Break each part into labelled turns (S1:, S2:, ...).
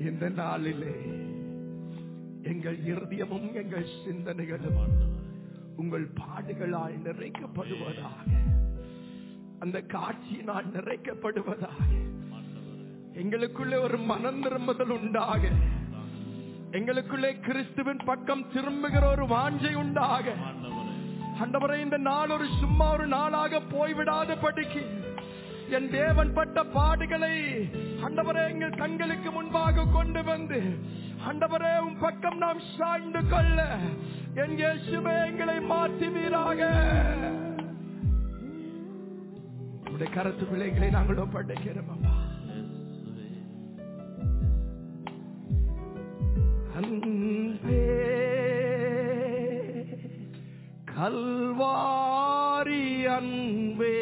S1: இந்த நாளிலே எங்கள் இருதயமும் எங்கள் சிந்தனைகளும் உங்கள் பாடுகளால் நிறைக்கப்படுவதாக அந்த காட்சியினால் நிறைக்கப்படுவதாக எங்களுக்குள்ளே ஒரு மனம் திரும்புதல் உண்டாக எங்களுக்குள்ளே கிறிஸ்துவின் பக்கம் திரும்புகிற ஒரு வாஞ்சை உண்டாக ஆண்டவரே இந்த நாள் ஒரு சும்மா ஒரு நாளாக போய்விடாத படிக்கு என் தேவன் பட்ட பாடுகளை ஆண்டவரே எங்கள் கண்களுக்கு முன்பாக கொண்டு வந்து ஆண்டவரே உன் பக்கம் நாம் சாய்ந்து கொள்ள என் இயேசுவே எங்களை மாற்றுவீராக உடைய கருத்து பிள்ளைகளை நாங்கள் ஒப்படைக்கிறோம் அப்பா அன்பே கல்வாரி அன்பே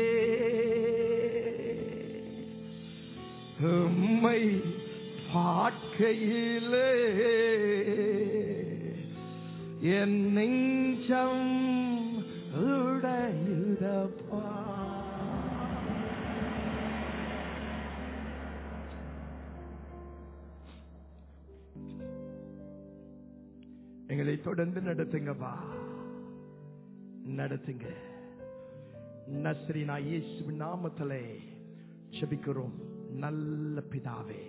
S1: உம்மை பார்க்கையிலே என் நெஞ்சம் உடையுதப்பா எங்களை தொடர்ந்து நடத்துங்கப்பா நடத்துங்க நஸ்ரீனா இயேசு நாமத்திலே செபிக்கிறோம் நல்ல பிதாவே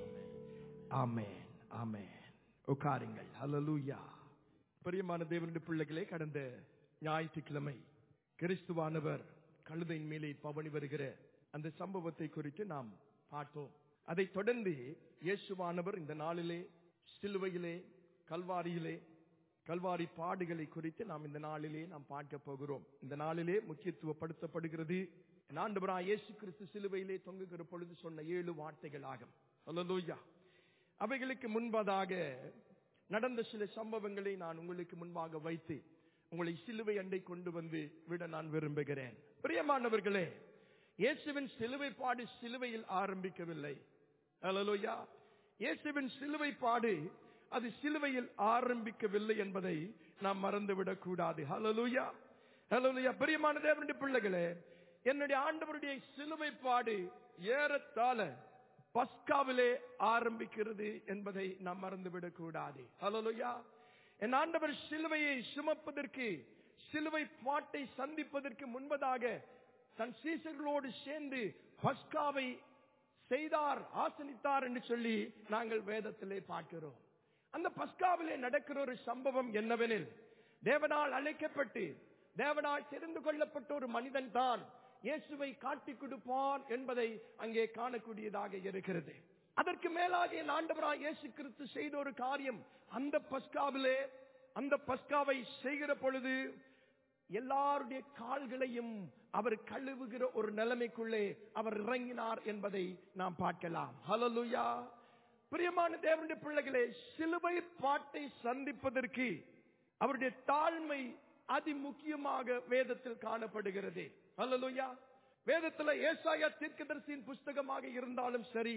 S1: ஆமென் ஆமென் உட்காருங்கள் ஹalleluya பிரியமான தேவனுடைய பிள்ளைகளே கடந்த ஞாயிற்றுக்கிழமை கிறிஸ்துவானவர் கழுதையின் மேலே பவனி வருகிற அந்த சம்பவத்தை குறித்து நாம் பார்த்தோம் அதை தொடர்ந்து இயேசுவானவர் இந்த நாளிலே சிலுவையிலே கல்வாரியிலே கல்வாரி பாடுகளை குறித்து நாம் இந்த நாளிலே நாம் பார்க்க போகிறோம் இந்த நாளிலே முக்கியத்துவப்படுத்தப்படுகிறது ஆண்டவராய் இயேசு கிறிஸ்து சிலுவையிலே தொங்குகிற பொழுது சொன்ன ஏழு வார்த்தைகள் ஆகும் அல்லலூயா அவைகளுக்கு முன்பதாக நடந்த சில சம்பவங்களை நான் உங்களுக்கு முன்பாக வைத்து உங்களை சிலுவை அண்டை கொண்டு வந்து விட நான் விரும்புகிறேன் பிரியமானவர்களே இயேசுவின் சிலுவை பாடு சிலுவையில் ஆரம்பிக்கவில்லை அல்லலூயா இயேசுவின் சிலுவை பாடு அது சிலுவையில் ஆரம்பிக்கவில்லை என்பதை நாம் மறந்துவிடக் கூடாது ஹலலூயா ஹலலூயா பிரியமான தேவனுடைய பிள்ளைகளே என்னுடைய ஆண்டவருடைய சிலுவை பாடு ஏறத்தாழ பஸ்காவிலே ஆரம்பிக்கிறது என்பதை நாம் மறந்துவிடக் கூடாது ஹலலூயா என் ஆண்டவர் சிலுவையை சுமப்பதற்கு சிலுவை பாட்டை சந்திப்பதற்கு முன்பதாக தன் சீசர்களோடு சேர்ந்து பஸ்காவை செய்தார் ஆசனித்தார் என்று சொல்லி நாங்கள் வேதத்திலே பார்க்கிறோம் அந்த பஸ்காவிலே நடக்கிற ஒரு சம்பவம் என்னவெனில் தேவனால் அழைக்கப்பட்டு தேவனால் தெரிந்து கொள்ளப்பட்ட ஒரு மனிதன் தான் இயேசுவை காட்டிக் கொடுப்பான் என்பதை அங்கே காணக்கூடியதாக இருக்கிறது அதற்கு மேலாக என் ஆண்டவராய் இயேசு கிறிஸ்து செய்த ஒரு காரியம் அந்த பஸ்காவிலே அந்த பஸ்காவை செய்கிற பொழுது எல்லாருடைய கால்களையும் அவர் கழுவுகிற ஒரு நிலைமைக்குள்ளே அவர் இறங்கினார் என்பதை நாம் பார்க்கலாம் ஹலலுயா பிரியமான தேவனுடைய பிள்ளைகளே சிலுவை பாட்டை சந்திப்பதற்கு அவருடைய தாழ்மை அதி முக்கியமாக வேதத்தில் காணப்படுகிறது அல்லலுயா வேதத்தில் ஏசாயா தீர்க்கதரிசியின் புஸ்தகமாக இருந்தாலும் சரி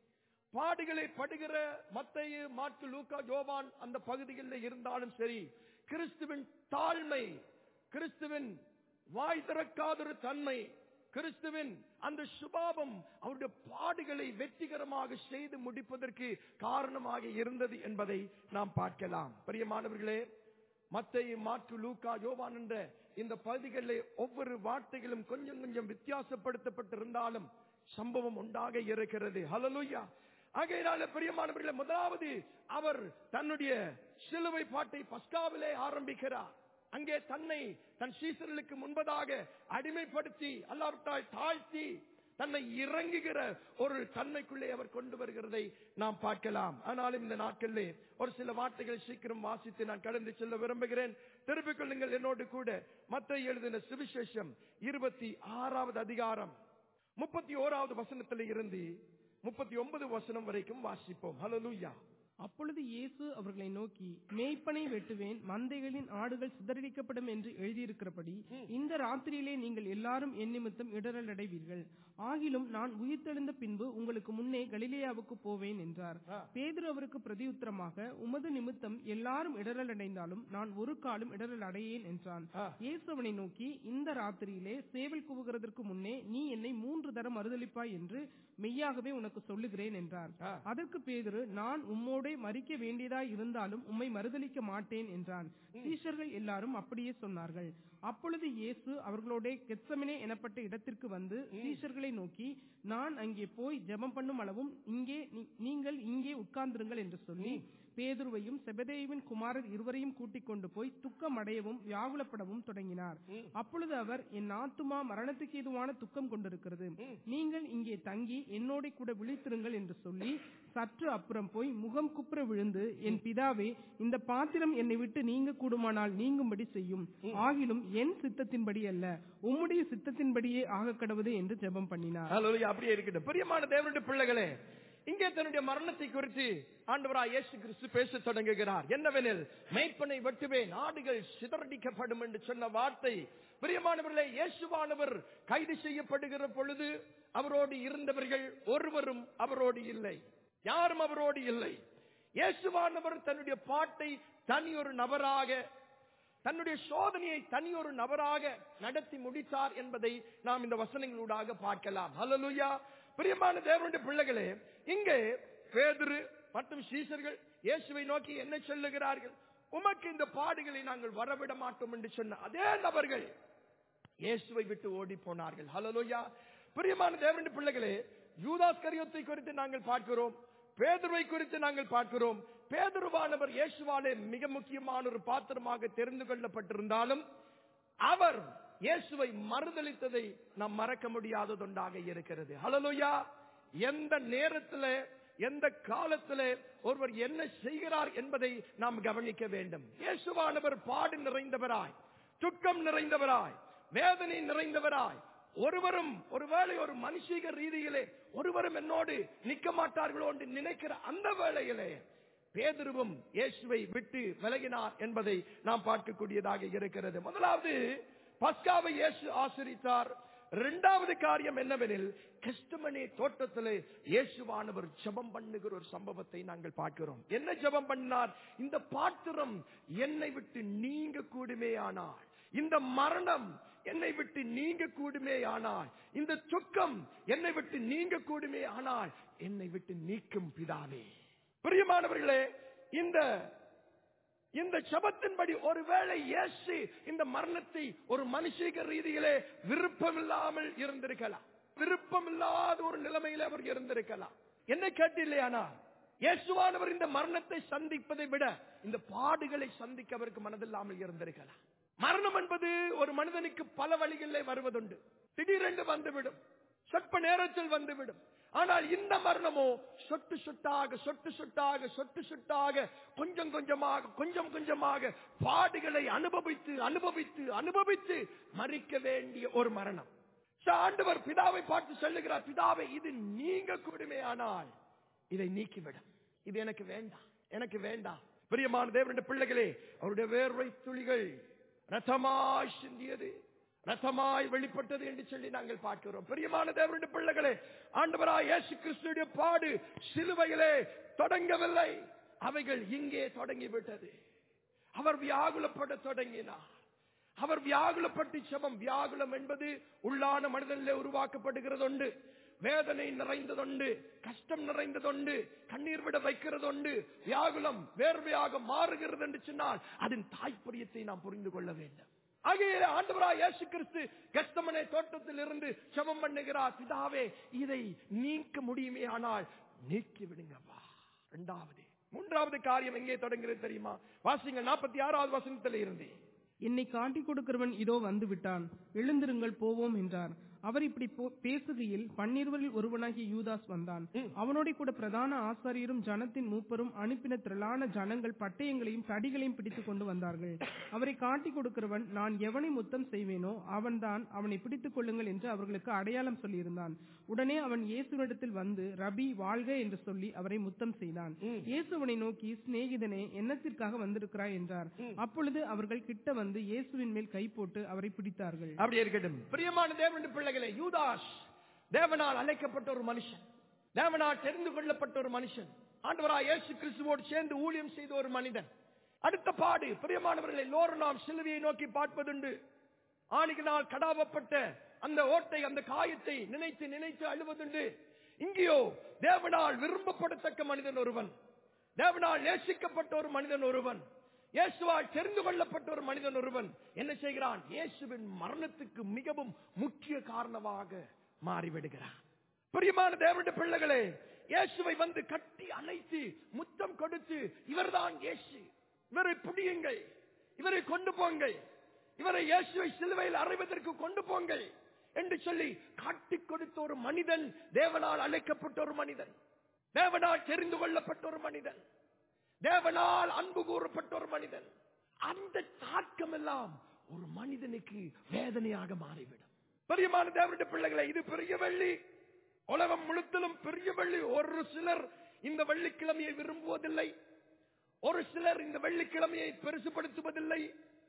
S1: பாடுகளை படுகிற மத்தைய மாட்டு லூக்கா ஜோவான் அந்த பகுதிகளில் இருந்தாலும் சரி கிறிஸ்துவின் தாழ்மை கிறிஸ்துவின் வாய் திறக்காதொரு தன்மை கிறிஸ்துவின் அந்த சுபாவம் அவருடைய பாடுகளை வெற்றிகரமாக செய்து முடிப்பதற்கு காரணமாக இருந்தது என்பதை நாம் பார்க்கலாம் பிரியமானவர்களே மத்தைய மாற்று லூக்கா யோவான் என்ற இந்த பகுதிகளில் ஒவ்வொரு வார்த்தைகளும் கொஞ்சம் கொஞ்சம் வித்தியாசப்படுத்தப்பட்டிருந்தாலும் சம்பவம் உண்டாக இருக்கிறது ஹலலுயா ஆகையினால பிரியமானவர்களே முதலாவது அவர் தன்னுடைய சிலுவை பாட்டை பஸ்காவிலே ஆரம்பிக்கிறார் அங்கே தன்னை தன் சீசர்களுக்கு முன்பதாக அடிமைப்படுத்தி அல்லாவிட்டால் தாழ்த்தி தன்னை இறங்குகிற ஒரு தன்மைக்குள்ளே அவர் கொண்டு வருகிறதை நாம் பார்க்கலாம் ஆனாலும் இந்த நாட்களிலே ஒரு சில வார்த்தைகளை சீக்கிரம் வாசித்து நான் கடந்து செல்ல விரும்புகிறேன் திருப்பிக் கொள்ளுங்கள் என்னோடு கூட மத்த எழுதின சுவிசேஷம் இருபத்தி ஆறாவது அதிகாரம் முப்பத்தி ஓராவது வசனத்தில் இருந்து முப்பத்தி ஒன்பது வசனம் வரைக்கும் வாசிப்போம் ஹலலூயா
S2: அப்பொழுது இயேசு அவர்களை நோக்கி மேய்ப்பனை வெட்டுவேன் மந்தைகளின் ஆடுகள் சிதறடிக்கப்படும் என்று எழுதியிருக்கிறபடி இந்த ராத்திரியிலே நீங்கள் எல்லாரும் என் நிமித்தம் இடரல் அடைவீர்கள் ஆகிலும் நான் உயிர்த்தெழுந்த பின்பு உங்களுக்கு முன்னே கலிலேயாவுக்கு போவேன் என்றார் பேதுரு அவருக்கு பிரதியுத்தரமாக உமது நிமித்தம் எல்லாரும் இடரல் அடைந்தாலும் நான் ஒரு காலம் இடரல் அடையேன் என்றான் இயேசு அவனை நோக்கி இந்த ராத்திரியிலே சேவல் கூவுகிறதற்கு முன்னே நீ என்னை மூன்று தரம் மறுதளிப்பாய் என்று மெய்யாகவே உனக்கு சொல்லுகிறேன் என்றார்
S1: ஆ.
S2: அதற்கு பேதுரு நான் உம்மோடே மறிக்க வேண்டியதாய் இருந்தாலும் உம்மை மறுதலிக்க மாட்டேன் என்றான் சீஷர்கள் எல்லாரும் அப்படியே சொன்னார்கள் அப்பொழுது இயேசு அவர்களோட கெத்சமனே எனப்பட்ட இடத்திற்கு வந்து சீஷர்களை நோக்கி நான் அங்கே போய் ஜெபம் பண்ணும் அளவும் இங்கே நீ- நீங்கள் இங்கே உட்கார்ந்திருங்கள் என்று சொல்லி பேதுருவையும் செபதேயுவின் குமாரர் இருவரையும் கூட்டிக் கொண்டு போய் துக்கம் அடையவும் வியாகுலப்படவும் தொடங்கினார் அப்பொழுது அவர் என் ஆத்துமா மரணத்துக்கு ஏதுவான துக்கம் கொண்டிருக்கிறது நீங்கள் இங்கே தங்கி என்னோட கூட விழித்திருங்கள் என்று சொல்லி சற்று அப்புறம் போய் முகம் குப்புற விழுந்து என் பிதாவே இந்த பாத்திரம் என்னை விட்டு நீங்க கூடுமானால் நீங்கும்படி செய்யும் ஆகிலும் என் சித்தத்தின்படி அல்ல உம்முடைய சித்தத்தின்படியே ஆக கடவுது என்று ஜெபம் பண்ணினார்
S1: ஹalleluya அப்படியே இருக்கட்டும் பிரியமான தேவனுடைய பிள்ளைகளே இங்கே தன்னுடைய மரணத்தை குறித்து ஆண்டவராய் இயேசு கிறிஸ்து பேசத் தொடங்குகிறார் என்னவெனில் மெய்ப்பனை வெட்டுவேன் நாடுகள் சிதறடிக்கப்படும் என்று சொன்ன வார்த்தை பிரியமானவர்களே இயேசுவானவர் கைது செய்யப்படுகிற பொழுது அவரோடு இருந்தவர்கள் ஒருவரும் அவரோடு இல்லை யாரும் அவரோடு இல்லை இயேசுவானவர் தன்னுடைய பாட்டை தனி ஒரு நபராக தன்னுடைய சோதனையை தனி ஒரு நபராக நடத்தி முடித்தார் என்பதை நாம் இந்த வசனங்களூடாக பார்க்கலாம் ஹalleluya பிரியமான தேவனுடைய பிள்ளைகளே இங்கே பேதுரு மற்றும் சீசர்கள் இயேசுவை நோக்கி என்ன சொல்லுகிறார்கள் உமக்கு இந்த பாடுகளை நாங்கள் வரவிட மாட்டோம் என்று சொன்ன அதே நபர்கள் இயேசுவை விட்டு ஓடி போனார்கள் ஹalleluya பிரியமான தேவனுடைய பிள்ளைகளே யூதாஸ் கரியோத்தை குறித்து நாங்கள் பார்க்கிறோம் பேதுருவை குறித்து நாங்கள் பார்க்கிறோம் பேதுருவானவர் இயேசுவாலே மிக முக்கியமான ஒரு பாத்திரமாக தெரிந்து கொள்ளப்பட்டிருந்தாலும் அவர் இயேசுவை மறுதளித்ததை நாம் மறக்க முடியாததொன்றாக இருக்கிறது ஹalleluya எந்த நேரத்தில் எந்த காலத்தில் ஒருவர் என்ன செய்கிறார் என்பதை நாம் கவனிக்க வேண்டும் இயேசுவானவர் பாடு நிறைந்தவராய் துக்கம் நிறைந்தவராய் வேதனை நிறைந்தவராய் ஒருவரும் ஒருவேளை ஒரு மனுஷீக ரீதியிலே ஒருவரும் என்னோடு நிக்க மாட்டார்களோ என்று நினைக்கிற அந்த வேளையிலே பேதுருவும் இயேசுவை விட்டு விலகினார் என்பதை நாம் பார்க்கக்கூடியதாக இருக்கிறது முதலாவது பஸ்காவை இயேசு ஆசிரித்தார் இரண்டாவது காரியம் என்னவெனில் கிறிஸ்துமனே தோட்டத்திலே இயேசுவானவர் ஜெபம் பண்ணுகிற ஒரு சம்பவத்தை நாங்கள் பார்க்கிறோம் என்ன ஜெபம் பண்ணார் இந்த பாத்திரம் என்னை விட்டு நீங்க கூடுமே ஆனால் இந்த மரணம் என்னை விட்டு நீங்க கூடுமே ஆனால் இந்த துக்கம் என்னை விட்டு நீங்க கூடுமே ஆனால் என்னை விட்டு நீக்கும் பிதாவே பிரியமானவர்களே இந்த இந்த சபத்தின்படி ஒருவேளை இயேசு இந்த மரணத்தை ஒரு மனுஷிக ரீதியிலே விருப்பமில்லாமல் இருந்திருக்கலாம் விருப்பமில்லாத ஒரு நிலைமையில அவர் இருந்திருக்கலாம் என்ன கேட்டில்லையானா இயேசுவானவர் இந்த மரணத்தை சந்திப்பதை விட இந்த பாடுகளை சந்திக்க அவருக்கு மனதில்லாமல் இருந்திருக்கலாம் மரணம் என்பது ஒரு மனிதனுக்கு பல வழிகளிலே வருவதுண்டு திடீரென்று வந்துவிடும் சொற்ப நேரத்தில் வந்துவிடும் ஆனால் இந்த மரணமோ சொட்டு சொட்டாக சொட்டு சொட்டாக சொட்டு சொட்டாக கொஞ்சம் கொஞ்சமாக கொஞ்சம் கொஞ்சமாக பாடுகளை அனுபவித்து அனுபவித்து அனுபவித்து மறிக்க வேண்டிய ஒரு மரணம் சோ, ஆண்டவர் பிதாவை பார்த்து சொல்லுகிறார் பிதாவை இது நீங்க கூடுமே ஆனால் இதை நீக்கிவிடும் இது எனக்கு வேண்டாம் எனக்கு வேண்டாம் பிரியமான தேவனுடைய பிள்ளைகளே அவருடைய வேர்வை துளிகள் ரத்தமாய் சிந்தியது ரத்தமாய் வெளிப்பட்டது என்று சொல்லி நாங்கள் பார்க்கிறோம் பிரியமான தேவனுடைய பிள்ளைகளே ஆண்டவராய் இயேசு கிறிஸ்துடைய பாடு சிலுவையிலே தொடங்கவில்லை அவைகள் இங்கே தொடங்கிவிட்டது அவர் வியாகுலப்பட தொடங்கினார் அவர் வியாகுலப்பட்டு சமம் வியாகுலம் என்பது உள்ளான மனிதனிலே உருவாக்கப்படுகிறதுண்டு வேதனை நிறைந்ததுண்டு கஷ்டம் நிறைந்ததுண்டு கண்ணீர் விட வைக்கிறதுண்டு வியாகுலம் வேர்வையாக மாறுகிறது என்று சொன்னால் அதன் தாய்ப்பரியத்தை நாம் புரிந்து கொள்ள வேண்டும் ஆகையில ஆண்டவராய் இயேசு கிறிஸ்து கஸ்தமனை தோட்டத்தில் இருந்து சமம் பண்ணுகிறார் பிதாவே இதை நீக்க முடியுமே ஆனால் நீக்கி விடுங்கப்பா இரண்டாவது மூன்றாவது காரியம் எங்கே தொடங்குகிறது தெரியுமா வாசிங்க நாற்பத்தி ஆறாவது வசனத்தில் இருந்து
S2: என்னை காட்டிக் கொடுக்கிறவன் இதோ வந்து விட்டான் எழுந்திருங்கள் போவோம் என்றார் அவர் இப்படி போ- பேசுகையில் பன்னிருவரில் ஒருவனாகிய யூதாஸ் வந்தான் அவனோட கூட பிரதான ஆசாரியரும் ஜனத்தின் மூப்பரும் அனுப்பின திரளான ஜனங்கள் பட்டயங்களையும் தடிகளையும் பிடித்துக் கொண்டு வந்தார்கள் அவரை காட்டிக் கொடுக்கிறவன் நான் எவனை முத்தம் செய்வேனோ அவன்தான் அவனை பிடித்துக் கொள்ளுங்கள் என்று அவர்களுக்கு அடையாளம் சொல்லியிருந்தான் உடனே அவன் இயேசுவினிடத்தில் வந்து ரபி வாழ்க என்று சொல்லி அவரை முத்தம் செய்தான் இயேசு அவனை நோக்கி சிநேகிதனே என்னத்திற்காக வந்திருக்கிறாய் என்றார் அப்பொழுது அவர்கள் கிட்ட வந்து இயேசுவின் மேல் கை போட்டு அவரை பிடித்தார்கள்
S1: அப்படி இருக்கட்டும் பிரியமான தேவனுடைய பிள்ளைகளே யூதாஸ் தேவனால் அழைக்கப்பட்ட ஒரு மனுஷன் தேவனால் தெரிந்து கொள்ளப்பட்ட ஒரு மனுஷன் ஆண்டவராய் இயேசு கிறிஸ்துவோடு சேர்ந்து ஊழியம் செய்த ஒரு மனிதன் அடுத்த பாடு பிரியமானவர்களை எல்லோரும் நாம் சிலுவையை நோக்கி பார்ப்பதுண்டு ஆணிகளால் கடாவப்பட்ட அந்த ஓட்டை அந்த காயத்தை நினைத்து நினைத்து அழுவதுண்டு இங்கேயோ தேவனால் விரும்பப்படத்தக்க மனிதன் ஒருவன் தேவனால் நேசிக்கப்பட்ட ஒரு மனிதன் ஒருவன் இயேசுவால் தெரிந்து கொள்ளப்பட்ட ஒரு மனிதன் ஒருவன் என்ன செய்கிறான் இயேசுவின் மரணத்துக்கு மிகவும் முக்கிய காரணமாக மாறிவிடுகிறான் பிரியமான தேவனுடைய பிள்ளைகளே இயேசுவை வந்து கட்டி அணைத்து முத்தம் கொடுத்து இவர்தான் இயேசு இவரை புடியுங்கள் இவரை கொண்டு போங்கள் இவரை இயேசுவை சிலுவையில் அறைவதற்கு கொண்டு போங்கள் என்று சொல்லி காட்டிக் கொடுத்த ஒரு மனிதன் தேவனால் அழைக்கப்பட்ட ஒரு மனிதன் தேவனால் தெரிந்து கொள்ளப்பட்ட ஒரு மனிதன் தேவனால் அன்பு கூறப்பட்ட ஒரு மனிதன் அந்த தாக்கம் எல்லாம் ஒரு மனிதனுக்கு வேதனையாக மாறிவிடும் பெரியமான தேவனுடைய பிள்ளைகளை இது பெரிய வெள்ளி உலகம் முழுத்திலும் பெரிய வெள்ளி ஒரு சிலர் இந்த வெள்ளிக்கிழமையை விரும்புவதில்லை ஒரு சிலர் இந்த வெள்ளிக்கிழமையை பெருசுபடுத்துவதில்லை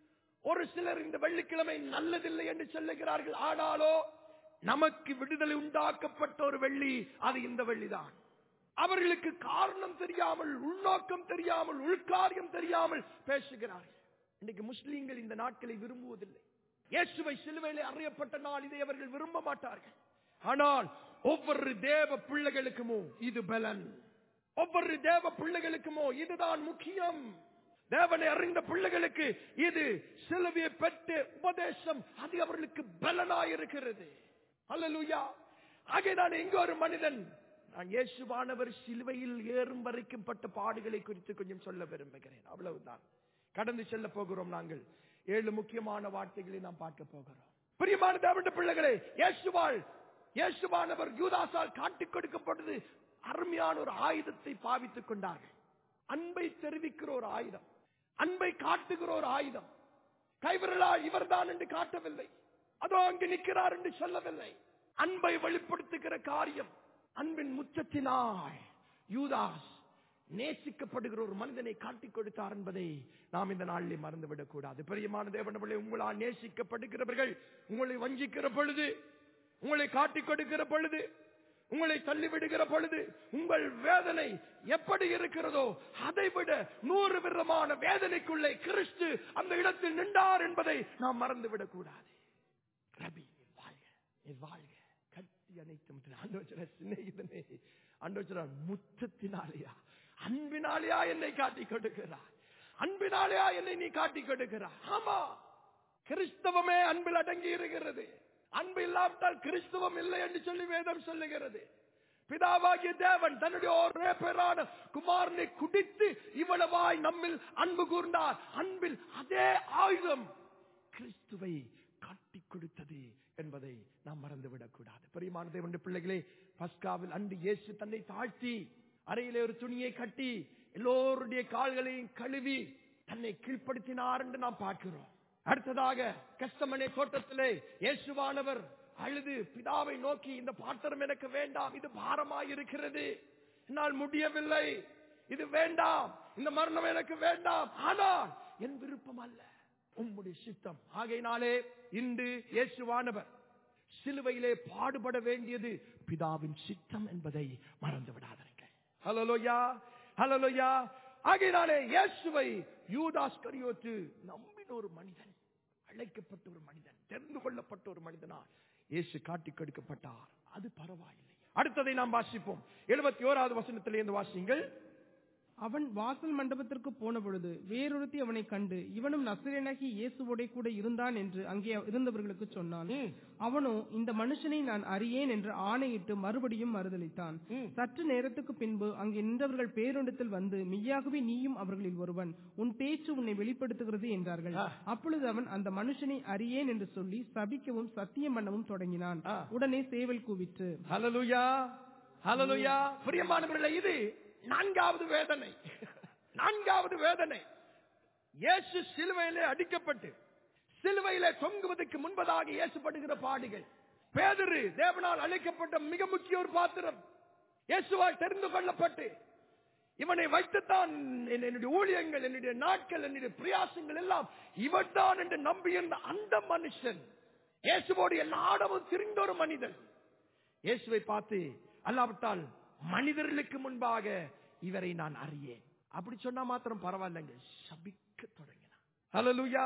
S1: ஒரு சிலர் இந்த வெள்ளிக்கிழமை நல்லதில்லை என்று சொல்லுகிறார்கள் ஆனாலோ நமக்கு விடுதலை உண்டாக்கப்பட்ட ஒரு வெள்ளி அது இந்த வெள்ளிதான் அவர்களுக்கு காரணம் தெரியாமல் உள்நோக்கம் தெரியாமல் உள்காரியம் தெரியாமல் பேசுகிறார்கள் இன்னைக்கு முஸ்லீம்கள் இந்த நாட்களை விரும்புவதில்லை இயேசுவை சிலுவையிலே அறியப்பட்ட நாள் இதை அவர்கள் விரும்ப மாட்டார்கள் ஆனால் ஒவ்வொரு தேவ பிள்ளைகளுக்குமோ இது பலன் ஒவ்வொரு தேவ பிள்ளைகளுக்குமோ இதுதான் முக்கியம் தேவனை அறிந்த பிள்ளைகளுக்கு இது சிலுவையை பெற்ற உபதேசம் அது அவர்களுக்கு பலனாயிருக்கிறது அல்லலுயா ஆகவே நான் எங்க ஒரு மனிதன் நான் இயேசுவானவர் சிலுவையில் ஏறும் வரைக்கும் பட்ட பாடுகளை குறித்து கொஞ்சம் சொல்ல விரும்புகிறேன் அவ்வளவுதான் கடந்து செல்ல போகிறோம் நாங்கள் ஏழு முக்கியமான வார்த்தைகளை நாம் பார்க்க போகிறோம் பிரியமான தேவண்ட பிள்ளைகளே இயேசுவாள் இயேசுவானவர் யூதாசால் காட்டிக் கொடுக்கப்பட்டது அருமையான ஒரு ஆயுதத்தை பாவித்துக் கொண்டார்கள் அன்பை தெரிவிக்கிற ஒரு ஆயுதம் அன்பை காட்டுகிற ஒரு ஆயுதம் கைவிரலா இவர்தான் என்று காட்டவில்லை அதோ அங்கு நிற்கிறார் என்று சொல்லவில்லை அன்பை வெளிப்படுத்துகிற காரியம் அன்பின் முச்சத்தினாய் யூதாஸ் நேசிக்கப்படுகிற ஒரு மனிதனை காட்டிக் கொடுத்தார் என்பதை நாம் இந்த நாளிலே மறந்துவிடக் கூடாது பெரியமான தேவனவர்களே உங்களால் நேசிக்கப்படுகிறவர்கள் உங்களை வஞ்சிக்கிற பொழுது உங்களை காட்டிக் கொடுக்கிற பொழுது உங்களை தள்ளிவிடுகிற பொழுது உங்கள் வேதனை எப்படி இருக்கிறதோ அதை விட நூறு விதமான வேதனைக்குள்ளே கிறிஸ்து அந்த இடத்தில் நின்றார் என்பதை நாம் மறந்துவிடக் கூடாது ரபி நீர் வாழ்க நீர் வாழ்க கட்டி அனைத்து ஆண்டோச்சர சிநேகிதனே ஆண்டோச்சர முத்தத்தினாலேயா அன்பினாலேயா என்னை காட்டிக் கொடுக்கிறார் அன்பினாலேயா என்னை நீ காட்டிக் கொடுக்கிறார் ஆமா கிறிஸ்தவமே அன்பில் அடங்கி இருக்கிறது அன்பு இல்லாவிட்டால் கிறிஸ்துவம் இல்லை என்று சொல்லி வேதம் சொல்லுகிறது பிதாவாகிய தேவன் தன்னுடைய ஒரே பேரான குமாரனை குடித்து இவ்வளவாய் நம்மில் அன்பு கூர்ந்தார் அன்பில் அதே ஆயுதம் கிறிஸ்துவை காட்டிக் கொடுத்தது என்பதை நாம் மறந்துவிடக் கூடாது பெரியமான தேவனுடைய பிள்ளைகளே பஸ்காவில் அன்று இயேசு தன்னை தாழ்த்தி அறையிலே ஒரு துணியை கட்டி எல்லோருடைய கால்களையும் கழுவி தன்னை கீழ்ப்படுத்தினார் என்று நாம் பார்க்கிறோம் அடுத்ததாக கஷ்டமனை தோட்டத்திலே இயேசுவானவர் அழுது பிதாவை நோக்கி இந்த பாத்திரம் எனக்கு வேண்டாம் இது பாரமாயிருக்கிறது என்னால் முடியவில்லை இது வேண்டாம் இந்த மரணம் எனக்கு வேண்டாம் ஆனால் என் விருப்பம் அல்ல உம்முடைய சித்தம் ஆகையினாலே இன்று இயேசுவானவர் சிலுவையிலே பாடுபட வேண்டியது பிதாவின் சித்தம் என்பதை மறந்து விடாதீர்கள் ஹலோயா ஹலோயா ஆகையினாலே இயேசுவை யூதாஸ் கரியோத்து நம்பின ஒரு மனிதன் அழைக்கப்பட்ட ஒரு மனிதன் தெரிந்து கொள்ளப்பட்ட ஒரு மனிதனால் இயேசு காட்டி கொடுக்கப்பட்டார் அது பரவாயில்லை அடுத்ததை நாம் வாசிப்போம் எழுபத்தி ஓராவது வசனத்திலே இருந்து வாசிங்கள்
S2: அவன் வாசல் மண்டபத்திற்கு போன பொழுது வேறொருத்தி அவனை கண்டு இவனும் நசரேனாகி இயேசுவோட கூட இருந்தான் என்று அங்கே இருந்தவர்களுக்கு சொன்னான்
S1: ம்.
S2: அவனோ இந்த மனுஷனை நான் அறியேன் என்று ஆணையிட்டு மறுபடியும் மறுதளித்தான்
S1: ம்.
S2: சற்று நேரத்துக்கு பின்பு அங்கே நின்றவர்கள் பேரொண்டத்தில் வந்து மெய்யாகவே நீயும் அவர்களில் ஒருவன் உன் பேச்சு உன்னை வெளிப்படுத்துகிறது என்றார்கள்
S1: ஆ.
S2: அப்பொழுது அவன் அந்த மனுஷனை அறியேன் என்று சொல்லி சபிக்கவும் சத்தியம் பண்ணவும் தொடங்கினான்
S1: ஆ.
S2: உடனே சேவல் கூவிற்று
S1: ஹலலுயா ஹலலுயா பிரியமானவர்களே இது நான்காவது வேதனை நான்காவது வேதனை இயேசு சிலுவையிலே அடிக்கப்பட்டு சிலுவையிலே தொங்குவதற்கு முன்பதாக இயேசுப்படுகிற பாடுகள் பேதரு தேவனால் அழைக்கப்பட்ட மிக முக்கிய ஒரு பாத்திரம் இயேசுவால் தெரிந்து கொள்ளப்பட்டு இவனை வைத்துத்தான் என்- என்னுடைய ஊழியங்கள் என்னுடைய நாட்கள் என்னுடைய பிரயாசங்கள் எல்லாம் இவன்தான் என்று நம்பியிருந்த அந்த மனுஷன் இயேசுவோடு எல்லா இடமும் திரிந்த ஒரு மனிதன் இயேசுவை பார்த்து அல்லாவிட்டால் மனிதர்களுக்கு முன்பாக இவரை நான் அறியேன் அப்படி சொன்னா மாத்திரம் பரவாயில்லைங்க சபிக்க தொடங்கினான் ஹalleluya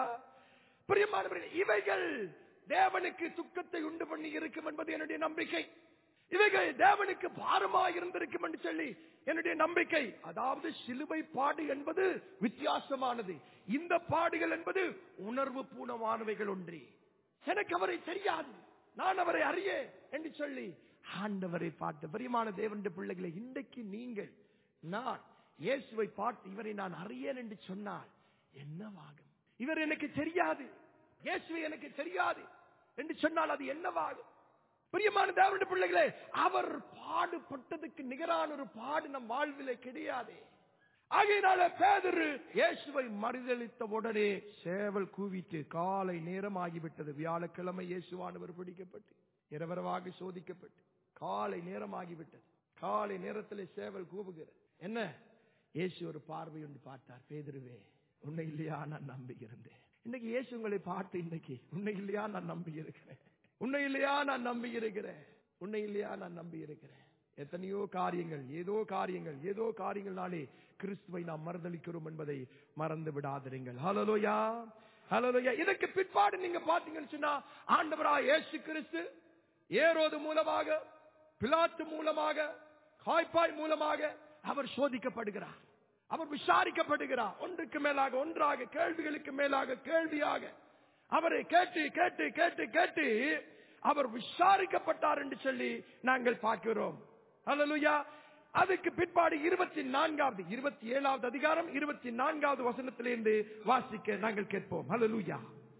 S1: பிரியமானவர்களே இவைகள் தேவனுக்கு துக்கத்தை உண்டு பண்ணி இருக்கும் என்பது என்னுடைய நம்பிக்கை இவைகள் தேவனுக்கு பாரமா இருந்திருக்கும் என்று சொல்லி என்னுடைய நம்பிக்கை அதாவது சிலுவை பாடு என்பது வித்தியாசமானது இந்த பாடுகள் என்பது உணர்வு பூர்ணமானவைகள் ஒன்றி எனக்கு அவரை தெரியாது நான் அவரை அறிய என்று சொல்லி ஆண்டவரை பார்த்து பிரியமான தேவனுடைய பிள்ளைகளை இன்றைக்கு நீங்கள் நான் இயேசுவை பார்த்து இவரை நான் அறியேன் என்று சொன்னால் என்னவாகும் இவர் எனக்கு தெரியாது இயேசுவை எனக்கு தெரியாது என்று சொன்னால் அது என்னவாகும் பிரியமான தேவனுடைய பிள்ளைகளே அவர் பாடுபட்டதுக்கு நிகரான ஒரு பாடு நம் வாழ்விலே கிடையாது ஆகையினால பேதரு இயேசுவை மறுதளித்த உடனே சேவல் கூவிட்டு காலை நேரம் ஆகிவிட்டது வியாழக்கிழமை இயேசுவானவர் பிடிக்கப்பட்டு இரவரவாக சோதிக்கப்பட்டு காலை நேரம் ஆகிவிட்டது காலை நேரத்தில் சேவல் கூவுகிறது என்ன இயேசு ஒரு பார்வை ஒன்று பார்த்தார் பேதுருவே உன்னை இல்லையா நான் நம்பி இருந்தேன் இன்னைக்கு இயேசு உங்களை பார்த்து இன்னைக்கு உன்னை இல்லையா நான் நம்பி இருக்கிறேன் உன்னை இல்லையா நான் நம்பி இருக்கிறேன் உன்னை இல்லையா நான் நம்பி இருக்கிறேன் எத்தனையோ காரியங்கள் ஏதோ காரியங்கள் ஏதோ காரியங்கள்னாலே கிறிஸ்துவை நாம் மறுதளிக்கிறோம் என்பதை மறந்து விடாதிருங்கள் ஹலோயா ஹலோயா இதற்கு பிற்பாடு நீங்க பாத்தீங்கன்னு சொன்னா ஆண்டவரா இயேசு கிறிஸ்து ஏரோது மூலமாக பிலாத்து மூலமாக காய்ப்பாய் மூலமாக அவர் சோதிக்கப்படுகிறார் அவர் விசாரிக்கப்படுகிறார் ஒன்றுக்கு மேலாக ஒன்றாக கேள்விகளுக்கு மேலாக கேள்வியாக அவரை கேட்டு கேட்டு கேட்டு கேட்டு அவர் விசாரிக்கப்பட்டார் என்று சொல்லி நாங்கள் பார்க்கிறோம் அல்லலுயா அதுக்கு பிற்பாடு இருபத்தி நான்காவது இருபத்தி ஏழாவது அதிகாரம் இருபத்தி நான்காவது வசனத்திலிருந்து வாசிக்க நாங்கள் கேட்போம் அல்லலுயா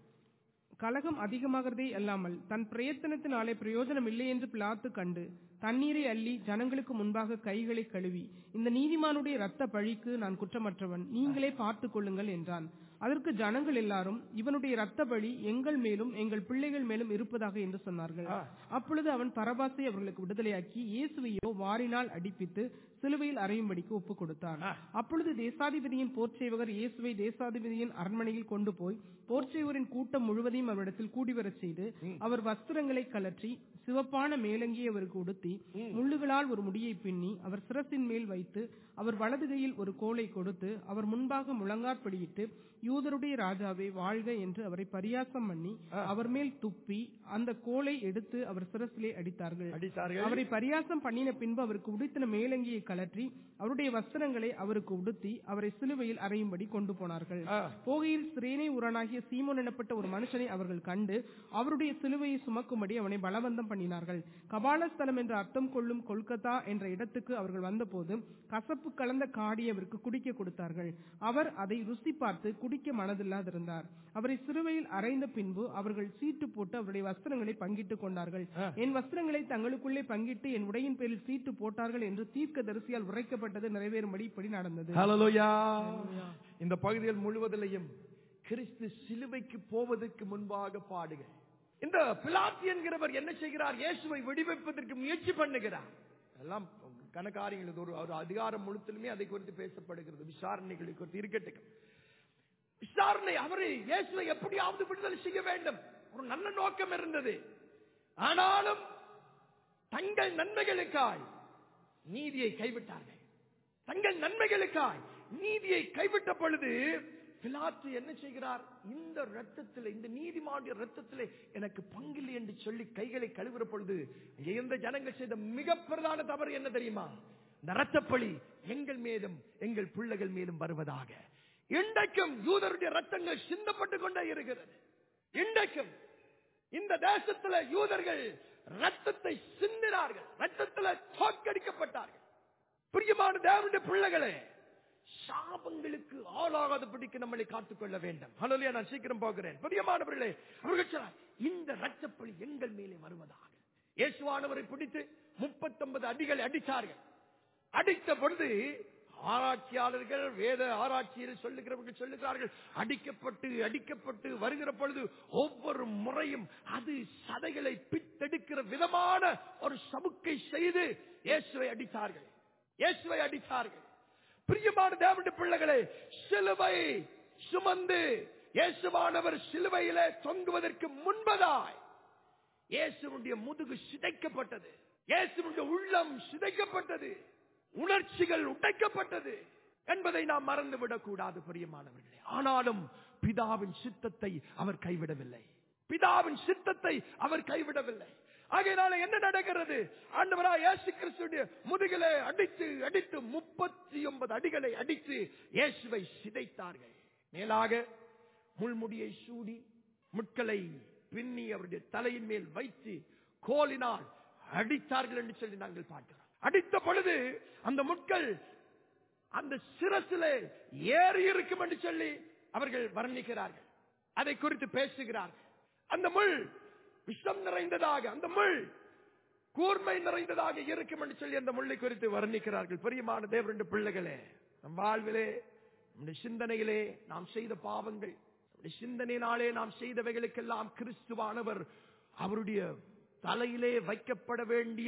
S2: கலகம் அதிகமாகிறதே அல்லாமல் தன் பிரயத்தனத்தினாலே பிரயோஜனம் இல்லை என்று பிலாத்து கண்டு தண்ணீரை அள்ளி ஜனங்களுக்கு முன்பாக கைகளை கழுவி இந்த நீதிமானுடைய இரத்த பழிக்கு நான் குற்றமற்றவன் நீங்களே பார்த்துக் கொள்ளுங்கள் என்றான் அதற்கு ஜனங்கள் எல்லாரும் இவனுடைய இரத்த பழி எங்கள் மேலும் எங்கள் பிள்ளைகள் மேலும் இருப்பதாக என்று சொன்னார்கள்
S1: ஆ.
S2: அப்பொழுது அவன் பரபாசை அவர்களுக்கு விடுதலையாக்கி இயேசுவையோ வாரினால் அடிப்பித்து சிலுவையில் அறையும்படிக்கு ஒப்புக் கொடுத்தான்
S1: ஆ.
S2: அப்பொழுது தேசாதிபதியின் போர்ச்சேவகர் இயேசுவை தேசாதிபதியின் அரண்மனையில் கொண்டு போய் போர்ச்சேவரின் கூட்டம் முழுவதையும் அவரிடத்தில் கூடி வரச் செய்து அவர் வஸ்திரங்களை கலற்றி சிவப்பான மேலங்கியை அவருக்கு உடுத்தி முள்ளுகளால் ஒரு முடியை பின்னி அவர் சிரசின் மேல் வைத்து அவர் வலது கையில் ஒரு கோலை கொடுத்து அவர் முன்பாக முழங்காற்படியிட்டு யூதருடைய ராஜாவே வாழ்க என்று அவரை பரியாசம் பண்ணி அவர் மேல் துப்பி அந்த கோலை எடுத்து அவர் சிரசிலே அடித்தார்கள்
S1: அடித்தார்கள்
S2: அவரை பரியாசம் பண்ணின பின்பு அவருக்கு உடுத்தின மேலங்கியை கலற்றி அவருடைய வஸ்திரங்களை அவருக்கு உடுத்தி அவரை சிலுவையில் அறையும்படி கொண்டு போனார்கள்
S1: ஆ.
S2: போகையில் சிரேனை உரனாகிய சீமோன் எனப்பட்ட ஒரு மனுஷனை அவர்கள் கண்டு அவருடைய சிலுவையை சுமக்கும்படி அவனை பலவந்தம் பண்ணினார்கள் கபாலஸ்தலம் என்ற அர்த்தம் கொள்ளும் கொல்கத்தா என்ற இடத்துக்கு அவர்கள் வந்தபோது கசப்பு கலந்த காடி அவருக்கு குடிக்க கொடுத்தார்கள் அவர் அதை ருசி பார்த்து குடிக்க மனதில்லாதிருந்தார் அவரை சிலுவையில் அறைந்த பின்பு அவர்கள் சீட்டு போட்டு அவருடைய வஸ்திரங்களை பங்கிட்டுக் கொண்டார்கள் என் வஸ்திரங்களை தங்களுக்குள்ளே பங்கிட்டு என் உடையின் பேரில் சீட்டு போட்டார்கள் என்று தீர்க்க தரிசியால் உரைக்கப்பட்டது நிறைவேறும்படி இப்படி நடந்தது
S1: ஹalleluya இந்த பகுதிகள் முழுவதிலையும் கிறிஸ்து சிலுவைக்கு போவதற்கு முன்பாக பாடுகள் இந்த பிலாத்தி என்கிறவர் என்ன செய்கிறார் இயேசுவை வெடிவைப்பதற்கு முயற்சி பண்ணுகிறார் எல்லாம் கணக்காரியங்கள் இது ஒரு ஒரு அதிகாரம் முழுத்திலுமே அதை குறித்து பேசப்படுகிறது விசாரணைகளை குறித்து இருக்கட்டும் விசாரணை அவரை இயேசுவை எப்படியாவது விடுதலை செய்ய வேண்டும் ஒரு நல்ல நோக்கம் இருந்தது ஆனாலும் தங்கள் நன்மைகளுக்காய் நீதியை கைவிட்டார்கள் தங்கள் நன்மைகளுக்காய் நீதியை கைவிட்ட பொழுது பிலாத்து என்ன செய்கிறார் இந்த ரத்தத்திலே இந்த நீதிமானுடைய ரத்தத்திலே எனக்கு பங்கில்லை என்று சொல்லி கைகளை கழுவுற பொழுது எந்த ஜனங்கள் செய்த மிக பிரதான தவறு என்ன தெரியுமா இந்த ரத்தப்பழி எங்கள் மேலும் எங்கள் பிள்ளைகள் மேலும் வருவதாக இன்றைக்கும் யூதருடைய ரத்தங்கள் சிந்தப்பட்டு கொண்டே இருக்கிறது இன்றைக்கும் இந்த தேசத்துல யூதர்கள் ரத்தத்தை சிந்தினார்கள் ரத்தத்துல தோற்கடிக்கப்பட்டார்கள் பிரியமான தேவனுடைய பிள்ளைகளே சாபங்களுக்கு ஆளாகாதபடிக்கு நம்மளை காத்துக்கொள்ள வேண்டும் ஹலோலியா நான் சீக்கிரம் போகிறேன் பிரியமானவர்களே அவர்கள் சொன்னார், இந்த ரத்தப்பழி எங்கள் மேலே வருவதாக இயேசுவானவரை பிடித்து முப்பத்தொன்பது அடிகளை அடித்தார்கள் அடித்த பொழுது ஆராய்ச்சியாளர்கள் வேத ஆராய்ச்சியில் சொல்லுகிறவர்கள் சொல்லுகிறார்கள் அடிக்கப்பட்டு அடிக்கப்பட்டு வருகிற பொழுது ஒவ்வொரு முறையும் அது சதைகளை பித்தெடுக்கிற விதமான ஒரு சமுக்கை செய்து இயேசுவை அடித்தார்கள் இயேசுவை அடித்தார்கள் பிரியமான தேவனுடைய பிள்ளைகளே சிலுவை சுமந்து இயேசுவானவர் சிலுவையிலே தொங்குவதற்கு முன்பதாய் இயேசுடைய முதுகு சிதைக்கப்பட்டது இயேசுடைய உள்ளம் சிதைக்கப்பட்டது உணர்ச்சிகள் உடைக்கப்பட்டது என்பதை நாம் மறந்துவிடக் கூடாது பிரியமானவர்களே ஆனாலும் பிதாவின் சித்தத்தை அவர் கைவிடவில்லை பிதாவின் சித்தத்தை அவர் கைவிடவில்லை ஆகையினால என்ன நடக்கிறது ஆண்டவரா இயேசு கிறிஸ்துடைய முதுகிலே அடித்து அடித்து முப்பத்தி ஒன்பது அடிகளை அடித்து இயேசுவை சிதைத்தார்கள் மேலாக முள்முடியை சூடி முட்களை பின்னி அவருடைய தலையின் மேல் வைத்து கோலினால் அடித்தார்கள் என்று சொல்லி நாங்கள் பார்க்கிறோம் அடித்த பொழுது அந்த முட்கள் அந்த சிரசிலே ஏறி இருக்கும் என்று சொல்லி அவர்கள் வர்ணிக்கிறார்கள் அதை குறித்து பேசுகிறார்கள் அந்த முள் விஷம் நிறைந்ததாக அந்த முள் கூர்மை நிறைந்ததாக இருக்கும் என்று சொல்லி அந்த முள்ளை குறித்து வர்ணிக்கிறார்கள் பிரியமான தேவரண்டு பிள்ளைகளே நம் வாழ்விலே நம்முடைய சிந்தனையிலே நாம் செய்த பாவங்கள் நம்முடைய சிந்தனையினாலே நாம் செய்தவைகளுக்கெல்லாம் கிறிஸ்துவானவர் அவருடைய தலையிலே வைக்கப்பட வேண்டிய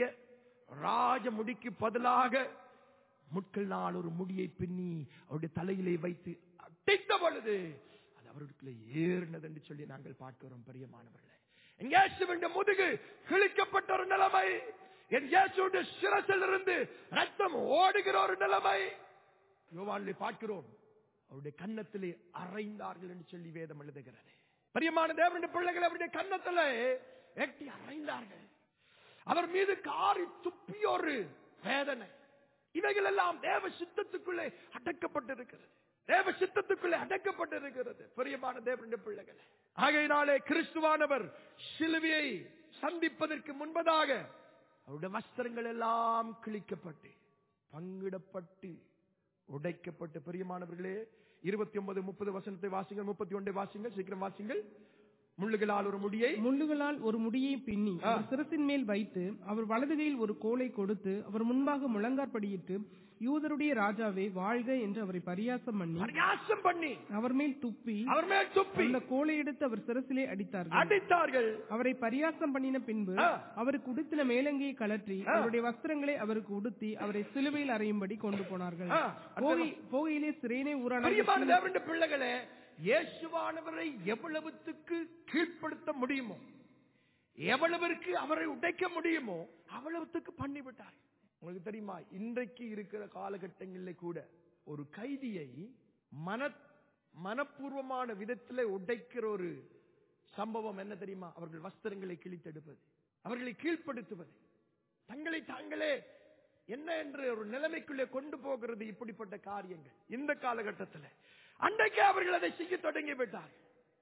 S1: ராஜ முடிக்கு பதிலாக முட்கள் நாள் ஒரு முடியை பின்னி அவருடைய தலையிலே வைத்து அடித்த பொழுது அது அவருக்குள்ள ஏறினது என்று சொல்லி நாங்கள் பார்க்கிறோம் பிரியமானவர்களே என் இயேசுவின் முதுகு கிழிக்கப்பட்ட ஒரு நிலைமை என் இயேசுடைய சிரசில் இருந்து ரத்தம் ஓடுகிற ஒரு நிலைமை யோவானிலே பார்க்கிறோம் அவருடைய கன்னத்திலே அறைந்தார்கள் என்று சொல்லி வேதம் எழுதுகிறது பிரியமான தேவனுடைய பிள்ளைகள் அவருடைய கன்னத்திலே எட்டி அறைந்தார்கள் அவர் மீது காரி துப்பிய ஒரு வேதனை இவைகள் எல்லாம் தேவ சித்தத்துக்குள்ளே அடக்கப்பட்டிருக்கிறது தேவ சித்தத்துக்குள்ளே அடக்கப்பட்டிருக்கிறது பிரியமான தேவனுடைய பிள்ளைகள் ஆகையினாலே கிறிஸ்துவானவர் சிலுவையை சந்திப்பதற்கு முன்பதாக அவருடைய வஸ்திரங்கள் எல்லாம் கிழிக்கப்பட்டு பங்கிடப்பட்டு உடைக்கப்பட்டு பிரியமானவர்களே இருபத்தி ஒன்பது முப்பது வசனத்தை வாசிங்கள் முப்பத்தி ஒன்றை வாசிங்கள் சீக்கிரம் வாசிங்கள் முள்ளுகளால் ஒரு முடியை
S2: முள்ளுகளால் ஒரு முடியை பின்னி
S1: ஆ.
S2: அவர் சிரசின் மேல் வைத்து அவர் வலது கையில் ஒரு கோலை கொடுத்து அவர் முன்பாக முழங்காற்படியிட்டு யூதருடைய ராஜாவே வாழ்க என்று அவரை பரியாசம் பண்ணி
S1: பரியாசம் பண்ணி
S2: அவர் மேல் துப்பி
S1: அவர் மேல் துப்பி
S2: அந்த கோலை எடுத்து அவர் சிரசிலே அடித்தார்கள்
S1: அடித்தார்கள்
S2: அவரை பரியாசம் பண்ணின பின்பு
S1: ஆ.
S2: அவருக்கு உடுத்தின மேலங்கியை கலற்றி
S1: ஆ.
S2: அவருடைய வஸ்திரங்களை அவருக்கு உடுத்தி அவரை சிலுவையில் அறையும்படி கொண்டு போனார்கள்
S1: ஆ.
S2: போகை போகையிலே சிறைனே ஊரான
S1: பிரியமான தேவனுடைய பிள்ளைகளே இயேசுவானவரை எவ்வளவுத்துக்கு கீழ்ப்படுத்த முடியுமோ எவ்வளவிற்கு அவரை உடைக்க முடியுமோ அவ்வளவுத்துக்கு பண்ணிவிட்டார் உங்களுக்கு தெரியுமா இன்றைக்கு இருக்கிற காலகட்டங்களில் கூட ஒரு கைதியை மன மனப்பூர்வமான விதத்தில் உடைக்கிற ஒரு சம்பவம் என்ன தெரியுமா அவர்கள் வஸ்திரங்களை கிழித்தெடுப்பது அவர்களை கீழ்ப்படுத்துவது தங்களை தாங்களே என்ன என்ற ஒரு நிலைமைக்குள்ளே கொண்டு போகிறது இப்படிப்பட்ட காரியங்கள் இந்த காலகட்டத்தில் அன்றைக்கு அவர்கள் அதை செய்ய தொடங்கி விட்டார்கள்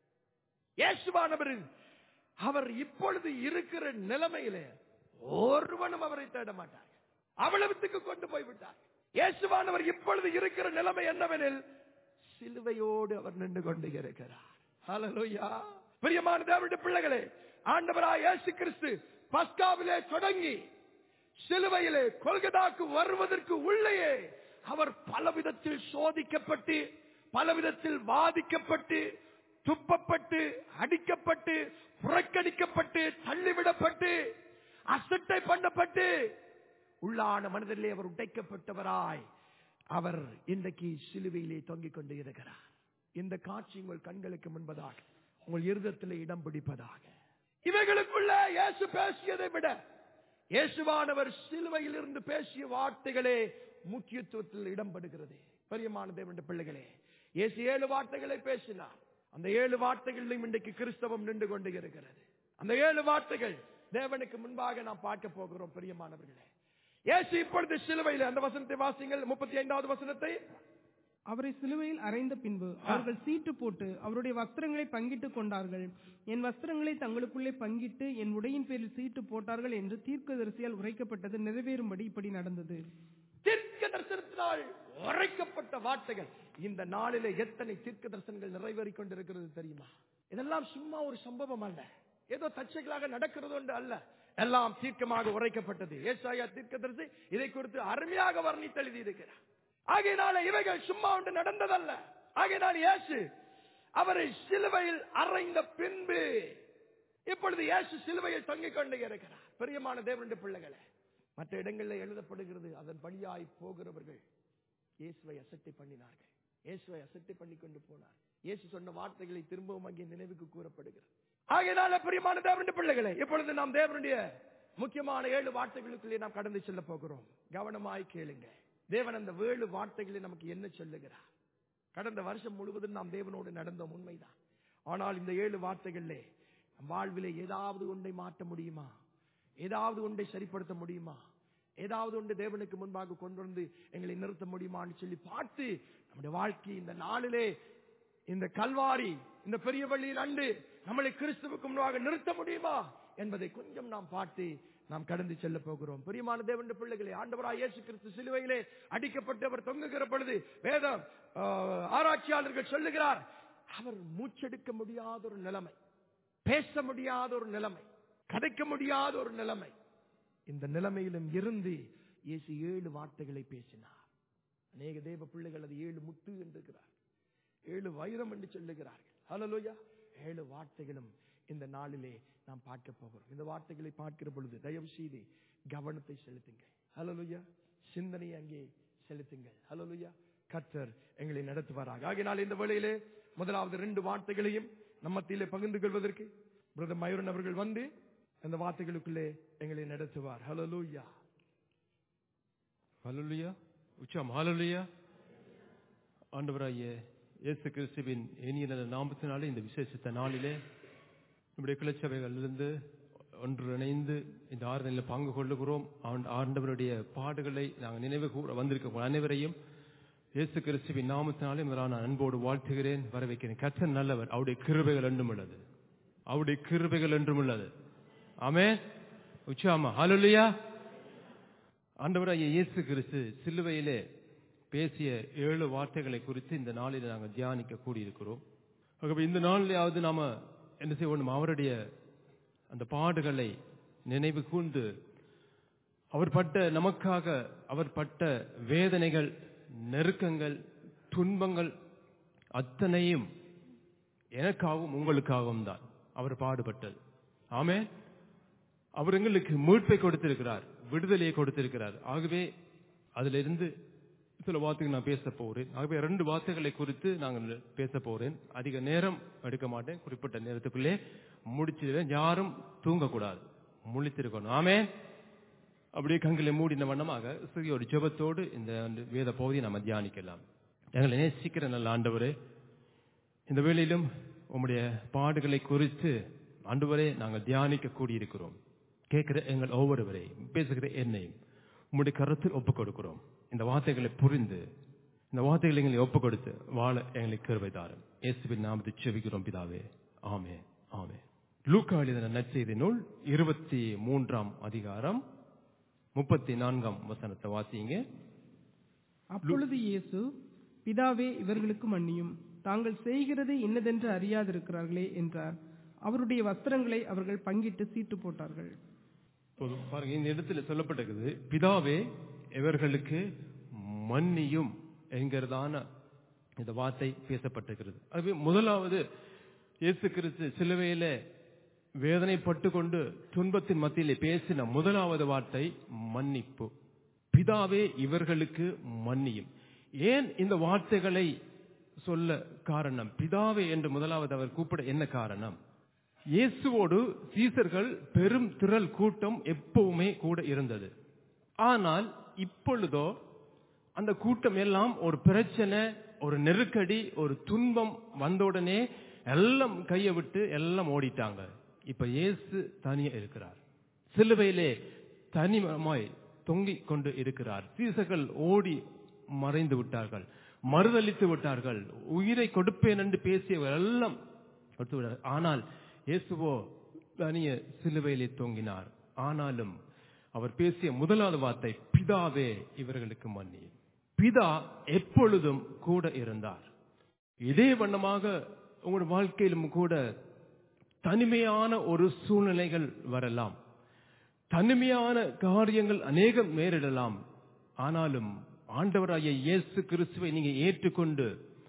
S1: இயேசுவானவர் அவர் இப்பொழுது இருக்கிற நிலைமையிலே ஒருவனும் அவரை தேட மாட்டார்கள் அவ்வளவுத்துக்கு கொண்டு போய் விட்டார் இயேசுவானவர் இப்பொழுது இருக்கிற நிலைமை என்னவெனில் சிலுவையோடு அவர் நின்று கொண்டு இருக்கிறார் ஹalleluya பிரியமான தேவனுடைய பிள்ளைகளே ஆண்டவராய் இயேசு கிறிஸ்து பஸ்காவிலே தொடங்கி சிலுவையிலே கொல்கதாக்கு வருவதற்கு உள்ளேயே அவர் பலவிதத்தில் சோதிக்கப்பட்டு பலவிதத்தில் வாதிக்கப்பட்டு துப்பப்பட்டு அடிக்கப்பட்டு புறக்கணிக்கப்பட்டு தள்ளிவிடப்பட்டு அசட்டை பண்ணப்பட்டு உள்ளான மனதிலே அவர் உடைக்கப்பட்டவராய் அவர் இன்றைக்கு சிலுவையிலே தொங்கிக் கொண்டு இருக்கிறார் இந்த காட்சி உங்கள் கண்களுக்கு முன்பதாக உங்கள் இருதத்திலே இடம் பிடிப்பதாக இவைகளுக்குள்ள இயேசு பேசியதை விட இயேசுவானவர் சிலுவையில் இருந்து பேசிய வார்த்தைகளே முக்கியத்துவத்தில் இடம்பெறுகிறது பெரியமான தேவனுடைய பிள்ளைகளே இயேசு ஏழு வார்த்தைகளை பேசினார் அந்த ஏழு வார்த்தைகளிலும் இன்றைக்கு கிறிஸ்தவம் நின்று கொண்டு இருக்கிறது அந்த ஏழு வார்த்தைகள் தேவனுக்கு முன்பாக நாம் பார்க்க போகிறோம் பிரியமானவர்களே இயேசு இப்பொழுது சிலுவையில் அந்த வசனத்தை வாசிங்கள் முப்பத்தி ஐந்தாவது வசனத்தை
S2: அவரை சிலுவையில் அறைந்த பின்பு அவர்கள் சீட்டு போட்டு அவருடைய வஸ்திரங்களை பங்கிட்டுக் கொண்டார்கள் என் வஸ்திரங்களை தங்களுக்குள்ளே பங்கிட்டு என் உடையின் பேரில் சீட்டு போட்டார்கள் என்று தீர்க்கதரிசியால் உரைக்கப்பட்டது நிறைவேறும்படி இப்படி நடந்தது
S1: தீர்க்க தரிசனத்தினால் உரைக்கப்பட்ட வார்த்தைகள் இந்த நாளிலே எத்தனை தீர்க்க தரிசனங்கள் நிறைவேறிக் கொண்டிருக்கிறது தெரியுமா இதெல்லாம் சும்மா ஒரு சம்பவம் அல்ல ஏதோ தச்சைகளாக நடக்கிறது ஒன்று அல்ல எல்லாம் தீர்க்கமாக உரைக்கப்பட்டது ஏசாயா தீர்க்கதரிசி இதை குறித்து அருமையாக வர்ணித்து எழுதியிருக்கிறார் ஆகையினால இவைகள் சும்மா ஒன்று நடந்ததல்ல ஆகையினால் இயேசு அவரை சிலுவையில் அறைந்த பின்பு இப்பொழுது இயேசு சிலுவையில் தொங்கிக் கொண்டு இருக்கிறார் பிரியமான தேவனுடைய பிள்ளைகளே மற்ற இடங்களில் எழுதப்படுகிறது அதன் வழியாய் போகிறவர்கள் இயேசுவை அசட்டை பண்ணினார்கள் இயேசுவை அசட்டை பண்ணி கொண்டு போனார் இயேசு சொன்ன வார்த்தைகளை திரும்பவும் அங்கே நினைவுக்கு கூறப்படுகிறது ஆகையினால பிரியமான தேவனுடைய பிள்ளைகளே இப்பொழுது நாம் தேவனுடைய முக்கியமான ஏழு வார்த்தைகளுக்குள்ளே நாம் கடந்து செல்ல போகிறோம் கவனமாய் கேளுங்க தேவன் அந்த ஏழு வார்த்தைகளை நமக்கு என்ன சொல்லுகிறார் கடந்த வருஷம் முழுவதும் நாம் தேவனோடு நடந்தோம் உண்மைதான் ஆனால் இந்த ஏழு வார்த்தைகளிலே நம் வாழ்விலே ஏதாவது ஒன்றை மாற்ற முடியுமா ஏதாவது ஒன்றை சரிப்படுத்த முடியுமா ஏதாவது ஒன்று தேவனுக்கு முன்பாக கொண்டு வந்து எங்களை நிறுத்த முடியுமான்னு சொல்லி பார்த்து நம்முடைய வாழ்க்கை இந்த நாளிலே இந்த கல்வாரி இந்த பெரிய பள்ளியில் அண்டு நம்மளை கிறிஸ்துவுக்கு முன்பாக நிறுத்த முடியுமா என்பதை கொஞ்சம் நாம் பார்த்து நாம் கடந்து செல்ல போகிறோம் பிரியமான தேவனுடைய பிள்ளைகளே ஆண்டவராய் இயேசு கிறிஸ்து சிலுவையிலே அடிக்கப்பட்டு அவர் தொங்குகிற பொழுது வேதம் ஆஹ், ஆராய்ச்சியாளர்கள் சொல்லுகிறார் அவர் மூச்செடுக்க முடியாத ஒரு நிலைமை பேச முடியாத ஒரு நிலைமை கதைக்க முடியாத ஒரு நிலைமை இந்த நிலைமையிலும் இருந்து இயேசு ஏழு வார்த்தைகளை பேசினார் அநேக தேவ பிள்ளைகள் அது ஏழு முத்து என்றுகிறார் ஏழு வைரம் என்று சொல்லுகிறார்கள் ஹalleluya ஏழு வார்த்தைகளும் இந்த நாளிலே நாம் பார்க்க போகிறோம் இந்த வார்த்தைகளை பார்க்கிற பொழுது தயவு செய்து கவனத்தை செலுத்துங்கள் ஹalleluya சிந்தனையை அங்கே செலுத்துங்கள் ஹalleluya கர்த்தர் எங்களை நடத்துவாராக ஆகையினால் இந்த வேளையிலே முதலாவது ரெண்டு வார்த்தைகளையும் நம்ம மத்தியிலே பகிர்ந்து கொள்வதற்கு பிரதர் மயூரன் அவர்கள் வந்து அந்த வார்த்தைகளுக்குள்ளே எங்களை நடத்துவார் ஹalleluya
S3: ஹalleluya உச்சம் ஹalleluya ஆண்டவராகிய இயேசு கிறிஸ்துவின் இனிய நல்ல நாமத்தினாலே இந்த விசேஷத்த நாளிலே நம்முடைய கிளச்சபைகளிலிருந்து ஒன்றிணைந்து இந்த ஆறுதலில் பங்கு கொள்ளுகிறோம் ஆண்ட- ஆண்டவருடைய பாடுகளை நாங்கள் நினைவு கூற வந்திருக்க அனைவரையும் இயேசு கிறிஸ்துவின் நாமத்தினாலே முதலாக நான் அன்போடு வாழ்த்துகிறேன் வரவேற்கிறேன் கர்த்தர் நல்லவர் அவருடைய கிருபைகள் என்றும் உள்ளது அவருடைய கிருபைகள் என்றும் உள்ளது ஆமே உச்சாமா ஹalleluya ஆண்டவராகிய இயேசு கிறிஸ்து சிலுவையிலே பேசிய ஏழு வார்த்தைகளை குறித்து இந்த நாளில் நாங்கள் தியானிக்க கூடியிருக்கிறோம் ஆகவே இந்த நாளிலாவது நாம என்ன செய்யணும் அவருடைய அந்த பாடுகளை நினைவு கூர்ந்து அவர் பட்ட நமக்காக அவர் பட்ட வேதனைகள் நெருக்கங்கள் துன்பங்கள் அத்தனையும் எனக்காகவும் உங்களுக்காகவும் தான் அவர் பாடுபட்டது ஆமே அவர் எங்களுக்கு மீட்பை கொடுத்திருக்கிறார் விடுதலையை கொடுத்திருக்கிறார் ஆகவே அதிலிருந்து சில வார்த்தைகள் நான் பேச போறேன் ஆகவே ரெண்டு வார்த்தைகளை குறித்து நாங்கள் பேச போறேன் அதிக நேரம் எடுக்க மாட்டேன் குறிப்பிட்ட நேரத்துக்குள்ளே முடிச்சிடுவேன் யாரும் தூங்கக்கூடாது முழித்திருக்கணும் ஆமே அப்படியே கண்களை மூடின வண்ணமாக சிறிய ஒரு ஜெபத்தோடு இந்த வேத பகுதியை நம்ம தியானிக்கலாம் எங்களை நேசிக்கிற நல்ல ஆண்டவரே இந்த வேளையிலும் உம்முடைய பாடுகளை குறித்து ஆண்டவரே நாங்கள் தியானிக்க கூடியிருக்கிறோம் கேட்கிற எங்கள் ஒவ்வொருவரை பேசுகிற என்னையும் உம்முடைய கருத்தில் ஒப்புக் கொடுக்கிறோம் இந்த வார்த்தைகளை புரிந்து இந்த வார்த்தைகளை எங்களை ஒப்புக் கொடுத்து வாழ எங்களுக்கு கிருபை தாரும் இயேசுவின் நாமத்தை செவிக்கிறோம் பிதாவே ஆமே ஆமே லூக்கா எழுதின நற்செய்தி நூல் இருபத்தி மூன்றாம் அதிகாரம் முப்பத்தி நான்காம் வசனத்தை வாசிங்க
S2: அப்பொழுது இயேசு பிதாவே இவர்களுக்கு மன்னியும் தாங்கள் செய்கிறது இன்னதென்று அறியாதிருக்கிறார்களே என்றார் அவருடைய வஸ்திரங்களை அவர்கள் பங்கிட்டு சீட்டு போட்டார்கள்
S3: இப்போது பாருங்க இந்த இடத்துல சொல்லப்பட்டிருக்குது பிதாவே இவர்களுக்கு மன்னியும் என்கிறதான இந்த வார்த்தை பேசப்பட்டிருக்கிறது அதுவே முதலாவது இயேசு கிறிஸ்து சிலுவையில வேதனைப்பட்டு கொண்டு துன்பத்தின் மத்தியிலே பேசின முதலாவது வார்த்தை மன்னிப்பு பிதாவே இவர்களுக்கு மன்னியும் ஏன் இந்த வார்த்தைகளை சொல்ல காரணம் பிதாவே என்று முதலாவது அவர் கூப்பிட என்ன காரணம் இயேசுவோடு சீசர்கள் பெரும் திரள் கூட்டம் எப்பவுமே கூட இருந்தது ஆனால் இப்பொழுதோ அந்த கூட்டம் எல்லாம் ஒரு பிரச்சனை ஒரு நெருக்கடி ஒரு துன்பம் வந்தவுடனே எல்லாம் கையை விட்டு எல்லாம் ஓடிட்டாங்க இப்ப இயேசு தனியா இருக்கிறார் சிலுவையிலே தனிமமாய் தொங்கிக் கொண்டு இருக்கிறார் சீசர்கள் ஓடி மறைந்து விட்டார்கள் மறுதளித்து விட்டார்கள் உயிரை கொடுப்பேன் என்று பேசியவர் எல்லாம் கொடுத்து விட்டார்கள். ஆனால் இயேசுவோ தனிய சிலுவையிலே தொங்கினார் ஆனாலும் அவர் பேசிய முதலாவது வார்த்தை பிதாவே இவர்களுக்கு மன்னி பிதா எப்பொழுதும் கூட இருந்தார் இதே வண்ணமாக உங்களுடைய வாழ்க்கையிலும் கூட தனிமையான ஒரு சூழ்நிலைகள் வரலாம் தனிமையான காரியங்கள் அநேகம் நேரிடலாம் ஆனாலும் ஆண்டவராகிய இயேசு கிறிஸ்துவை நீங்க ஏற்றுக்கொண்டு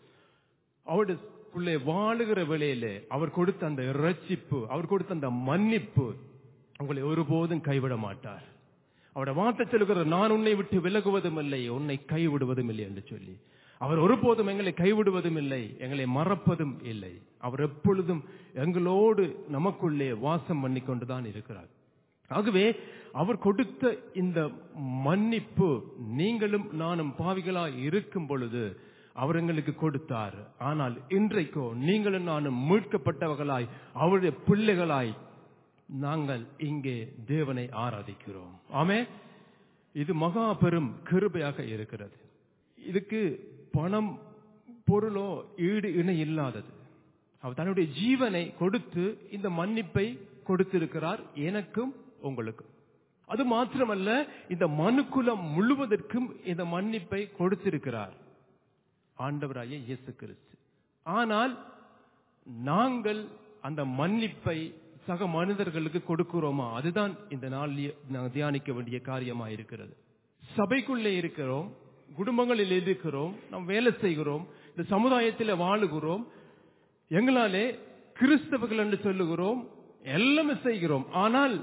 S3: அவருடைய வாழுகிற வேளையிலே அவர் கொடுத்த அந்த இரட்சிப்பு அவர் கொடுத்த அந்த மன்னிப்பு உங்களை ஒருபோதும் கைவிட மாட்டார் அவருடைய வார்த்தை சொல்லுகிற நான் உன்னை விட்டு விலகுவதும் இல்லை உன்னை கைவிடுவதும் இல்லை என்று சொல்லி அவர் ஒருபோதும் எங்களை கைவிடுவதும் இல்லை எங்களை மறப்பதும் இல்லை அவர் எப்பொழுதும் எங்களோடு நமக்குள்ளே வாசம் பண்ணி கொண்டுதான் இருக்கிறார் ஆகவே அவர் கொடுத்த இந்த மன்னிப்பு நீங்களும் நானும் பாவிகளாய் இருக்கும் பொழுது அவர் எங்களுக்கு கொடுத்தார் ஆனால் இன்றைக்கோ நீங்களும் நானும் மீட்கப்பட்டவர்களாய் அவருடைய பிள்ளைகளாய் நாங்கள் இங்கே தேவனை ஆராதிக்கிறோம் ஆமே இது மகா பெரும் கிருபையாக இருக்கிறது இதுக்கு பணம் பொருளோ ஈடு இணை இல்லாதது அவர் தன்னுடைய ஜீவனை கொடுத்து இந்த மன்னிப்பை கொடுத்திருக்கிறார் எனக்கும் உங்களுக்கும் அது மாத்திரமல்ல இந்த மனுக்குலம் முழுவதற்கும் இந்த மன்னிப்பை கொடுத்திருக்கிறார் ஆண்டவராய இயேசு கிறிஸ்து ஆனால் நாங்கள் அந்த மன்னிப்பை சக மனிதர்களுக்கு கொடுக்கிறோமா அதுதான் இந்த நாளில் நாங்கள் தியானிக்க வேண்டிய காரியமா இருக்கிறது சபைக்குள்ளே இருக்கிறோம் குடும்பங்களில் இருக்கிறோம் நாம் வேலை செய்கிறோம் இந்த சமுதாயத்தில் வாழுகிறோம் எங்களாலே கிறிஸ்தவர்கள் என்று சொல்லுகிறோம் எல்லாமே செய்கிறோம் ஆனால்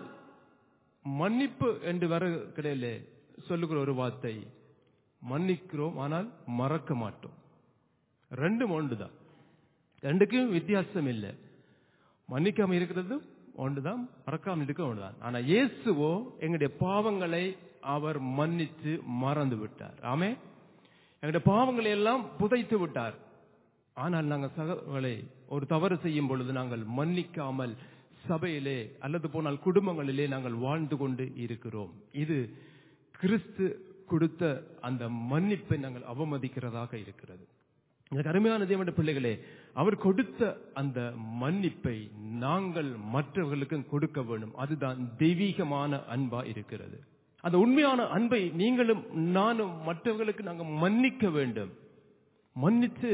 S3: மன்னிப்பு என்று வர கிடையில சொல்லுகிற ஒரு வார்த்தை மன்னிக்கிறோம் ஆனால் மறக்க மாட்டோம் ரெண்டும் ஒன்றுதான் ரெண்டுக்கும் வித்தியாசம் இல்லை மன்னிக்காம இருக்கிறது ஒன்றுதான் மறக்காம இருக்க ஒன்றுதான் ஆனா இயேசுவோ எங்களுடைய பாவங்களை அவர் மன்னித்து மறந்து விட்டார் ஆமே எங்களுடைய பாவங்களை எல்லாம் புதைத்து விட்டார் ஆனால் நாங்கள் சகங்களை ஒரு தவறு செய்யும் பொழுது நாங்கள் மன்னிக்காமல் சபையிலே அல்லது போனால் குடும்பங்களிலே நாங்கள் வாழ்ந்து கொண்டு இருக்கிறோம் இது கிறிஸ்து கொடுத்த அந்த மன்னிப்பை நாங்கள் அவமதிக்கிறதாக இருக்கிறது எனக்கு அருமையான தேவனுடைய பிள்ளைகளே அவர் கொடுத்த அந்த மன்னிப்பை நாங்கள் மற்றவர்களுக்கும் கொடுக்க வேண்டும் அதுதான் தெய்வீகமான அன்பா இருக்கிறது அந்த உண்மையான அன்பை நீங்களும் நானும் மற்றவர்களுக்கு நாங்கள் மன்னிக்க வேண்டும் மன்னித்து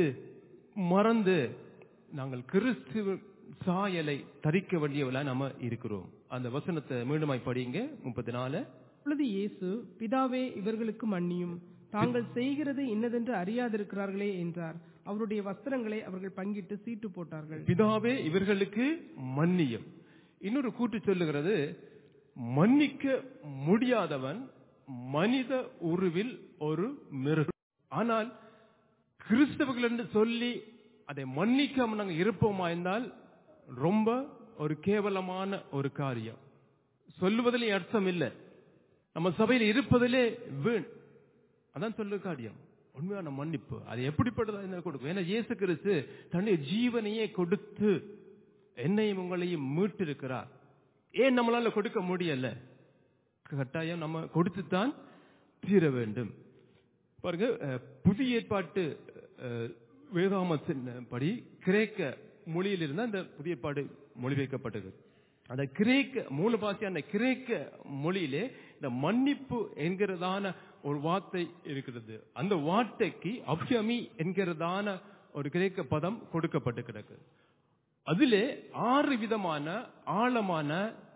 S3: மறந்து நாங்கள் கிறிஸ்துவ சாயலை தரிக்க வேண்டியவளா நாம இருக்கிறோம் அந்த வசனத்தை மீண்டுமாய் படிங்க முப்பத்தி நாலு
S2: அப்பொழுது இயேசு பிதாவே இவர்களுக்கு மன்னியும் தாங்கள் செய்கிறது இன்னதென்று அறியாதிருக்கிறார்களே என்றார் அவருடைய வஸ்திரங்களை அவர்கள் பங்கிட்டு சீட்டு போட்டார்கள்
S3: பிதாவே இவர்களுக்கு மன்னியும் இன்னொரு கூட்டு சொல்லுகிறது மன்னிக்க முடியாதவன் மனித உருவில் ஒரு மிருகம் ஆனால் கிறிஸ்தவர்கள் என்று சொல்லி அதை மன்னிக்காம நாங்க இருப்போமா என்றால் ரொம்ப ஒரு கேவலமான ஒரு காரியம் சொல்லுவதிலே அர்த்தம் இல்லை நம்ம சபையில் இருப்பதிலே வீண் அதான் சொல்லு காரியம் உண்மையான மன்னிப்பு அது எப்படிப்பட்டதா இருந்தாலும் கொடுக்கும் ஏன்னா இயேசு கிறிஸ்து தன்னுடைய ஜீவனையே கொடுத்து என்னையும் உங்களையும் மீட்டிருக்கிறார் ஏன் நம்மளால கொடுக்க முடியல கட்டாயம் நம்ம கொடுத்துத்தான் தீர வேண்டும் பாருங்க அஹ், புதிய ஏற்பாட்டு அஹ், வேதாமத்தின் படி கிரேக்க மொழியில் இருந்தா இந்த புதிய ஏற்பாடு மொழிபெயர்க்கப்பட்டது அந்த கிரேக்க மூல பாஷையான கிரேக்க மொழியிலே இந்த மன்னிப்பு என்கிறதான ஒரு வார்த்தை இருக்கிறது அந்த வார்த்தைக்கு அப்யமி என்கிறதான ஒரு கிரேக்க பதம் கொடுக்கப்பட்டு கிடக்கு அதிலே ஆறு விதமான ஆழமான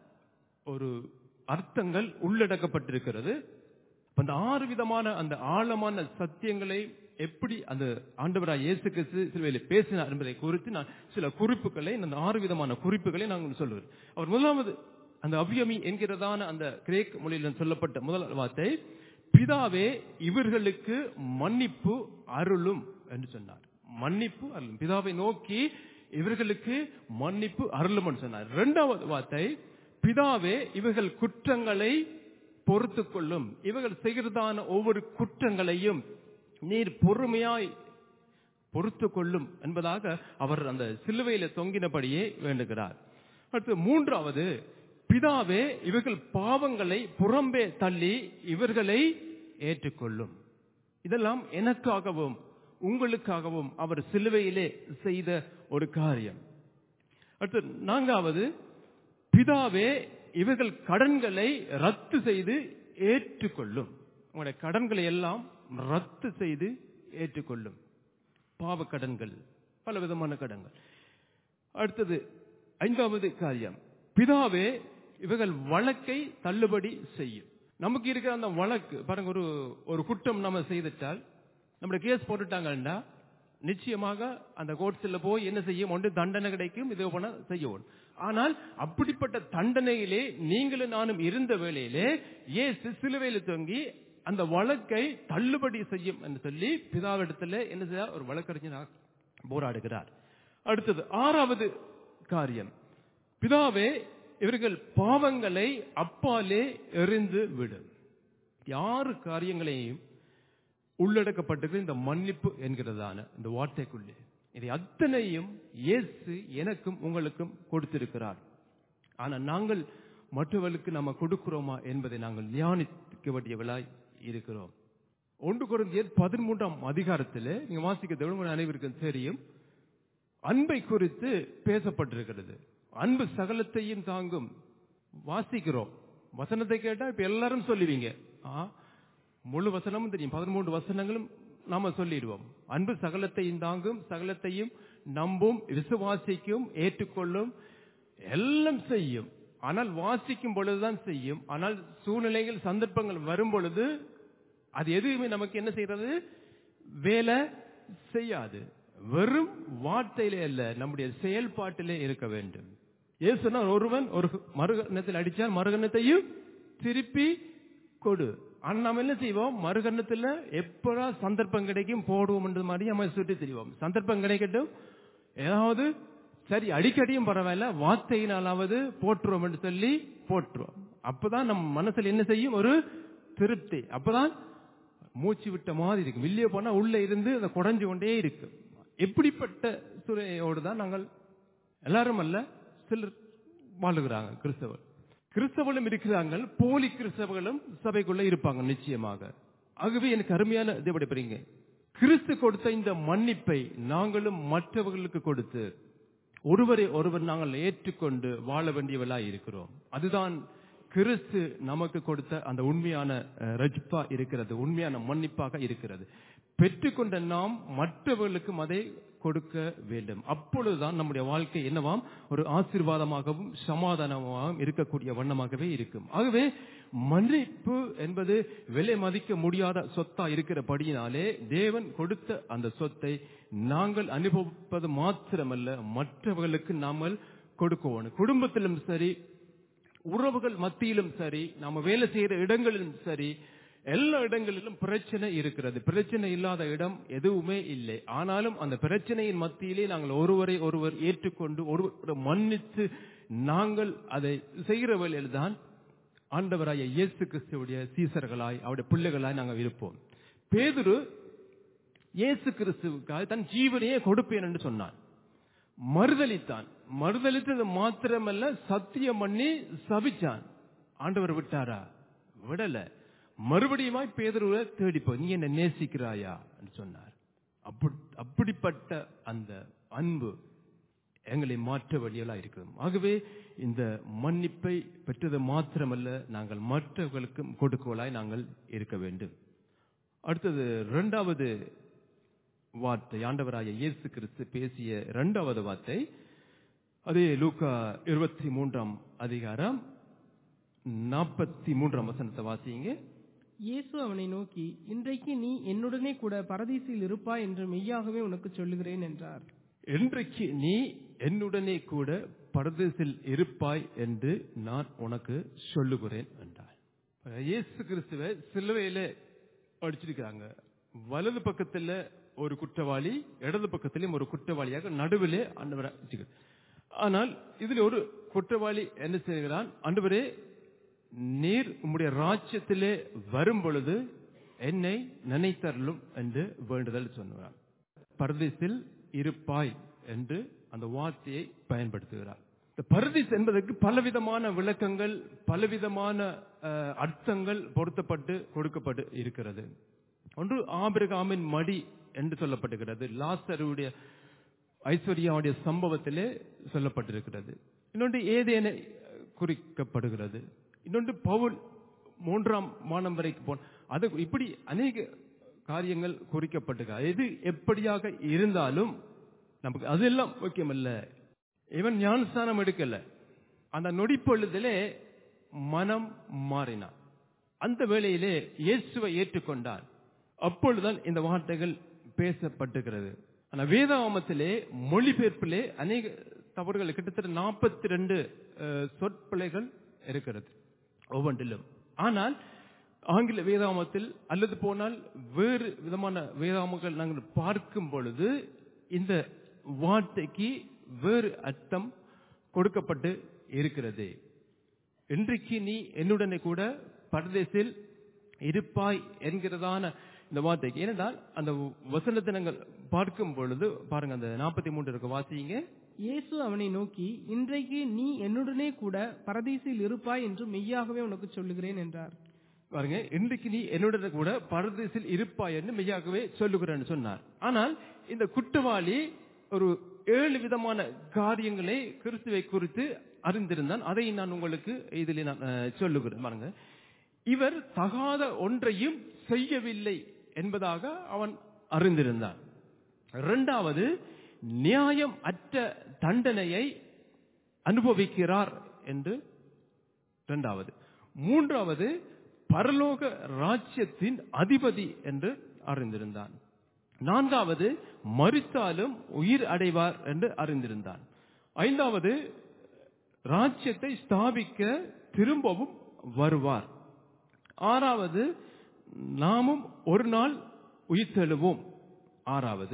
S3: ஒரு அர்த்தங்கள் உள்ளடக்கப்பட்டிருக்கிறது அப்ப அந்த ஆறு விதமான அந்த ஆழமான சத்தியங்களை எப்படி அந்த ஆண்டவராய் இயேசு கிறிஸ்து சிலுவையில் பேசினார் என்பதை குறித்து நான் சில குறிப்புகளை அந்த ஆறு விதமான குறிப்புகளை நான் சொல்லுவேன் அவர் முதலாவது அந்த அவ்யமி என்கிறதான அந்த கிரேக் மொழியில் சொல்லப்பட்ட முதல் வார்த்தை பிதாவே இவர்களுக்கு மன்னிப்பு அருளும் என்று சொன்னார் மன்னிப்பு அருளும் பிதாவை நோக்கி இவர்களுக்கு மன்னிப்பு அருளும் என்று சொன்னார் இரண்டாவது வார்த்தை பிதாவே இவர்கள் குற்றங்களை பொறுத்து கொள்ளும் இவர்கள் செய்கிறதான ஒவ்வொரு குற்றங்களையும் நீர் பொறுமையாய் பொறுத்து கொள்ளும் என்பதாக அவர் அந்த சிலுவையில தொங்கினபடியே வேண்டுகிறார் அடுத்து மூன்றாவது பிதாவே இவர்கள் பாவங்களை புறம்பே தள்ளி இவர்களை ஏற்றுக்கொள்ளும் இதெல்லாம் எனக்காகவும் உங்களுக்காகவும் அவர் சிலுவையிலே செய்த ஒரு காரியம் அடுத்து நான்காவது பிதாவே இவர்கள் கடன்களை ரத்து செய்து ஏற்றுக்கொள்ளும் உங்களுடைய கடன்களை எல்லாம் ரத்து செய்து ஏற்றுக்கொள்ளும் பாவ கடன்கள் பல விதமான கடன்கள் அடுத்தது ஐந்தாவது காரியம் பிதாவே இவர்கள் வழக்கை தள்ளுபடி செய்யும் நமக்கு இருக்கிற அந்த வழக்கு பாருங்க ஒரு ஒரு குற்றம் நம்ம செய்துட்டால் நம்மளுடைய கேஸ் போட்டுட்டாங்கன்னா நிச்சயமாக அந்த கோர்ட்ஸ்ல போய் என்ன செய்யும் ஒன்று தண்டனை கிடைக்கும் இதே போல செய்யவும் ஆனால் அப்படிப்பட்ட தண்டனையிலே நீங்களும் நானும் இருந்த வேளையிலே இயேசு சிலுவையில் தொங்கி அந்த வழக்கை தள்ளுபடி செய்யும் என்று சொல்லி பிதாவிடத்துல என்ன செய்ய ஒரு வழக்கறிஞர் போராடுகிறார் அடுத்தது ஆறாவது காரியம் பிதாவே இவர்கள் பாவங்களை அப்பாலே எறிந்து விடும் யாரு காரியங்களையும் உள்ளடக்கப்பட்டிருக்கிற இந்த மன்னிப்பு என்கிறதான இந்த வார்த்தைக்குள்ளே இதை அத்தனையும் இயேசு எனக்கும் உங்களுக்கும் கொடுத்திருக்கிறார் ஆனா நாங்கள் மற்றவர்களுக்கு நம்ம கொடுக்கிறோமா என்பதை நாங்கள் தியானிக்க வேண்டியவளாய் இருக்கிறோம் ஒன்று குருந்தியர் பதிமூன்றாம் அதிகாரத்தில் நீங்க வாசிக்க உங்கள் அனைவருக்கும் தெரியும் அன்பை குறித்து பேசப்பட்டிருக்கிறது அன்பு சகலத்தையும் தாங்கும் வாசிக்கிறோம் வசனத்தை கேட்டா இப்ப எல்லாரும் சொல்லுவீங்க ஆ, முழு வசனமும் தெரியும் பதிமூன்று வசனங்களும் நாம சொல்லிடுவோம் அன்பு சகலத்தையும் தாங்கும் சகலத்தையும் நம்பும் விசுவாசிக்கும் ஏற்றுக்கொள்ளும் எல்லாம் செய்யும் ஆனால் வாசிக்கும் பொழுதுதான் செய்யும் ஆனால் சூழ்நிலைகள் சந்தர்ப்பங்கள் வரும் பொழுது அது எதுவுமே நமக்கு என்ன செய்யறது வேலை செய்யாது வெறும் வார்த்தையிலே அல்ல நம்முடைய செயல்பாட்டிலே இருக்க வேண்டும் ஏசுனா ஒருவன் ஒரு மறுகணத்தில் அடிச்சால் மறுகணத்தையும் திருப்பி கொடு ஆனா நாம என்ன செய்வோம் மறுகணத்துல எப்படா சந்தர்ப்பம் கிடைக்கும் போடுவோம் என்ற மாதிரி நம்ம சுற்றி திரிவோம் சந்தர்ப்பம் கிடைக்கட்டும் ஏதாவது சரி அடிக்கடியும் பரவாயில்ல வார்த்தையினாலாவது போற்றுவோம் என்று சொல்லி போற்றுவோம் அப்பதான் நம்ம மனசுல என்ன செய்யும் ஒரு திருப்தி அப்பதான் மூச்சு விட்ட மாதிரி இருக்கும் வெளியே போனா உள்ள இருந்து அதை குறைஞ்சு கொண்டே இருக்கு எப்படிப்பட்ட சூழ்நிலையோடு தான் நாங்கள் எல்லாரும் அல்ல சிலர் வாழுகிறாங்க கிறிஸ்தவர் கிறிஸ்தவர்களும் இருக்கிறாங்க போலி கிறிஸ்தவர்களும் சபைக்குள்ள இருப்பாங்க நிச்சயமாக ஆகவே எனக்கு அருமையான இதை படிப்பீங்க கிறிஸ்து கொடுத்த இந்த மன்னிப்பை நாங்களும் மற்றவர்களுக்கு கொடுத்து ஒருவரை ஒருவர் நாங்கள் ஏற்றுக்கொண்டு வாழ வேண்டியவர்களாய் இருக்கிறோம் அதுதான் கிறிஸ்து நமக்கு கொடுத்த அந்த உண்மையான அஹ், ரட்சிப்பா இருக்கிறது உண்மையான மன்னிப்பாக இருக்கிறது பெற்றுக்கொண்ட நாம் மற்றவர்களுக்கும் அதை கொடுக்க வேண்டும் அப்பொழுதுதான் நம்முடைய வாழ்க்கை என்னவாம் ஒரு ஆசீர்வாதமாகவும் சமாதானமாகவும் இருக்கக்கூடிய வண்ணமாகவே இருக்கும் ஆகவே மன்னிப்பு என்பது விலை மதிக்க முடியாத சொத்தா இருக்கிறபடியினாலே தேவன் கொடுத்த அந்த சொத்தை நாங்கள் அனுபவிப்பது மாத்திரமல்ல மற்றவர்களுக்கு நாமல் கொடுக்கணும் குடும்பத்திலும் சரி உறவுகள் மத்தியிலும் சரி நாம வேலை செய்யற இடங்களிலும் சரி எல்லா இடங்களிலும் பிரச்சனை இருக்கிறது பிரச்சனை இல்லாத இடம் எதுவுமே இல்லை ஆனாலும் அந்த பிரச்சனையின் மத்தியிலே நாங்கள் ஒருவரை ஒருவர் ஏற்றுக்கொண்டு ஒருவரை மன்னித்து நாங்கள் அதை செய்கிற வேளையில் தான் ஆண்டவராய இயேசு கிறிஸ்துவுடைய சீசர்களாய் அவருடைய பிள்ளைகளாய் நாங்கள் இருப்போம் பேதுரு இயேசு கிறிஸ்துவுக்காக தன் ஜீவனையே கொடுப்பேன் என்று சொன்னான் மறுதளித்தான் மறுதளித்தது மாத்திரமல்ல சத்தியம் பண்ணி சபிச்சான் ஆண்டவர் விட்டாரா விடல மறுபடியுமாய் பேதருவை தேடிப்போ நீ என்ன நேசிக்கிறாயா என்று சொன்னார் அப்படி அப்படிப்பட்ட அந்த அன்பு எங்களை மாற்ற வழியலா இருக்கிறோம் ஆகவே இந்த மன்னிப்பை பெற்றது மாத்திரமல்ல நாங்கள் மற்றவர்களுக்கும் கொடுக்கவலாய் நாங்கள் இருக்க வேண்டும் அடுத்தது இரண்டாவது வார்த்தை ஆண்டவராய இயேசு கிறிஸ்து பேசிய இரண்டாவது வார்த்தை அதே லூக்கா இருபத்தி மூன்றாம் அதிகாரம் நாற்பத்தி மூன்றாம் வசனத்தை வாசிங்க
S2: இயேசு அவனை நோக்கி இன்றைக்கு நீ என்னுடனே கூட பரதீசில் இருப்பாய் என்று மெய்யாகவே உனக்கு சொல்லுகிறேன் என்றார்
S3: இன்றைக்கு நீ என்னுடனே கூட பரதேசில் இருப்பாய் என்று நான் உனக்கு சொல்லுகிறேன் என்றார் இயேசு கிறிஸ்துவ சிலுவையில அடிச்சிருக்காங்க வலது பக்கத்துல ஒரு குற்றவாளி இடது பக்கத்திலும் ஒரு குற்றவாளியாக நடுவிலே ஆண்டவரை வச்சுக்கிறார். ஆனால் இதுல ஒரு குற்றவாளி என்ன செய்கிறான் ஆண்டவரே நீர் உம்முடைய ராஜ்யத்திலே வரும் பொழுது என்னை நினைத்தருளும் என்று வேண்டுதல் சொன்னார் பரதேசில் இருப்பாய் என்று அந்த வார்த்தையை பயன்படுத்துகிறார் இந்த பரதீஸ் என்பதற்கு பலவிதமான விளக்கங்கள் பலவிதமான அஹ், அர்த்தங்கள் பொருத்தப்பட்டு கொடுக்கப்பட்டு இருக்கிறது ஒன்று ஆபிரகாமின் மடி என்று சொல்லப்பட்டிருக்கிறது லாசருடைய ஐஸ்வர்யாவுடைய சம்பவத்திலே சொல்லப்பட்டிருக்கிறது இன்னொன்று ஏதேனை குறிக்கப்படுகிறது இன்னொன்று பவுல் மூன்றாம் மானம் வரைக்கும் போன அது இப்படி அநேக காரியங்கள் குறிக்கப்பட்டிருக்க எது எப்படியாக இருந்தாலும் நமக்கு அதெல்லாம் முக்கியமல்ல இவன் ஞானஸ்தானம் எடுக்கல அந்த நொடிப்பொழுதிலே மனம் மாறினான் அந்த வேளையிலே இயேசுவை ஏற்றுக்கொண்டான் அப்பொழுதுதான் இந்த வார்த்தைகள் பேசப்பட்டிருக்கிறது ஆனா வேதாகமத்திலே மொழிபெயர்ப்பிலே அநேக தவறுகள் கிட்டத்தட்ட நாற்பத்தி ரெண்டு சொற்பிழைகள் இருக்கிறது ஒவ்வொன்றிலும் ஆனால் ஆங்கில வேதாகமத்தில் அல்லது போனால் வேறு விதமான வேதாகமங்கள் நாங்கள் பார்க்கும் பொழுது இந்த வார்த்தைக்கு வேறு அர்த்தம் கொடுக்கப்பட்டு இருக்கிறது இன்றைக்கு நீ என்னுடனே கூட பரதேசில் இருப்பாய் என்கிறதான இந்த வார்த்தைக்கு ஏனென்றால் அந்த வசனத்தை நாங்கள் பார்க்கும் பொழுது பாருங்க அந்த நாற்பத்தி மூன்று இருக்க வாசிங்க
S2: இயேசு அவனை நோக்கி இன்றைக்கு நீ என்னுடனே கூட பரதீசில் இருப்பாய் என்று மெய்யாகவே உனக்கு சொல்லுகிறேன் என்றார்
S3: பாருங்க இன்றைக்கு நீ என்னுடன் கூட பரதேசில் இருப்பாய் என்று மெய்யாகவே சொல்லுகிறேன்னு சொன்னார் ஆனால் இந்த குற்றவாளி ஒரு ஏழு விதமான காரியங்களை கிறிஸ்துவை குறித்து அறிந்திருந்தான் அதை நான் உங்களுக்கு இதில் நான் அஹ், சொல்லுகிறேன் பாருங்க இவர் தகாத ஒன்றையும் செய்யவில்லை என்பதாக அவன் அறிந்திருந்தான் இரண்டாவது நியாயம் அற்ற தண்டனையை அனுபவிக்கிறார் என்று இரண்டாவது மூன்றாவது பரலோக ராஜ்யத்தின் அதிபதி என்று அறிந்திருந்தான் நான்காவது மறித்தாலும் உயிர் அடைவார் என்று அறிந்திருந்தான் ஐந்தாவது ராஜ்யத்தை ஸ்தாபிக்க திரும்பவும் வருவார் ஆறாவது நாமும் ஒரு நாள் உயிர்த்தெழுவோம் ஆறாவது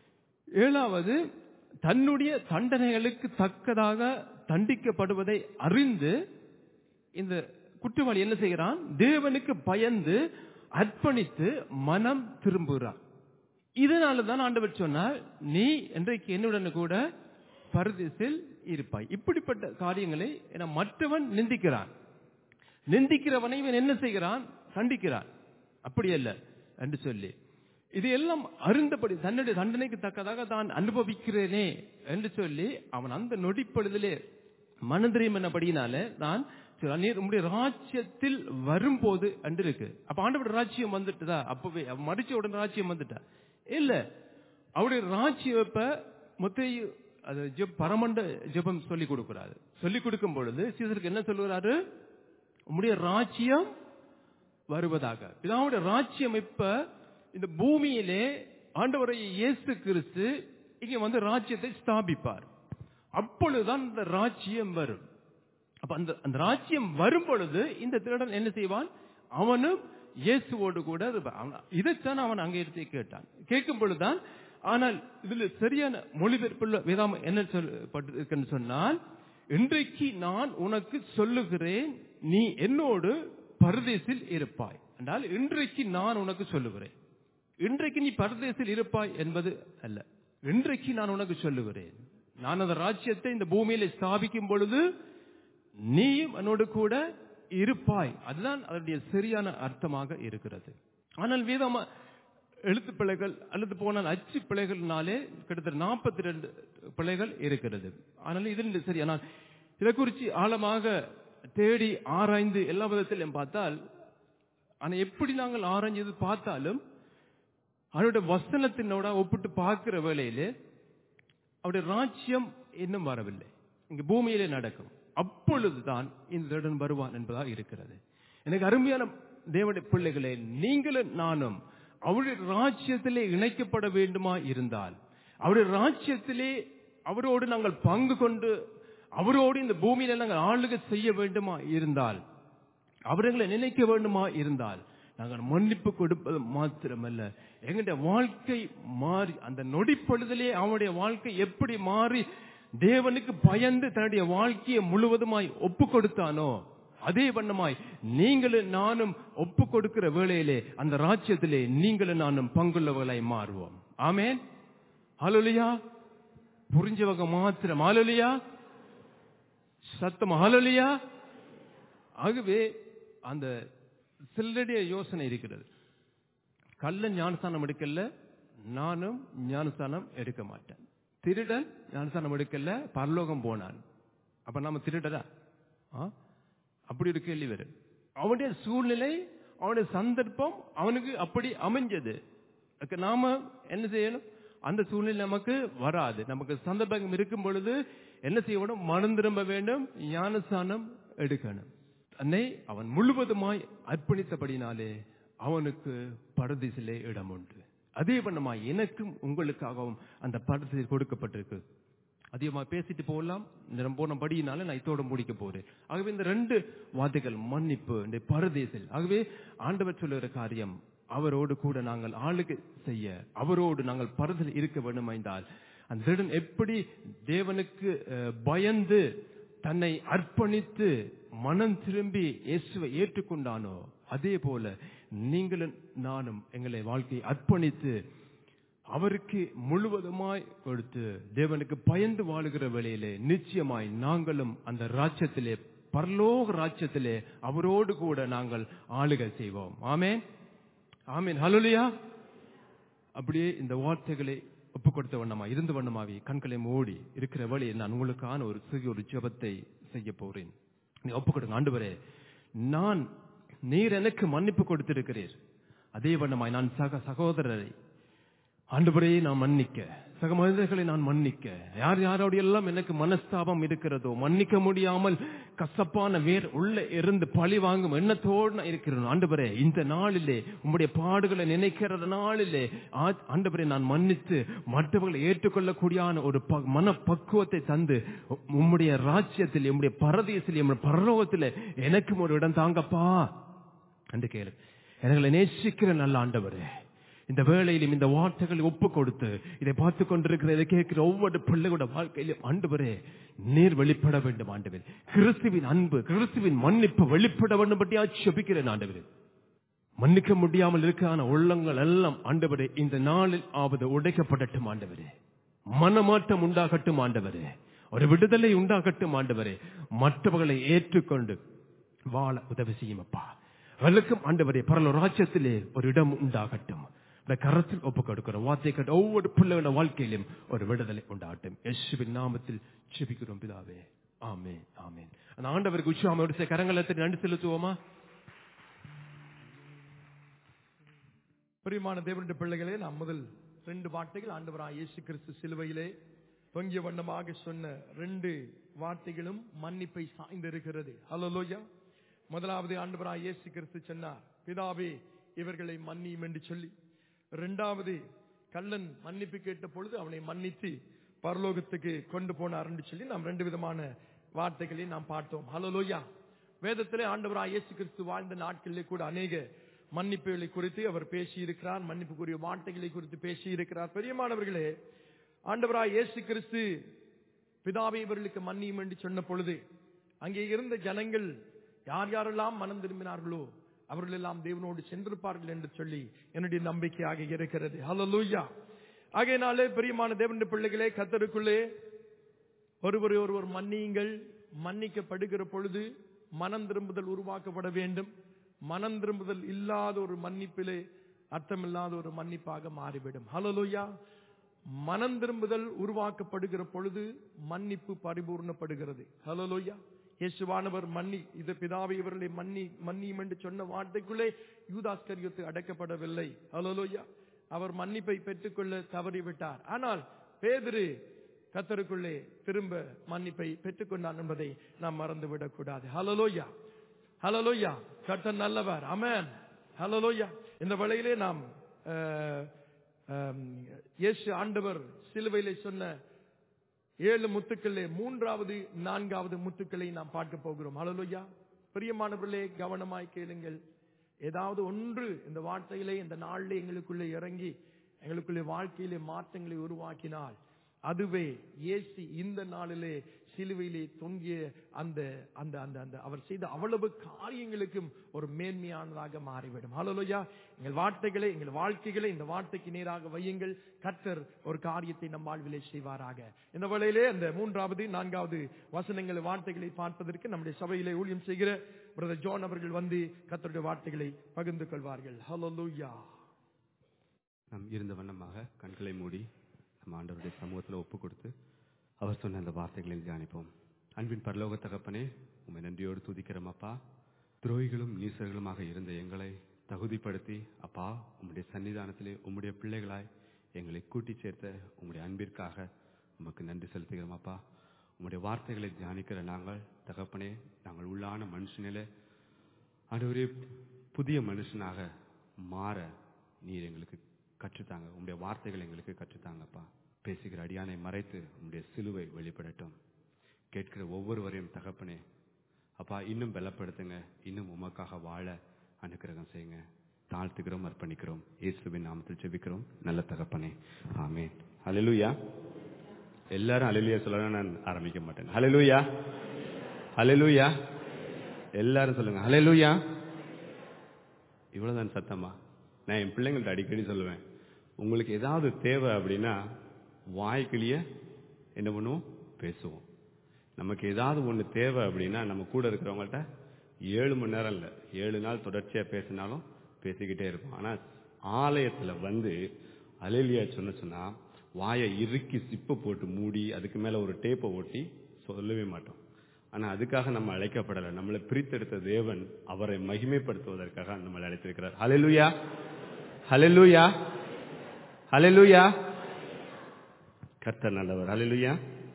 S3: ஏழாவது தன்னுடைய தண்டனைகளுக்கு தக்கதாக தண்டிக்கப்படுவதை அறிந்து இந்த குற்றவாளி என்ன செய்கிறான் தேவனுக்கு பயந்து அர்ப்பணித்து மனம் திரும்புகிறான் இதனால தான் ஆண்டவர் சொன்னார் நீ இன்றைக்கு என்னுடன் கூட பரதேசில் இருப்பாய் இப்படிப்பட்ட காரியங்களை என மற்றவன் நிந்திக்கிறான் நிந்திக்கிறவனை இவன் என்ன செய்கிறான் கண்டிக்கிறான் அப்படி அல்ல என்று சொல்லி இது எல்லாம் அருந்தபடி தன்னுடைய தண்டனைக்கு தக்கதாக தான் அனுபவிக்கிறேனே என்று சொல்லி அவன் அந்த நொடிப்பொழுதிலே மனதிரியம் என்னபடினால நான் சரி, நீர் உம்முடைய ராஜ்யத்தில் வரும்போது என்று இருக்கு அப்ப ஆண்டவருடைய ராஜ்யம் வந்துட்டுதா அப்பவே அவன் மடிச்ச உடனே ராஜ்யம் வந்துட்டா இல்ல அவருடைய ராஜ்யம் இப்ப முத்தையு அது ஜெப் பரமண்ட ஜெபம் சொல்லி கொடுக்கிறாரு சொல்லி கொடுக்கும் பொழுது சீசருக்கு என்ன சொல்லுகிறாரு உம்முடைய ராஜ்யம் வருவதாக பிதாவுடைய ராஜ்யம் இப்ப இந்த பூமியிலே ஆண்டவரை இயேசு கிறிஸ்து இங்க வந்து ராஜ்யத்தை ஸ்தாபிப்பார் அப்பொழுதுதான் இந்த ராஜ்யம் வரும் அப்ப அந்த அந்த ராஜ்யம் வரும் பொழுது இந்த திருடன் என்ன செய்வான் அவனும் இயேசுவோடு கூட இருப்பான். அவன் இதைத்தான் அவன் அங்கே எடுத்து கேட்டான் கேட்கும் பொழுதுதான் ஆனால் இதுல சரியான மொழிபெயர்ப்புள்ள வேதாம என்ன சொல்லப்பட்டிருக்குன்னு சொன்னால் இன்றைக்கு நான் உனக்கு சொல்லுகிறேன் நீ என்னோடு பரதேசில் இருப்பாய் என்றால் இன்றைக்கு நான் உனக்கு சொல்லுகிறேன் இன்றைக்கு நீ பரதேசில் இருப்பாய் என்பது அல்ல இன்றைக்கு நான் உனக்கு சொல்லுகிறேன் நான் அந்த ராஜ்யத்தை இந்த பூமியில ஸ்தாபிக்கும் பொழுது நீயும் என்னோடு கூட இருப்பாய் அதுதான் அதனுடைய சரியான அர்த்தமாக இருக்கிறது ஆனால் வேதமா எழுத்து பிழைகள் அல்லது போனால் அச்சு பிழைகள்னாலே கிட்டத்தட்ட நாற்பத்தி ரெண்டு பிழைகள் இருக்கிறது ஆனால் இது சரி ஆனால் இதை குறித்து ஆழமாக தேடி ஆராய்ந்து எல்லா விதத்திலும் பார்த்தால் ஆனா எப்படி நாங்கள் ஆராய்ஞ்சது பார்த்தாலும் அவருடைய வசனத்தினோட ஒப்பிட்டு பார்க்கிற வேளையிலே அவருடைய ராஜ்யம் இன்னும் வரவில்லை இங்கு பூமியிலே நடக்கும் அப்பொழுதுதான் இந்த திருடன் வருவான் என்பதாக இருக்கிறது எனக்கு அருமையான தேவனுடைய பிள்ளைகளே நீங்களும் நானும் அவருடைய ராஜ்யத்திலே இணைக்கப்பட வேண்டுமா இருந்தால் அவருடைய ராஜ்யத்திலே அவரோடு நாங்கள் பங்கு கொண்டு அவரோடு இந்த பூமியில நாங்கள் ஆளுகை செய்ய வேண்டுமா இருந்தால் அவர்களை நினைக்க வேண்டுமா இருந்தால் நாங்கள் மன்னிப்பு கொடுப்பது மாத்திரமல்ல எங்களுடைய வாழ்க்கை மாறி அந்த நொடிப்பொழுதிலே அவனுடைய வாழ்க்கை எப்படி மாறி தேவனுக்கு பயந்து தன்னுடைய வாழ்க்கையை முழுவதுமாய் ஒப்பு கொடுத்தானோ அதே வண்ணமாய் நீங்களும் நானும் ஒப்பு கொடுக்கிற வேளையிலே அந்த ராஜ்யத்திலே நீங்களும் நானும் பங்குள்ளவர்களாய் மாறுவோம் ஆமேன் ஹalleluya புரிஞ்சவங்க மாத்திரம் ஹalleluya சத்தம் ஹalleluya ஆகவே அந்த சிலருடைய யோசனை இருக்கிறது கள்ள ஞானஸ்தானம் எடுக்கல நானும் ஞானஸ்தானம் எடுக்க மாட்டேன் திருடன் ஞானஸ்தானம் எடுக்கல பரலோகம் போனான் அப்ப நாம திருடரா ஆ? அப்படி ஒரு கேள்வி வரும் அவனுடைய சூழ்நிலை அவனுடைய சந்தர்ப்பம் அவனுக்கு அப்படி அமைஞ்சது அதுக்கு நாம என்ன செய்யணும் அந்த சூழ்நிலை நமக்கு வராது நமக்கு சந்தர்ப்பம் இருக்கும் பொழுது என்ன செய்யணும் மனம் திரும்ப வேண்டும் ஞானஸ்தானம் எடுக்கணும் தன்னை அவன் முழுவதுமாய் அர்ப்பணித்தபடினாலே அவனுக்கு பரதீசிலே இடம் உண்டு அதே பண்ணமாய் எனக்கும் உங்களுக்காகவும் அந்த பரதீசில் கொடுக்கப்பட்டிருக்கு அதிகமா பேசிட்டு போகலாம் நேரம் போன படியினால நான் இதோட முடிக்க போறேன் ஆகவே இந்த ரெண்டு வார்த்தைகள் மன்னிப்பு இந்த பரதேசில் ஆகவே ஆண்டவர் சொல்லுகிற காரியம் அவரோடு கூட நாங்கள் ஆளுகை செய்ய அவரோடு நாங்கள் பரதில் இருக்க வேண்டும் என்றால் அந்த திருடன் எப்படி தேவனுக்கு அஹ், பயந்து தன்னை அர்ப்பணித்து மனம் திரும்பி இயேசுவை ஏற்றுக்கொண்டானோ அதே போல நீங்களும் நானும் எங்களை வாழ்க்கையை அர்ப்பணித்து அவருக்கு முழுவதுமாய் கொடுத்து தேவனுக்கு பயந்து வாழுகிற வேளையிலே நிச்சயமாய் நாங்களும் அந்த ராஜ்யத்திலே பரலோக ராஜ்யத்திலே அவரோடு கூட நாங்கள் ஆளுகை செய்வோம் ஆமென் ஆமென் ஹalleluya அப்படியே இந்த வார்த்தைகளை ஒப்பு கொடுத்த வண்ணமா இருந்த வண்ணமாவி கண்களை மூடி இருக்கிற வேளையில் நான் உங்களுக்கான ஒரு சிறிய ஒரு ஜெபத்தை செய்ய போறேன் நீ ஒப்பு கொடுங்க ஆண்டவரே நான் நீர் எனக்கு மன்னிப்பு கொடுத்திருக்கிறீர் அதே வண்ணமாய் நான் சக சகோதரரை ஆண்டவரே நான் மன்னிக்க சக மனிதர்களை நான் மன்னிக்க யார் யாரோடு எல்லாம் எனக்கு மனஸ்தாபம் இருக்கிறதோ மன்னிக்க முடியாமல் கசப்பான வேர் உள்ள இருந்து பழி வாங்கும் எண்ணத்தோடு நான் இருக்கிறேன் ஆண்டவரே இந்த நாளிலே உம்முடைய பாடுகளை நினைக்கிற நாளிலே ஆ- ஆண்டவரே நான் மன்னித்து மற்றவர்களை ஏற்றுக்கொள்ளக்கூடியான ஒரு ப- மனப்பக்குவத்தை தந்து உ- உம்முடைய ராஜ்யத்தில் உம்முடைய பரதேசில் உம்முடைய பரலோகத்தில் எனக்கும் ஒரு இடம் தாங்கப்பா என்று கேளு எங்களை நேசிக்கிற நல்ல ஆண்டவரே இந்த வேளையிலும் இந்த வார்த்தைகளை ஒப்பு கொடுத்து இதை பார்த்து கொண்டிருக்கிற இதை கேட்கிற ஒவ்வொரு பிள்ளைகளோட வாழ்க்கையிலும் ஆண்டவரே நீர் வெளிப்பட வேண்டும் ஆண்டவர் கிறிஸ்துவின் அன்பு கிறிஸ்துவின் மன்னிப்பு வெளிப்பட வேண்டும் பற்றி ஆட்சேபிக்கிறேன் ஆண்டவரே மன்னிக்க முடியாமல் இருக்கான உள்ளங்கள் எல்லாம் ஆண்டவரே இந்த நாளில் ஆவது உடைக்கப்படட்டும் ஆண்டவரே மனமாற்றம் உண்டாகட்டும் ஆண்டவரே ஒரு விடுதலை உண்டாகட்டும் ஆண்டவரே மற்றவர்களை ஏற்றுக்கொண்டு வாழ உதவி செய்யும் அப்பா அவர்களுக்கும் ஆண்டவரே பரல ராஜ்யத்திலே ஒரு இடம் உண்டாகட்டும் இந்த கரத்தில் ஒப்பு கொடுக்கிறோம் வார்த்தை கேட்ட ஒவ்வொரு பிள்ளைகளோட வாழ்க்கையிலும் ஒரு விடுதலை உண்டாகட்டும் யேசுவின் நாமத்தில் செபிக்கிறோம் பிதாவே ஆமே ஆமேன் அந்த ஆண்டவருக்கு உச்சாமையோடு சேர்த்து கரங்களை தட்டி நன்றி செலுத்துவோமா
S1: பிரியமான தேவனுடைய பிள்ளைகளே நாம் முதல் ரெண்டு வார்த்தைகள் ஆண்டவராய் இயேசு கிறிஸ்து சிலுவையிலே தொங்கிய வண்ணமாக சொன்ன ரெண்டு வார்த்தைகளும் மன்னிப்பை சாய்ந்திருக்கிறது ஹalleluya முதலாவது ஆண்டவராய் இயேசு கிறிஸ்து சொன்னார் பிதாவே இவர்களை மன்னியும் என்று சொல்லி இரண்டாவது கள்ளன் மன்னிப்பு கேட்ட பொழுது அவனை மன்னித்து பரலோகத்துக்கு கொண்டு போனார் என்று சொல்லி நாம் ரெண்டு விதமான வார்த்தைகளை நாம் பார்த்தோம் ஹalleluya வேதத்திலே ஆண்டவராய் இயேசு கிறிஸ்து வாழ்ந்த நாட்களிலே கூட அநேக மன்னிப்புகளை குறித்து அவர் பேசியிருக்கிறார் மன்னிப்புக்குரிய வார்த்தைகளை குறித்து பேசியிருக்கிறார் பெரியமானவர்களே ஆண்டவராய் இயேசு கிறிஸ்து பிதாவை இவர்களுக்கு மன்னியும் என்று சொன்ன பொழுது அங்கே இருந்த ஜனங்கள் யார் யாரெல்லாம் மனம் திரும்பினார்களோ அவர்கள் எல்லாம் தேவனோடு சென்றிருப்பார்கள் என்று சொல்லி என்னுடைய நம்பிக்கையாக இருக்கிறது ஹalleluya ஆகையினாலே பிரியமான தேவனுடைய பிள்ளைகளே கத்தருக்குள்ளே ஒருவரை ஒருவர் மன்னியுங்கள் மன்னிக்கப்படுகிற பொழுது மனம் திரும்புதல் உருவாக்கப்பட வேண்டும் மனம் திரும்புதல் இல்லாத ஒரு மன்னிப்பிலே அர்த்தமில்லாத ஒரு மன்னிப்பாக மாறிவிடும் ஹalleluya மனம் திரும்புதல் உருவாக்கப்படுகிற பொழுது மன்னிப்பு பரிபூர்ணப்படுகிறது ஹalleluya இயேசுவானவர் மன்னி இது பிதாவை இவர்களை மன்னி மன்னியும் என்று சொன்ன வார்த்தைக்குள்ளே யூதாஸ்கரியத்து அடக்கப்படவில்லை ஹalleluya அவர் மன்னிப்பை பெற்றுக்கொள்ள தவறிவிட்டார் ஆனால் பேதுரு கத்தருக்குள்ளே திரும்ப மன்னிப்பை பெற்றுக்கொண்டான் என்பதை நாம் மறந்துவிடக் கூடாது ஹalleluya ஹalleluya கர்த்தர் நல்லவர் அமேன் ஹalleluya இந்த வேளையிலே நாம் அஹ், அஹ், இயேசு ஆண்டவர் சிலுவையிலே சொன்ன ஏழு முத்துக்களே மூன்றாவது நான்காவது முத்துக்களை நாம் பார்க்க போகிறோம் ஹalleluya பிரியமானவர்களே கவனமாய் கேளுங்கள் ஏதாவது ஒன்று இந்த வார்த்தையிலே இந்த நாளிலே எங்களுக்குள்ளே இறங்கி எங்களுக்குள்ளே வாழ்க்கையிலே மாற்றங்களை உருவாக்கினால் அதுவே இயேசு இந்த நாளிலே சிலுவையிலே தொங்கிய அந்த அந்த அந்த அந்த அவர் செய்த அவ்வளவு காரியங்களுக்கும் ஒரு மேன்மையானதாக மாறிவிடும் ஹalleluya எங்கள் வார்த்தைகளை எங்கள் வாழ்க்கைகளை இந்த வார்த்தைக்கு நேராக வையுங்கள் கர்த்தர் ஒரு காரியத்தை நம் வாழ்விலே செய்வாராக இந்த வேளையிலே அந்த மூன்றாவது நான்காவது வசனங்கள் வார்த்தைகளை பார்ப்பதற்கு நம்முடைய சபையிலே ஊழியம் செய்கிற பிரதர் ஜான் அவர்கள் வந்து கர்த்தருடைய வார்த்தைகளை பகிர்ந்து கொள்வார்கள் ஹalleluya
S4: நாம் இருந்த வண்ணமாக கண்களை மூடி நம்ம ஆண்டவருடைய சமூகத்தில் ஒப்பு கொடுத்து அவர் சொன்ன அந்த வார்த்தைகளில் தியானிப்போம் அன்பின் பரலோக தகப்பனே உம்மை நன்றியோடு துதிக்கிறோம் அப்பா துரோகிகளும் நீசர்களுமாக இருந்த எங்களை தகுதிப்படுத்தி அப்பா உம்முடைய சன்னிதானத்திலே உம்முடைய பிள்ளைகளாய் எங்களை கூட்டி சேர்த்த உம்முடைய அன்பிற்காக உமக்கு நன்றி செலுத்துகிறோம் அப்பா உம்முடைய வார்த்தைகளை தியானிக்கிற நாங்கள் தகப்பனே நாங்கள் உள்ளான மனுஷனிலே ஆண்டவரே புதிய மனுஷனாக மாற நீர் எங்களுக்கு கற்றுத்தாங்க உங்களுடைய வார்த்தைகள் எங்களுக்கு கற்றுத்தாங்கப்பா பேசுகிற அடியானை மறைத்து உங்களுடைய சிலுவை வெளிப்படட்டும் கேட்கிற ஒவ்வொருவரையும் தகப்பனே அப்பா இன்னும் பலப்படுத்துங்க இன்னும் உமக்காக வாழ அனுக்கிரகம் செய்யுங்க தாழ்த்துக்கிறோம் அர்ப்பணிக்கிறோம் இயேசுவின் நாமத்தில் ஜெபிக்கிறோம் நல்ல தகப்பனே ஆமென் ஹalleluya எல்லாரும் ஹalleluya சொல்ல நான் ஆரம்பிக்க மாட்டேன் ஹalleluya ஹalleluya எல்லாரும் சொல்லுங்க ஹalleluya இவ்வளவுதான் சத்தமா நான் என் பிள்ளைங்கள்ட்ட அடிக்கடி சொல்லுவேன் உங்களுக்கு ஏதாவது தேவை அப்படின்னா வாய்க்கிளிய என்ன பண்ணுவோம் பேசுவோம் நமக்கு ஏதாவது ஒண்ணு தேவை அப்படின்னா நம்ம கூட இருக்கிறவங்கள்ட்ட ஏழு மணி நேரம் இல்ல ஏழு நாள் தொடர்ச்சியா பேசினாலும் பேசிக்கிட்டே இருப்போம் ஆனா ஆலயத்துல வந்து அலேலியா சொன்ன சொன்னா வாயை இறுக்கி சிப்பை போட்டு மூடி அதுக்கு மேல ஒரு டேப்பை ஒட்டி சொல்லவே மாட்டோம் ஆனா அதுக்காக நம்ம அழைக்கப்படலை நம்மளை பிரித்தெடுத்த தேவன் அவரை மகிமைப்படுத்துவதற்காக நம்மளை அழைத்திருக்கிறார் ஹalleluya ஹalleluya ஹalleluya கர்த்தர் நல்லவர் ஹalleluya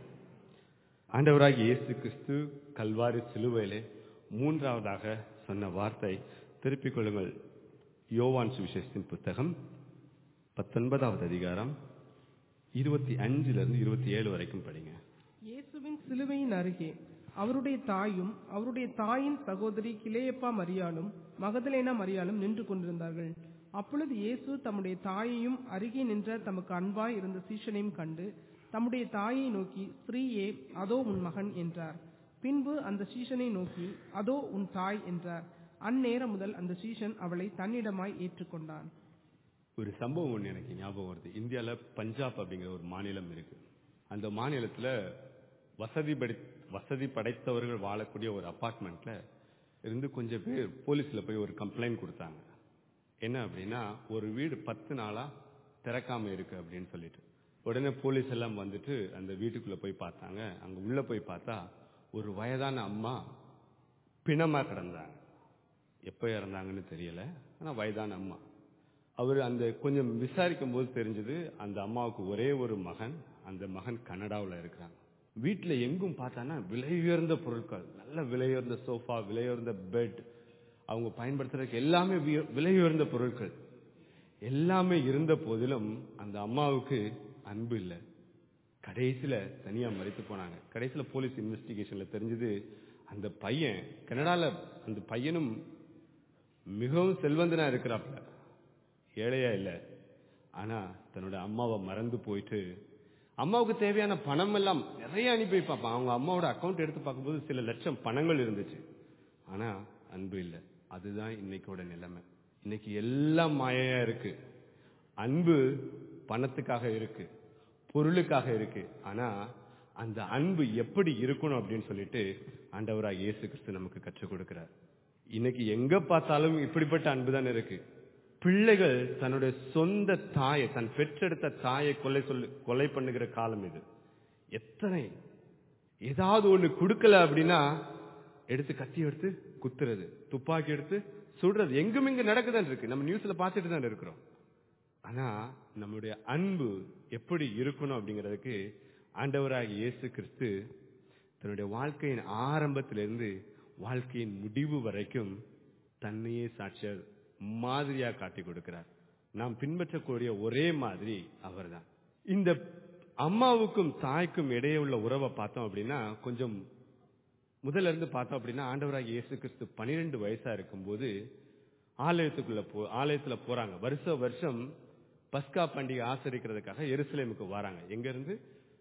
S4: ஆண்டவராகிய இயேசு கிறிஸ்து கல்வாரி சிலுவையிலே மூன்றாவதாக சொன்ன வார்த்தை திருப்பிக் கொள்ளுங்கள் யோவான் சுவிசேஷத்தின் புத்தகம் பத்தொன்பதாவது அதிகாரம் இருபத்தி அஞ்சிலிருந்து இருபத்தி ஏழு வரைக்கும் படிங்க
S2: இயேசுவின் சிலுவையின் அருகே அவருடைய தாயும் அவருடைய தாயின் சகோதரி கிலேயப்பா மரியாளும் மகதலேனா மரியாளும் நின்று கொண்டிருந்தார்கள் அப்பொழுது இயேசு தம்முடைய தாயையும் அருகே நின்ற தமக்கு அன்பாய் இருந்த சீஷனையும் கண்டு தம்முடைய தாயை நோக்கி ஸ்ரீயே அதோ உன் மகன் என்றார் பின்பு அந்த சீஷனை நோக்கி அதோ உன் தாய் என்றார் அந்நேரம் முதல் அந்த சீஷன் அவளை தன்னிடமாய் ஏற்றுக்கொண்டான்
S4: ஒரு சம்பவம் ஒன்று எனக்கு ஞாபகம் வருது இந்தியால பஞ்சாப் அப்படிங்கிற ஒரு மாநிலம் இருக்கு அந்த மாநிலத்துல வசதி படை வசதி படைத்தவர்கள் வாழக்கூடிய ஒரு அபார்ட்மெண்ட்ல இருந்து கொஞ்சம் பேர் போலீஸ்ல போய் ஒரு கம்ப்ளைண்ட் கொடுத்தாங்க என்ன அப்படின்னா ஒரு வீடு பத்து நாளா திறக்காம இருக்கு அப்படின்னு சொல்லிட்டு உடனே போலீஸ் எல்லாம் வந்துட்டு அந்த வீட்டுக்குள்ள போய் பார்த்தாங்க அங்க உள்ள போய் பார்த்தா ஒரு வயதான அம்மா பிணமா கிடந்தாங்க எப்ப இறந்தாங்கன்னு தெரியல ஆனா வயதான அம்மா அவர் அந்த கொஞ்சம் விசாரிக்கும் போது தெரிஞ்சது அந்த அம்மாவுக்கு ஒரே ஒரு மகன் அந்த மகன் கனடாவில் இருக்கிறாங்க வீட்டுல எங்கும் பார்த்தானா விலை உயர்ந்த பொருட்கள் நல்ல விலை உயர்ந்த சோஃபா விலை உயர்ந்த பெட் அவங்க பயன்படுத்துறதுக்கு எல்லாமே விய- விலை உயர்ந்த பொருட்கள் எல்லாமே இருந்த போதிலும் அந்த அம்மாவுக்கு அன்பு இல்லை கடைசியில தனியா மறித்து போனாங்க கடைசியில போலீஸ் இன்வெஸ்டிகேஷன்ல தெரிஞ்சது அந்த பையன் கனடால அந்த பையனும் மிகவும் செல்வந்தனா இருக்கிறாப்ல ஏழையா இல்ல ஆனா தன்னோட அம்மாவை மறந்து போயிட்டு அம்மாவுக்கு தேவையான பணம் எல்லாம் நிறைய அனுப்பி வைப்பான் அவங்க அம்மாவோட அக்கவுண்ட் எடுத்து பார்க்கும்போது சில லட்சம் பணங்கள் இருந்துச்சு ஆனா அன்பு இல்ல அதுதான் இன்னைக்கோட நிலைமை இன்னைக்கு எல்லாம் மாயையா இருக்கு அன்பு பணத்துக்காக இருக்கு பொருளுக்காக இருக்கு ஆனா அந்த அன்பு எப்படி இருக்கணும் அப்படின்னு சொல்லிட்டு ஆண்டவராக இயேசு கிறிஸ்து நமக்கு கற்றுக் கொடுக்கிறார் இன்னைக்கு எங்க பார்த்தாலும் இப்படிப்பட்ட அன்பு தான் இருக்கு பிள்ளைகள் தன்னுடைய சொந்த தாயை தன் பெற்றெடுத்த தாயை கொலை சொல்லு கொலை பண்ணுகிற காலம் இது எத்தனை ஏதாவது ஒண்ணு கொடுக்கல அப்படின்னா எடுத்து கத்தி எடுத்து குத்துறது துப்பாக்கி எடுத்து சுடுறது எங்கும் இங்க நடக்குதான் இருக்கு நம்ம நியூஸ்ல பார்த்துட்டு தான் இருக்கிறோம் ஆனா நம்முடைய அன்பு எப்படி இருக்கணும் அப்படிங்கிறதுக்கு ஆண்டவராகிய இயேசு கிறிஸ்து தன்னுடைய வாழ்க்கையின் ஆரம்பத்திலிருந்து வாழ்க்கையின் முடிவு வரைக்கும் தன்னையே சாட்சியர் மாதிரியா காட்டி கொடுக்கிறார் நாம் பின்பற்றக்கூடிய ஒரே மாதிரி அவர்தான் இந்த அம்மாவுக்கும் தாய்க்கும் இடையே உள்ள உறவை பார்த்தோம் அப்படின்னா கொஞ்சம் முதல்ல இருந்து பார்த்தோம் அப்படின்னா ஆண்டவராகிய இயேசு கிறிஸ்து பனிரெண்டு வயசா இருக்கும்போது ஆலயத்துக்குள்ள போ ஆலயத்துல போறாங்க வருஷ வருஷம் பஸ்கா பண்டிகை ஆசரிக்கிறதுக்காக எருசலேமுக்கு வராங்க எங்க இருந்து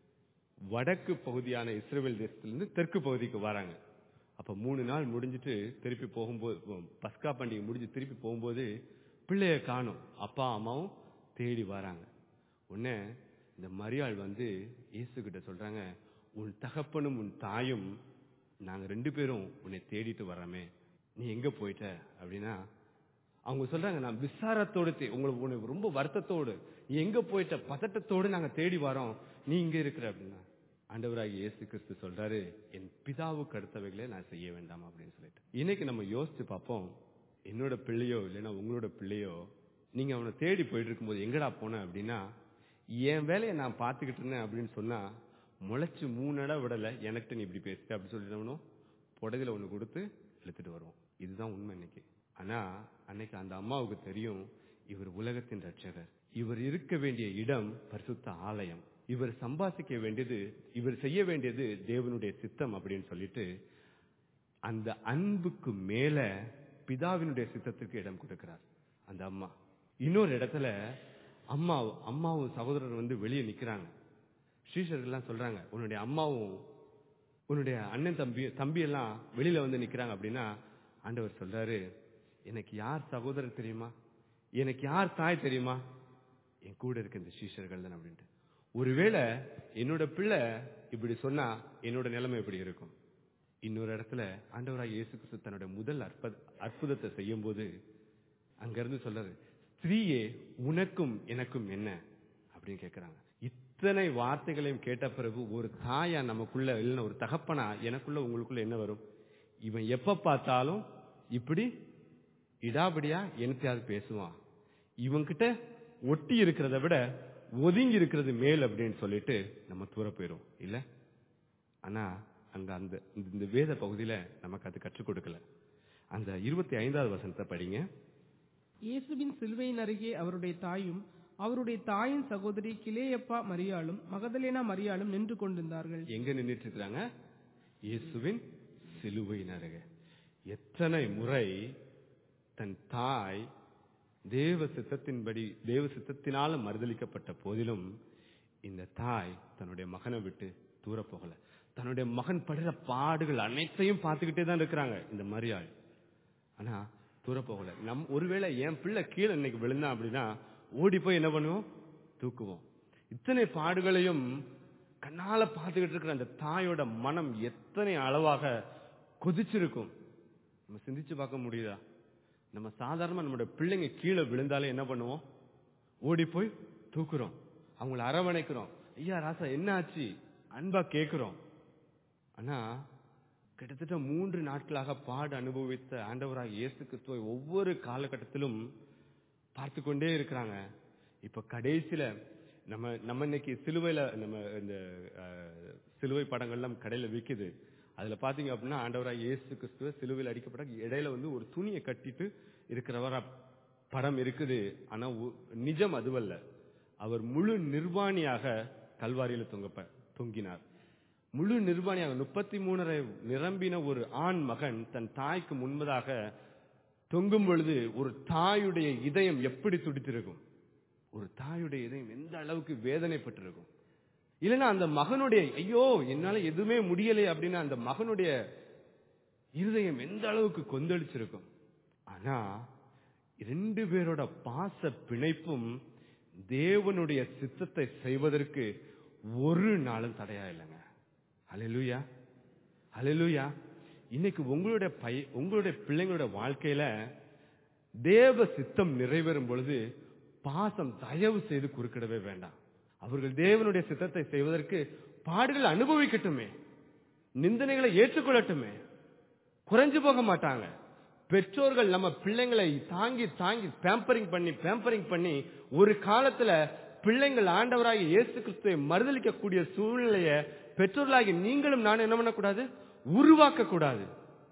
S4: வடக்கு பகுதியான இஸ்ரேல் தேசத்திலிருந்து தெற்கு பகுதிக்கு வராங்க அப்ப மூணு நாள் முடிஞ்சிட்டு திருப்பி போகும்போது பஸ்கா பண்டிகை முடிஞ்சு திருப்பி போகும்போது பிள்ளைய காணும் அப்பா அம்மாவும் தேடி வராங்க உடனே இந்த மரியாள் வந்து இயேசு கிட்ட சொல்றாங்க உன் தகப்பனும் உன் தாயும் நாங்க ரெண்டு பேரும் உன்னை தேடிட்டு வர்றோமே நீ எங்க போயிட்ட அப்படின்னா அவங்க சொல்றாங்க நான் விசாரத்தோடு தே- உங்களுக்கு உனக்கு ரொம்ப வருத்தத்தோடு நீ எங்க போயிட்ட பதட்டத்தோடு நாங்க தேடி வரோம் நீ இங்க இருக்கிற அப்படின்னா ஆண்டவராகி இயேசு கிறிஸ்து சொல்றாரு என் பிதாவுக்கு அடுத்தவைகளை நான் செய்ய வேண்டாம் அப்படின்னு சொல்லிட்டு இன்னைக்கு நம்ம யோசிச்சு பார்ப்போம் என்னோட பிள்ளையோ இல்லைன்னா உங்களோட பிள்ளையோ நீங்க அவனை தேடி போயிட்டு இருக்கும்போது எங்கடா போன அப்படின்னா என் வேலையை நான் பார்த்துக்கிட்டு இருந்தேன் அப்படின்னு சொன்னா முளைச்சு மூணு இடம் விடல எனக்கு நீ இப்படி பேசிட்ட அப்படின்னு சொல்லிட்டு புடதில ஒண்ணு கொடுத்து இழுத்துட்டு வருவோம் இதுதான் உண்மை இன்னைக்கு ஆனா அன்னைக்கு அந்த அம்மாவுக்கு தெரியும் இவர் உலகத்தின் ரட்சகர் இவர் இருக்க வேண்டிய இடம் பரிசுத்த ஆலயம் இவர் சம்பாதிக்க வேண்டியது இவர் செய்ய வேண்டியது தேவனுடைய சித்தம் அப்படின்னு சொல்லிட்டு அந்த அன்புக்கு மேல பிதாவினுடைய சித்தத்திற்கு இடம் கொடுக்கிறார் அந்த அம்மா இன்னொரு இடத்துல அம்மா அம்மாவும் சகோதரர் வந்து வெளியே நிக்கிறாங்க ஸ்ரீஷர்கள்லாம் சொல்றாங்க உன்னுடைய அம்மாவும் உன்னுடைய அண்ணன் தம்பி தம்பி எல்லாம் வெளியில வந்து நிக்கிறாங்க அப்படின்னா ஆண்டவர் சொல்றாரு எனக்கு யார் சகோதரர் தெரியுமா எனக்கு யார் தாய் தெரியுமா என் கூட இருக்க இந்த சீஷர்கள் தான் அப்படின்ட்டு ஒருவேளை என்னோட பிள்ளை இப்படி சொன்னா என்னோட நிலைமை எப்படி இருக்கும் இன்னொரு இடத்துல ஆண்டவராக இயேசு கிறிஸ்து தன்னோட முதல் அற்ப அற்புதத்தை செய்யும் போது அங்கிருந்து சொல்றாரு ஸ்திரீயே உனக்கும் எனக்கும் என்ன அப்படின்னு கேட்கிறாங்க இத்தனை வார்த்தைகளையும் கேட்ட பிறகு ஒரு தாயா நமக்குள்ள இல்லைன்னா ஒரு தகப்பனா எனக்குள்ள உங்களுக்குள்ள என்ன வரும் இவன் எப்ப பார்த்தாலும் இப்படி இடாபடியா என்னத்தையாவது பேசுவான் இவன்கிட்ட ஒட்டி இருக்கிறத விட ஒதுங்கி இருக்கிறது மேல் அப்படின்னு சொல்லிட்டு நம்ம தூர போயிரும் இல்ல ஆனா அங்க அந்த இந்த வேத பகுதியில நமக்கு அது கற்றுக் கொடுக்கல அந்த இருபத்தி ஐந்தாவது வசனத்தை படிங்க
S2: இயேசுவின் சிலுவையின் அருகே அவருடைய தாயும் அவருடைய தாயின் சகோதரி கிலேயப்பா மரியாளும் மகதலேனா மரியாளும் நின்று கொண்டிருந்தார்கள்
S4: எங்க நின்றுட்டு இருக்கிறாங்க இயேசுவின் சிலுவையின் அருகே எத்தனை முறை தன் தாய் தேவ சித்தத்தின்படி தேவ சித்தத்தினால மறுதளிக்கப்பட்ட போதிலும் இந்த தாய் தன்னுடைய மகனை விட்டு தூர போகல தன்னுடைய மகன் படுற பாடுகள் அனைத்தையும் பார்த்துக்கிட்டே தான் இருக்கிறாங்க இந்த மரியாள் ஆனா தூர போகல நம் ஒருவேளை என் பிள்ளை கீழே இன்னைக்கு விழுந்தான் அப்படின்னா ஓடி போய் என்ன பண்ணுவோம் தூக்குவோம் இத்தனை பாடுகளையும் கண்ணால பார்த்துக்கிட்டு இருக்கிற அந்த தாயோட மனம் எத்தனை அளவாக கொதிச்சிருக்கும் நம்ம சிந்திச்சு பார்க்க முடியுதா நம்ம சாதாரணமா நம்மளோட பிள்ளைங்க கீழே விழுந்தாலே என்ன பண்ணுவோம் ஓடி போய் தூக்குறோம் அவங்கள அரவணைக்கிறோம் ஐயா ராசா என்ன ஆச்சு அன்பா கேக்குறோம் ஆனா கிட்டத்தட்ட மூன்று நாட்களாக பாடு அனுபவித்த ஆண்டவராக இயேசு கிறிஸ்துவை ஒவ்வொரு காலகட்டத்திலும் பார்த்து கொண்டே இருக்கிறாங்க இப்ப கடைசியில நம்ம நம்ம இன்னைக்கு சிலுவையில நம்ம இந்த அஹ், சிலுவை படங்கள்லாம் கடையில விக்குது அதுல பாத்தீங்க அப்படின்னா ஆண்டவராக இயேசு கிறிஸ்துவ சிலுவையில் அடிக்கப்பட்ட இடையில வந்து ஒரு துணியை கட்டிட்டு இருக்கிறவரா படம் இருக்குது ஆனா ஒ- நிஜம் அதுவல்ல அவர் முழு நிர்வாணியாக கல்வாரியில தொங்கப்ப தொங்கினார் முழு நிர்வாணியாக முப்பத்தி மூணரை நிரம்பின ஒரு ஆண் மகன் தன் தாய்க்கு முன்பதாக தொங்கும் பொழுது ஒரு தாயுடைய இதயம் எப்படி துடித்திருக்கும் ஒரு தாயுடைய இதயம் எந்த அளவுக்கு வேதனைப்பட்டிருக்கும் இல்லைன்னா அந்த மகனுடைய ஐயோ என்னால எதுவுமே முடியலை அப்படின்னு அந்த மகனுடைய இருதயம் எந்த அளவுக்கு கொந்தளிச்சிருக்கும் ஆனா ரெண்டு பேரோட பாச பிணைப்பும் தேவனுடைய சித்தத்தை செய்வதற்கு ஒரு நாளும் தடையா இல்லைங்க ஹalleluya ஹalleluya இன்னைக்கு உங்களுடைய பை உங்களுடைய பிள்ளைங்களோட வாழ்க்கையில தேவ சித்தம் நிறைவேறும் பொழுது பாசம் தயவு செய்து குறுக்கிடவே வேண்டாம் அவர்கள் தேவனுடைய சித்தத்தை செய்வதற்கு பாடுகள் அனுபவிக்கட்டுமே நிந்தனைகளை ஏற்றுக்கொள்ளட்டுமே குறைஞ்சு போக மாட்டாங்க பெற்றோர்கள் நம்ம பிள்ளைங்களை தாங்கி தாங்கி பேம்பரிங் பண்ணி பேம்பரிங் பண்ணி ஒரு காலத்துல பிள்ளைங்கள் ஆண்டவராகி இயேசு கிறிஸ்துவை மறுதளிக்கக்கூடிய சூழ்நிலைய பெற்றோர்களாகி நீங்களும் நானும் என்ன பண்ணக்கூடாது உருவாக்க கூடாது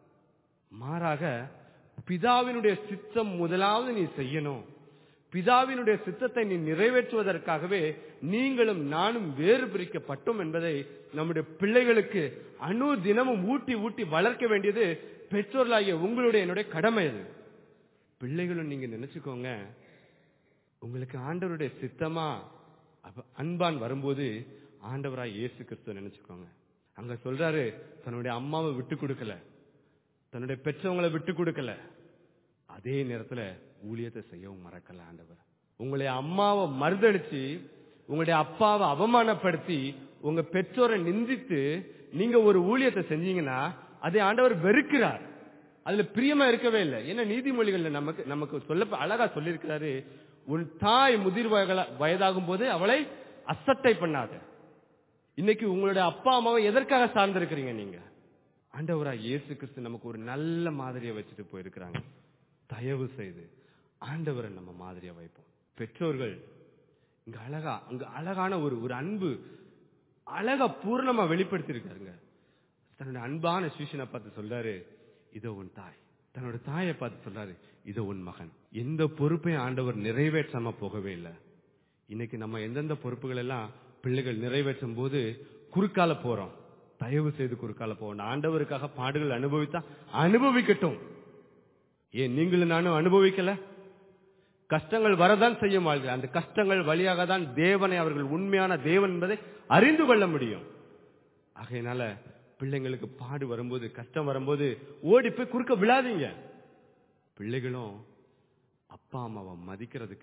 S4: மாறாக பிதாவினுடைய சித்தம் முதலாவது நீ செய்யணும் பிதாவினுடைய சித்தத்தை நீ நிறைவேற்றுவதற்காகவே நீங்களும் நானும் வேறு பிரிக்கப்பட்டோம் என்பதை நம்முடைய பிள்ளைகளுக்கு அணு தினமும் ஊட்டி ஊட்டி வளர்க்க வேண்டியது பெற்றோர்களாகிய உங்களுடைய என்னுடைய கடமை அது பிள்ளைகளும் நீங்க நினைச்சுக்கோங்க உங்களுக்கு ஆண்டவருடைய சித்தமா அப்ப அன்பான் வரும்போது ஆண்டவராய் இயேசு கிறிஸ்துவ நினைச்சுக்கோங்க அங்க சொல்றாரு தன்னுடைய அம்மாவை விட்டு கொடுக்கல தன்னுடைய பெற்றவங்களை விட்டு கொடுக்கல அதே நேரத்துல ஊழியத்தை செய்யவும் மறக்கல ஆண்டவர் உங்களுடைய அம்மாவை மறுதளிச்சு உங்களுடைய அப்பாவை அவமானப்படுத்தி உங்க பெற்றோரை நிந்தித்து நீங்க ஒரு ஊழியத்தை செஞ்சீங்கன்னா அதை ஆண்டவர் வெறுக்கிறார் அதுல பிரியமா இருக்கவே இல்லை ஏன்னா நீதிமொழிகள்ல நமக்கு நமக்கு சொல்ல அழகா சொல்லியிருக்கிறாரு உன் தாய் முதிர் வயகல- வயதாகும் போது அவளை அசட்டை பண்ணாத இன்னைக்கு உங்களுடைய அப்பா அம்மாவை எதற்காக சார்ந்திருக்கிறீங்க நீங்க ஆண்டவரா இயேசு கிறிஸ்து நமக்கு ஒரு நல்ல மாதிரியை வச்சுட்டு போயிருக்கிறாங்க தயவு செய்து ஆண்டவரை நம்ம மாதிரியா வைப்போம் பெற்றோர்கள் இங்க அழகா அங்க அழகான ஒரு ஒரு அன்பு அழகா பூர்ணமா வெளிப்படுத்தியிருக்காருங்க தன்னோட அன்பான சிஷியனை பார்த்து சொல்றாரு இதோ உன் தாய் தன்னோட தாயை பார்த்து சொல்றாரு இதோ உன் மகன் எந்த பொறுப்பையும் ஆண்டவர் நிறைவேற்றாம போகவே இல்லை இன்னைக்கு நம்ம எந்தெந்த பொறுப்புகள் எல்லாம் பிள்ளைகள் நிறைவேற்றும் போது குறுக்கால போறோம் தயவு செய்து குறுக்கால போவோம் ஆண்டவருக்காக பாடுகள் அனுபவித்தா அனுபவிக்கட்டும் ஏன் நீங்களும் நானும் அனுபவிக்கல கஷ்டங்கள் வரதான் செய்யும் வாழ்க்கை அந்த கஷ்டங்கள் வழியாக தான் தேவனை அவர்கள் உண்மையான தேவன் என்பதை அறிந்து கொள்ள முடியும் ஆகையினால பிள்ளைங்களுக்கு பாடு வரும்போது கஷ்டம் வரும்போது ஓடி போய் குறுக்க விழாதீங்க பிள்ளைகளும் அப்பா அம்மாவை மதிக்கிறதுக்கு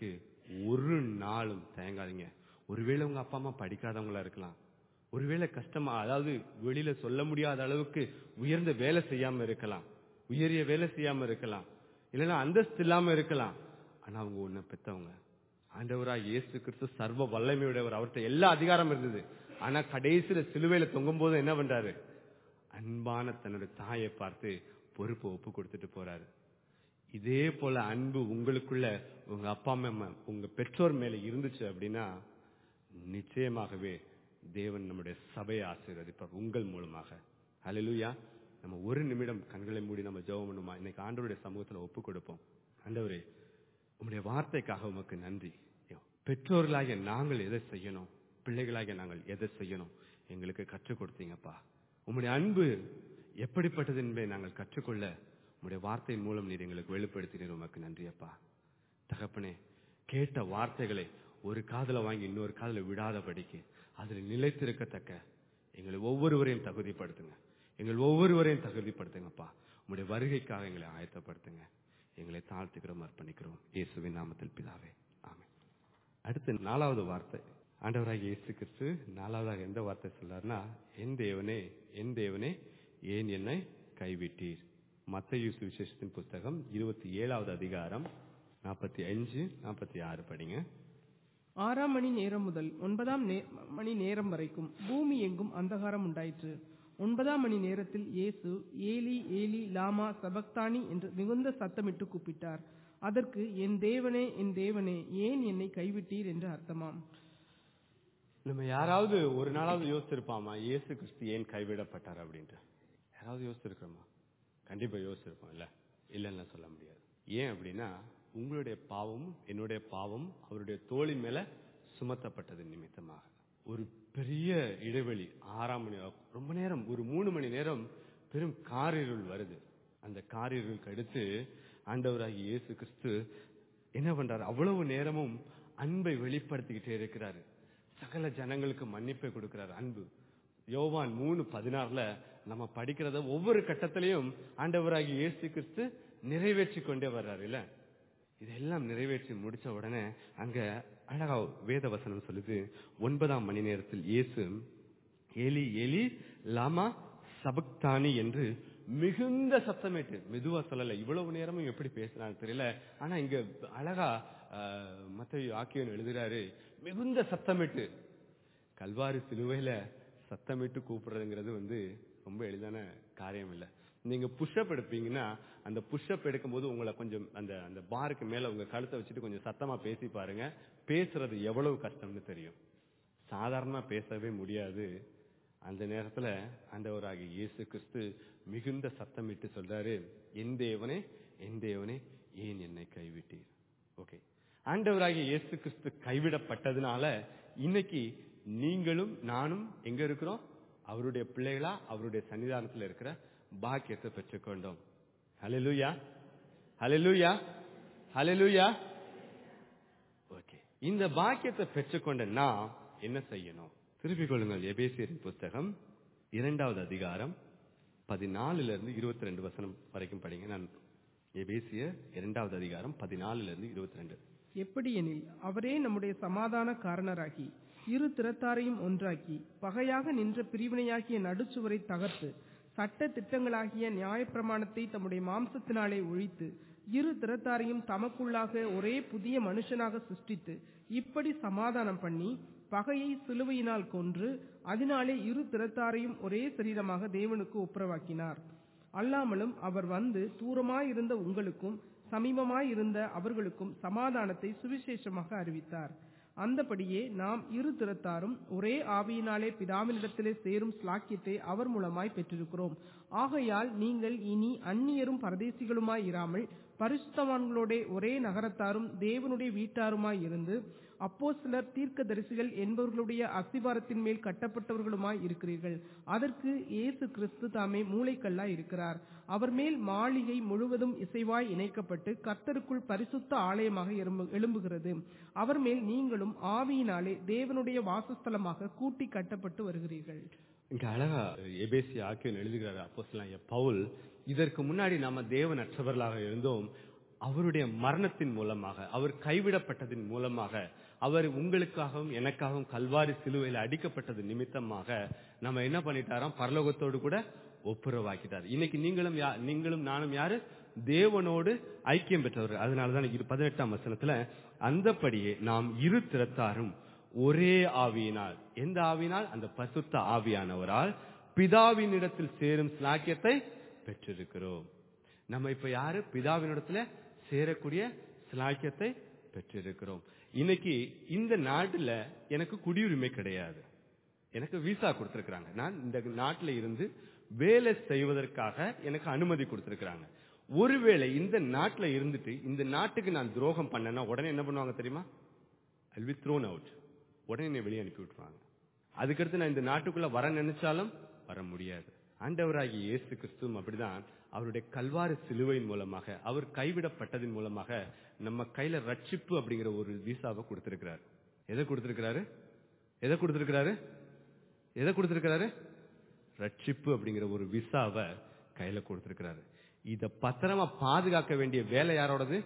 S4: ஒரு நாளும் தயங்காதீங்க ஒருவேளை உங்க அப்பா அம்மா படிக்காதவங்களா இருக்கலாம் ஒருவேளை கஷ்டமா அதாவது வெளியில சொல்ல முடியாத அளவுக்கு உயர்ந்த வேலை செய்யாம இருக்கலாம் உயரிய வேலை செய்யாம இருக்கலாம் இல்லைன்னா அந்தஸ்து இல்லாம இருக்கலாம் ஆனா அவங்க உன்னை பெத்தவங்க ஆண்டவராய் இயேசு கிறிஸ்து சர்வ வல்லமையுடையவர் அவர்கிட்ட எல்லா அதிகாரம் இருந்தது ஆனா கடைசியில சிலுவையில தொங்கும் போது என்ன பண்றாரு அன்பான தன்னுடைய தாயை பார்த்து பொறுப்பை ஒப்பு கொடுத்துட்டு போறாரு இதே போல அன்பு உங்களுக்குள்ள உங்க அப்பா அம்மா உங்க பெற்றோர் மேல இருந்துச்சு அப்படின்னா நிச்சயமாகவே தேவன் நம்முடைய சபையை ஆசீர்வதிப்பார் உங்கள் மூலமாக ஹalleluya நம்ம ஒரு நிமிடம் கண்களை மூடி நம்ம ஜெபம் பண்ணுமா இன்னைக்கு ஆண்டவருடைய சமூகத்துல ஒப்பு கொடுப்போம் ஆண்டவரே உம்முடைய வார்த்தைக்காக உமக்கு நன்றி பெற்றோர்களாகிய நாங்கள் எதை செய்யணும் பிள்ளைகளாகிய நாங்கள் எதை செய்யணும் எங்களுக்கு கற்றுக் கொடுத்தீங்கப்பா உம்முடைய அன்பு எப்படிப்பட்டது என்பதை நாங்கள் கற்றுக்கொள்ள உம்முடைய வார்த்தையின் மூலம் நீர் எங்களுக்கு வெளிப்படுத்தினீர் உமக்கு நன்றி அப்பா தகப்பனே கேட்ட வார்த்தைகளை ஒரு காதுல வாங்கி இன்னொரு காதுல விடாதபடிக்கு அதில் நிலைத்திருக்கத்தக்க எங்களை ஒவ்வொருவரையும் தகுதிப்படுத்துங்க எங்கள் ஒவ்வொருவரையும் தகுதிப்படுத்துங்கப்பா உம்முடைய வருகைக்காக எங்களை ஆயத்தப்படுத்துங்க எங்களை தாழ்த்துக்கிறோம் அர்ப்பணிக்கிறோம் இயேசுவின் நாமத்தில் பிதாவே ஆமென் அடுத்து நாலாவது வார்த்தை ஆண்டவராகிய இயேசு கிறிஸ்து நாலாவதாக எந்த வார்த்தை சொல்லார்னா என் தேவனே என் தேவனே ஏன் என்னை கைவிட்டீர் மத்தேயு சுவிசேஷத்தின் புஸ்தகம் இருபத்தி ஏழாவது அதிகாரம் நாற்பத்தி அஞ்சு நாற்பத்தி ஆறு படிங்க
S2: ஆறாம் மணி நேரம் முதல் ஒன்பதாம் நே- மணி நேரம் வரைக்கும் பூமி எங்கும் அந்தகாரம் உண்டாயிற்று ஒன்பதாம் மணி நேரத்தில் இயேசு ஏலி ஏலி லாமா சபக்தானி என்று மிகுந்த சத்தமிட்டு கூப்பிட்டார் அதற்கு என் தேவனே என் தேவனே ஏன் என்னை கைவிட்டீர் என்று அர்த்தமாம்
S4: நம்ம யாராவது ஒரு நாளாவது யோசிச்சிருப்பாமா இயேசு கிறிஸ்து ஏன் கைவிடப்பட்டார் அப்படின்ட்டு யாராவது யோசிச்சிருக்கிறோமா கண்டிப்பா யோசிச்சிருப்போம் இல்ல இல்லைன்னு சொல்ல முடியாது ஏன் அப்படின்னா உங்களுடைய பாவம் என்னுடைய பாவம் அவருடைய தோளின் மேல சுமத்தப்பட்டது நிமித்தமாக ஒரு பெரிய இடைவெளி ஆறாம் மணி ரொம்ப நேரம் ஒரு மூணு மணி நேரம் பெரும் காரிருள் வருது அந்த காரிருளுக்கு அடுத்து ஆண்டவராகிய இயேசு கிறிஸ்து என்ன பண்றாரு அவ்வளவு நேரமும் அன்பை வெளிப்படுத்திக்கிட்டே இருக்கிறாரு சகல ஜனங்களுக்கு மன்னிப்பை கொடுக்கிறார் அன்பு யோவான் மூணு பதினாறுல நம்ம படிக்கிறத ஒவ்வொரு கட்டத்திலையும் ஆண்டவராகி இயேசு கிறிஸ்து நிறைவேற்றி கொண்டே வர்றாரு இல்ல இதெல்லாம் நிறைவேற்றி முடிச்ச உடனே அங்க அழகா வேத வசனம் சொல்லுது ஒன்பதாம் மணி நேரத்தில் இயேசு எலி எலி லாமா சபக்தானி என்று மிகுந்த சத்தமேட்டு மெதுவா சொல்லல இவ்வளவு நேரமும் எப்படி பேசுறான்னு தெரியல ஆனா இங்க அழகா மத்த ஆக்கியன் எழுதுறாரு மிகுந்த சத்தமிட்டு கல்வாரி சிலுவையில சத்தமிட்டு கூப்பிடுறதுங்கிறது வந்து ரொம்ப எளிதான காரியம் இல்ல நீங்க புஷ்அப் எடுப்பீங்கன்னா அந்த புஷ்அப் எடுக்கும்போது உங்களை கொஞ்சம் அந்த அந்த பாருக்கு மேல உங்க கழுத்தை வச்சுட்டு கொஞ்சம் சத்தமா பேசி பாருங்க பேசுறது எவ்வளவு கஷ்டம்னு தெரியும் சாதாரணமா பேசவே முடியாது அந்த நேரத்துல ஆண்டவராகிய இயேசு கிறிஸ்து மிகுந்த சத்தமிட்டு சொல்றாரு என் தேவனே என் தேவனே ஏன் என்னை கைவிட்டீர் ஓகே ஆண்டவராகிய இயேசு கிறிஸ்து கைவிடப்பட்டதுனால இன்னைக்கு நீங்களும் நானும் எங்க இருக்கிறோம் அவருடைய பிள்ளைகளா அவருடைய சன்னிதானத்துல இருக்கிற பாக்கியத்தை பெற்றுக்கொண்டோம் ஹalleluya ஹalleluya ஹalleluya ஓகே இந்த பாக்கியத்தை பெற்றுக்கொண்ட நாம் என்ன செய்யணும் திருப்பிக் கொள்ளுங்கள் எபேசியரின் புஸ்தகம் இரண்டாவது அதிகாரம் பதினாலுல இருந்து இருபத்தி ரெண்டு வசனம் வரைக்கும் படிங்க நான் எபேசியர் இரண்டாவது அதிகாரம் பதினாலுல இருந்து இருபத்தி ரெண்டு
S2: எப்படியெனில் அவரே நம்முடைய சமாதான காரணராகி இரு திறத்தாரையும் ஒன்றாக்கி பகையாக நின்ற பிரிவினையாகிய நடுச்சுவரை தகர்த்து சட்ட திட்டங்களாகிய நியாயப்பிரமாணத்தை தம்முடைய மாம்சத்தினாலே ஒழித்து இரு திறத்தாரையும் தமக்குள்ளாக ஒரே புதிய மனுஷனாக சிருஷ்டித்து இப்படி சமாதானம் பண்ணி பகையை சிலுவையினால் கொன்று அதனாலே இரு திறத்தாரையும் ஒரே சரீரமாக தேவனுக்கு ஒப்புரவாக்கினார் அல்லாமலும் அவர் வந்து தூரமாயிருந்த உங்களுக்கும் சமீபமாயிருந்த அவர்களுக்கும் சமாதானத்தை சுவிசேஷமாக அறிவித்தார் அந்தபடியே நாம் இரு திறத்தாரும் ஒரே ஆவியினாலே பிதாவினிடத்திலே சேரும் ஸ்லாக்கியத்தை அவர் மூலமாய் பெற்றிருக்கிறோம் ஆகையால் நீங்கள் இனி அந்நியரும் பரதேசிகளுமாய் இராமல் பரிசுத்தவான்களோட ஒரே நகரத்தாரும் தேவனுடைய வீட்டாருமாய் இருந்து அப்போ சிலர் தீர்க்கதரிசிகள் என்பவர்களுடைய அஸ்திபாரத்தின் மேல் கட்டப்பட்டவர்களுமாய் இருக்கிறீர்கள் அதற்கு இயேசு கிறிஸ்து தாமே மூளைக்கல்லாய் இருக்கிறார் அவர் மேல் மாளிகை முழுவதும் இசைவாய் இணைக்கப்பட்டு கர்த்தருக்குள் பரிசுத்த ஆலயமாக எழும்பு- எழும்புகிறது அவர் மேல் நீங்களும் ஆவியினாலே தேவனுடைய வாசஸ்தலமாக கூட்டி கட்டப்பட்டு வருகிறீர்கள்
S4: இங்க அழகா எபேசி ஆக்கியன் எழுதுகிறார் அப்போஸ்தலனாகிய பவுல் இதற்கு முன்னாடி நாம தேவன் அற்றவர்களாக இருந்தோம் அவருடைய மரணத்தின் மூலமாக அவர் கைவிடப்பட்டதின் மூலமாக அவர் உங்களுக்காகவும் எனக்காகவும் கல்வாரி சிலுவையில் அடிக்கப்பட்டது நிமித்தமாக நம்ம என்ன பண்ணிட்டாராம் பரலோகத்தோடு கூட ஒப்புரவாக்கிட்டார் இன்னைக்கு நீங்களும் யா- நீங்களும் நானும் யாரு தேவனோடு ஐக்கியம் பெற்றவர்கள் அதனாலதான் இரு பதினெட்டாம் வசனத்துல அந்தபடியே நாம் இரு திறத்தாரும் ஒரே ஆவியினால் எந்த ஆவியினால் அந்த பசுத்த ஆவியானவரால் பிதாவினிடத்தில் சேரும் ஸ்லாக்கியத்தை பெற்றிருக்கிறோம் நம்ம இப்ப யாரு பிதாவினிடத்துல சேரக்கூடிய ஸ்லாக்கியத்தை பெற்றிருக்கிறோம் இன்னைக்கு இந்த நாட்டுல எனக்கு குடியுரிமை கிடையாது எனக்கு விசா கொடுத்திருக்கிறாங்க நான் இந்த நாட்டுல இருந்து வேலை செய்வதற்காக எனக்கு அனுமதி கொடுத்திருக்கிறாங்க ஒருவேளை இந்த நாட்டுல இருந்துட்டு இந்த நாட்டுக்கு நான் துரோகம் பண்ணேன்னா உடனே என்ன பண்ணுவாங்க தெரியுமா I'll be thrown அவுட் உடனே என்னை வெளியே அனுப்பி விட்டுருவாங்க அதுக்கடுத்து நான் இந்த நாட்டுக்குள்ள வர நினைச்சாலும் வர முடியாது ஆண்டவராகிய இயேசு கிறிஸ்துவும் அப்படிதான் அவருடைய கல்வாரி சிலுவையின் மூலமாக அவர் கைவிடப்பட்டதின் மூலமாக நம்ம கையில ரட்சிப்பு அப்படிங்கிற ஒரு விசாவை கொடுத்திருக்கிறார் எதை கொடுத்திருக்கிறாரு எதை கொடுத்திருக்கிறாரு எதை கொடுத்திருக்கிறாரு ரட்சிப்பு அப்படிங்கிற ஒரு விசாவை கையில கொடுத்திருக்கிறாரு இத பத்திரமா பாதுகாக்க வேண்டிய வேலை யாரோடது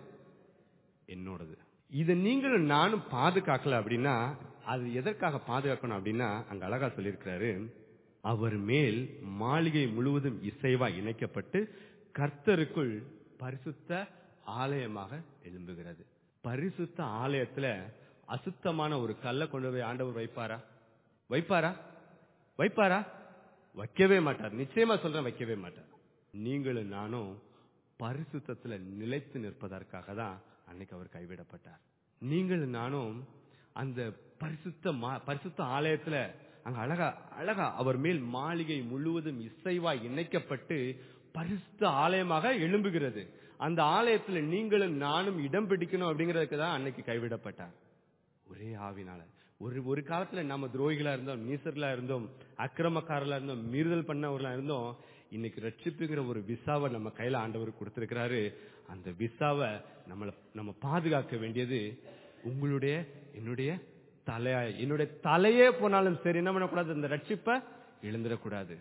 S4: என்னோடது இத நீங்களும் நானும் பாதுகாக்கல அப்படின்னா அது எதற்காக பாதுகாக்கணும் அப்படின்னா அங்க அழகா சொல்லியிருக்கிறாரு அவர் மேல் மாளிகை முழுவதும் இசைவா இணைக்கப்பட்டு கர்த்தருக்குள் பரிசுத்த ஆலயமாக எழும்புகிறது பரிசுத்த ஆலயத்துல அசுத்தமான ஒரு கல்லை கொண்டு போய் ஆண்டவர் வைப்பாரா வைப்பாரா வைப்பாரா வைக்கவே மாட்டார் நிச்சயமா சொல்றேன் வைக்கவே மாட்டார் நீங்களும் நானும் பரிசுத்தத்துல நிலைத்து நிற்பதற்காக தான் அன்னைக்கு அவர் கைவிடப்பட்டார் நீங்களும் நானும் அந்த பரிசுத்த மா- பரிசுத்த ஆலயத்துல அங்க அழகா அழகா அவர் மேல் மாளிகை முழுவதும் இசைவா இணைக்கப்பட்டு பரிசுத்த ஆலயமாக எழும்புகிறது அந்த ஆலயத்துல நீங்களும் நானும் இடம் பிடிக்கணும் அப்படிங்கறதுக்கு தான் அன்னைக்கு கைவிடப்பட்டார் ஒரே ஆவினால ஒரு ஒரு காலத்துல நம்ம துரோகிகளா இருந்தோம் நீசர்களா இருந்தோம் அக்கிரமக்காரர்களா இருந்தோம் மீறுதல் பண்ணவர்களா இருந்தோம் இன்னைக்கு ரட்சிப்புங்கிற ஒரு விசாவை நம்ம கையில ஆண்டவர் கொடுத்திருக்கிறாரு அந்த விசாவை நம்மள நம்ம பாதுகாக்க வேண்டியது உங்களுடைய என்னுடைய தலையா என்னுடைய தலையே போனாலும் சரி என்ன பண்ணக்கூடாது அந்த ரட்சிப்பை இழந்துடக்கூடாது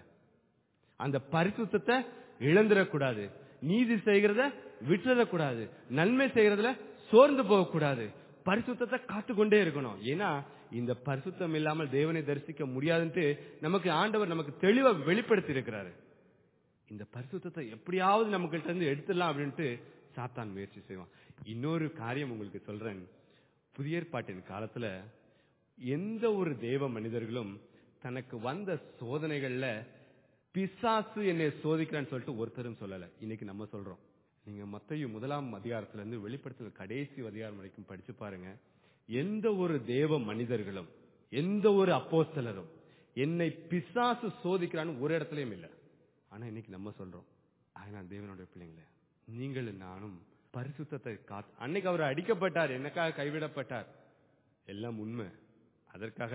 S4: அந்த பரிசுத்தத்தை இழந்துடக்கூடாது நீதி செய்கிறத விட்டுறக்கூடாது நன்மை செய்யறதுல சோர்ந்து போகக்கூடாது பரிசுத்தத்தை காத்துக்கொண்டே இருக்கணும் ஏன்னா இந்த பரிசுத்தம் இல்லாமல் தேவனை தரிசிக்க முடியாதுன்ட்டு நமக்கு ஆண்டவர் நமக்கு தெளிவா வெளிப்படுத்தி இருக்கிறாரு இந்த பரிசுத்தத்தை எப்படியாவது நம்மகிட்ட இருந்து எடுத்துடலாம் அப்படின்ட்டு சாத்தான் முயற்சி செய்வான் இன்னொரு காரியம் உங்களுக்கு சொல்றேன் புதிய ஏற்பாட்டின் காலத்துல எந்த ஒரு தேவ மனிதர்களும் தனக்கு வந்த சோதனைகள்ல பிசாசு என்னை சோதிக்கிறான்னு சொல்லிட்டு ஒருத்தரும் சொல்லல இன்னைக்கு நம்ம சொல்றோம் நீங்க மத்தையு முதலாம் அதிகாரத்துல இருந்து வெளிப்படுத்தல் கடைசி அதிகாரம் வரைக்கும் படிச்சு பாருங்க எந்த ஒரு தேவ மனிதர்களும் எந்த ஒரு அப்போஸ்தலரும் என்னை பிசாசு சோதிக்கிறான்னு ஒரு இடத்துலயும் இல்ல ஆனா இன்னைக்கு நம்ம சொல்றோம் ஆனா தேவனுடைய பிள்ளைங்களே நீங்களும் நானும் பரிசுத்தத்தை காத்து அன்னைக்கு அவர் அடிக்கப்பட்டார் எனக்காக கைவிடப்பட்டார் எல்லாம் உண்மை அதற்காக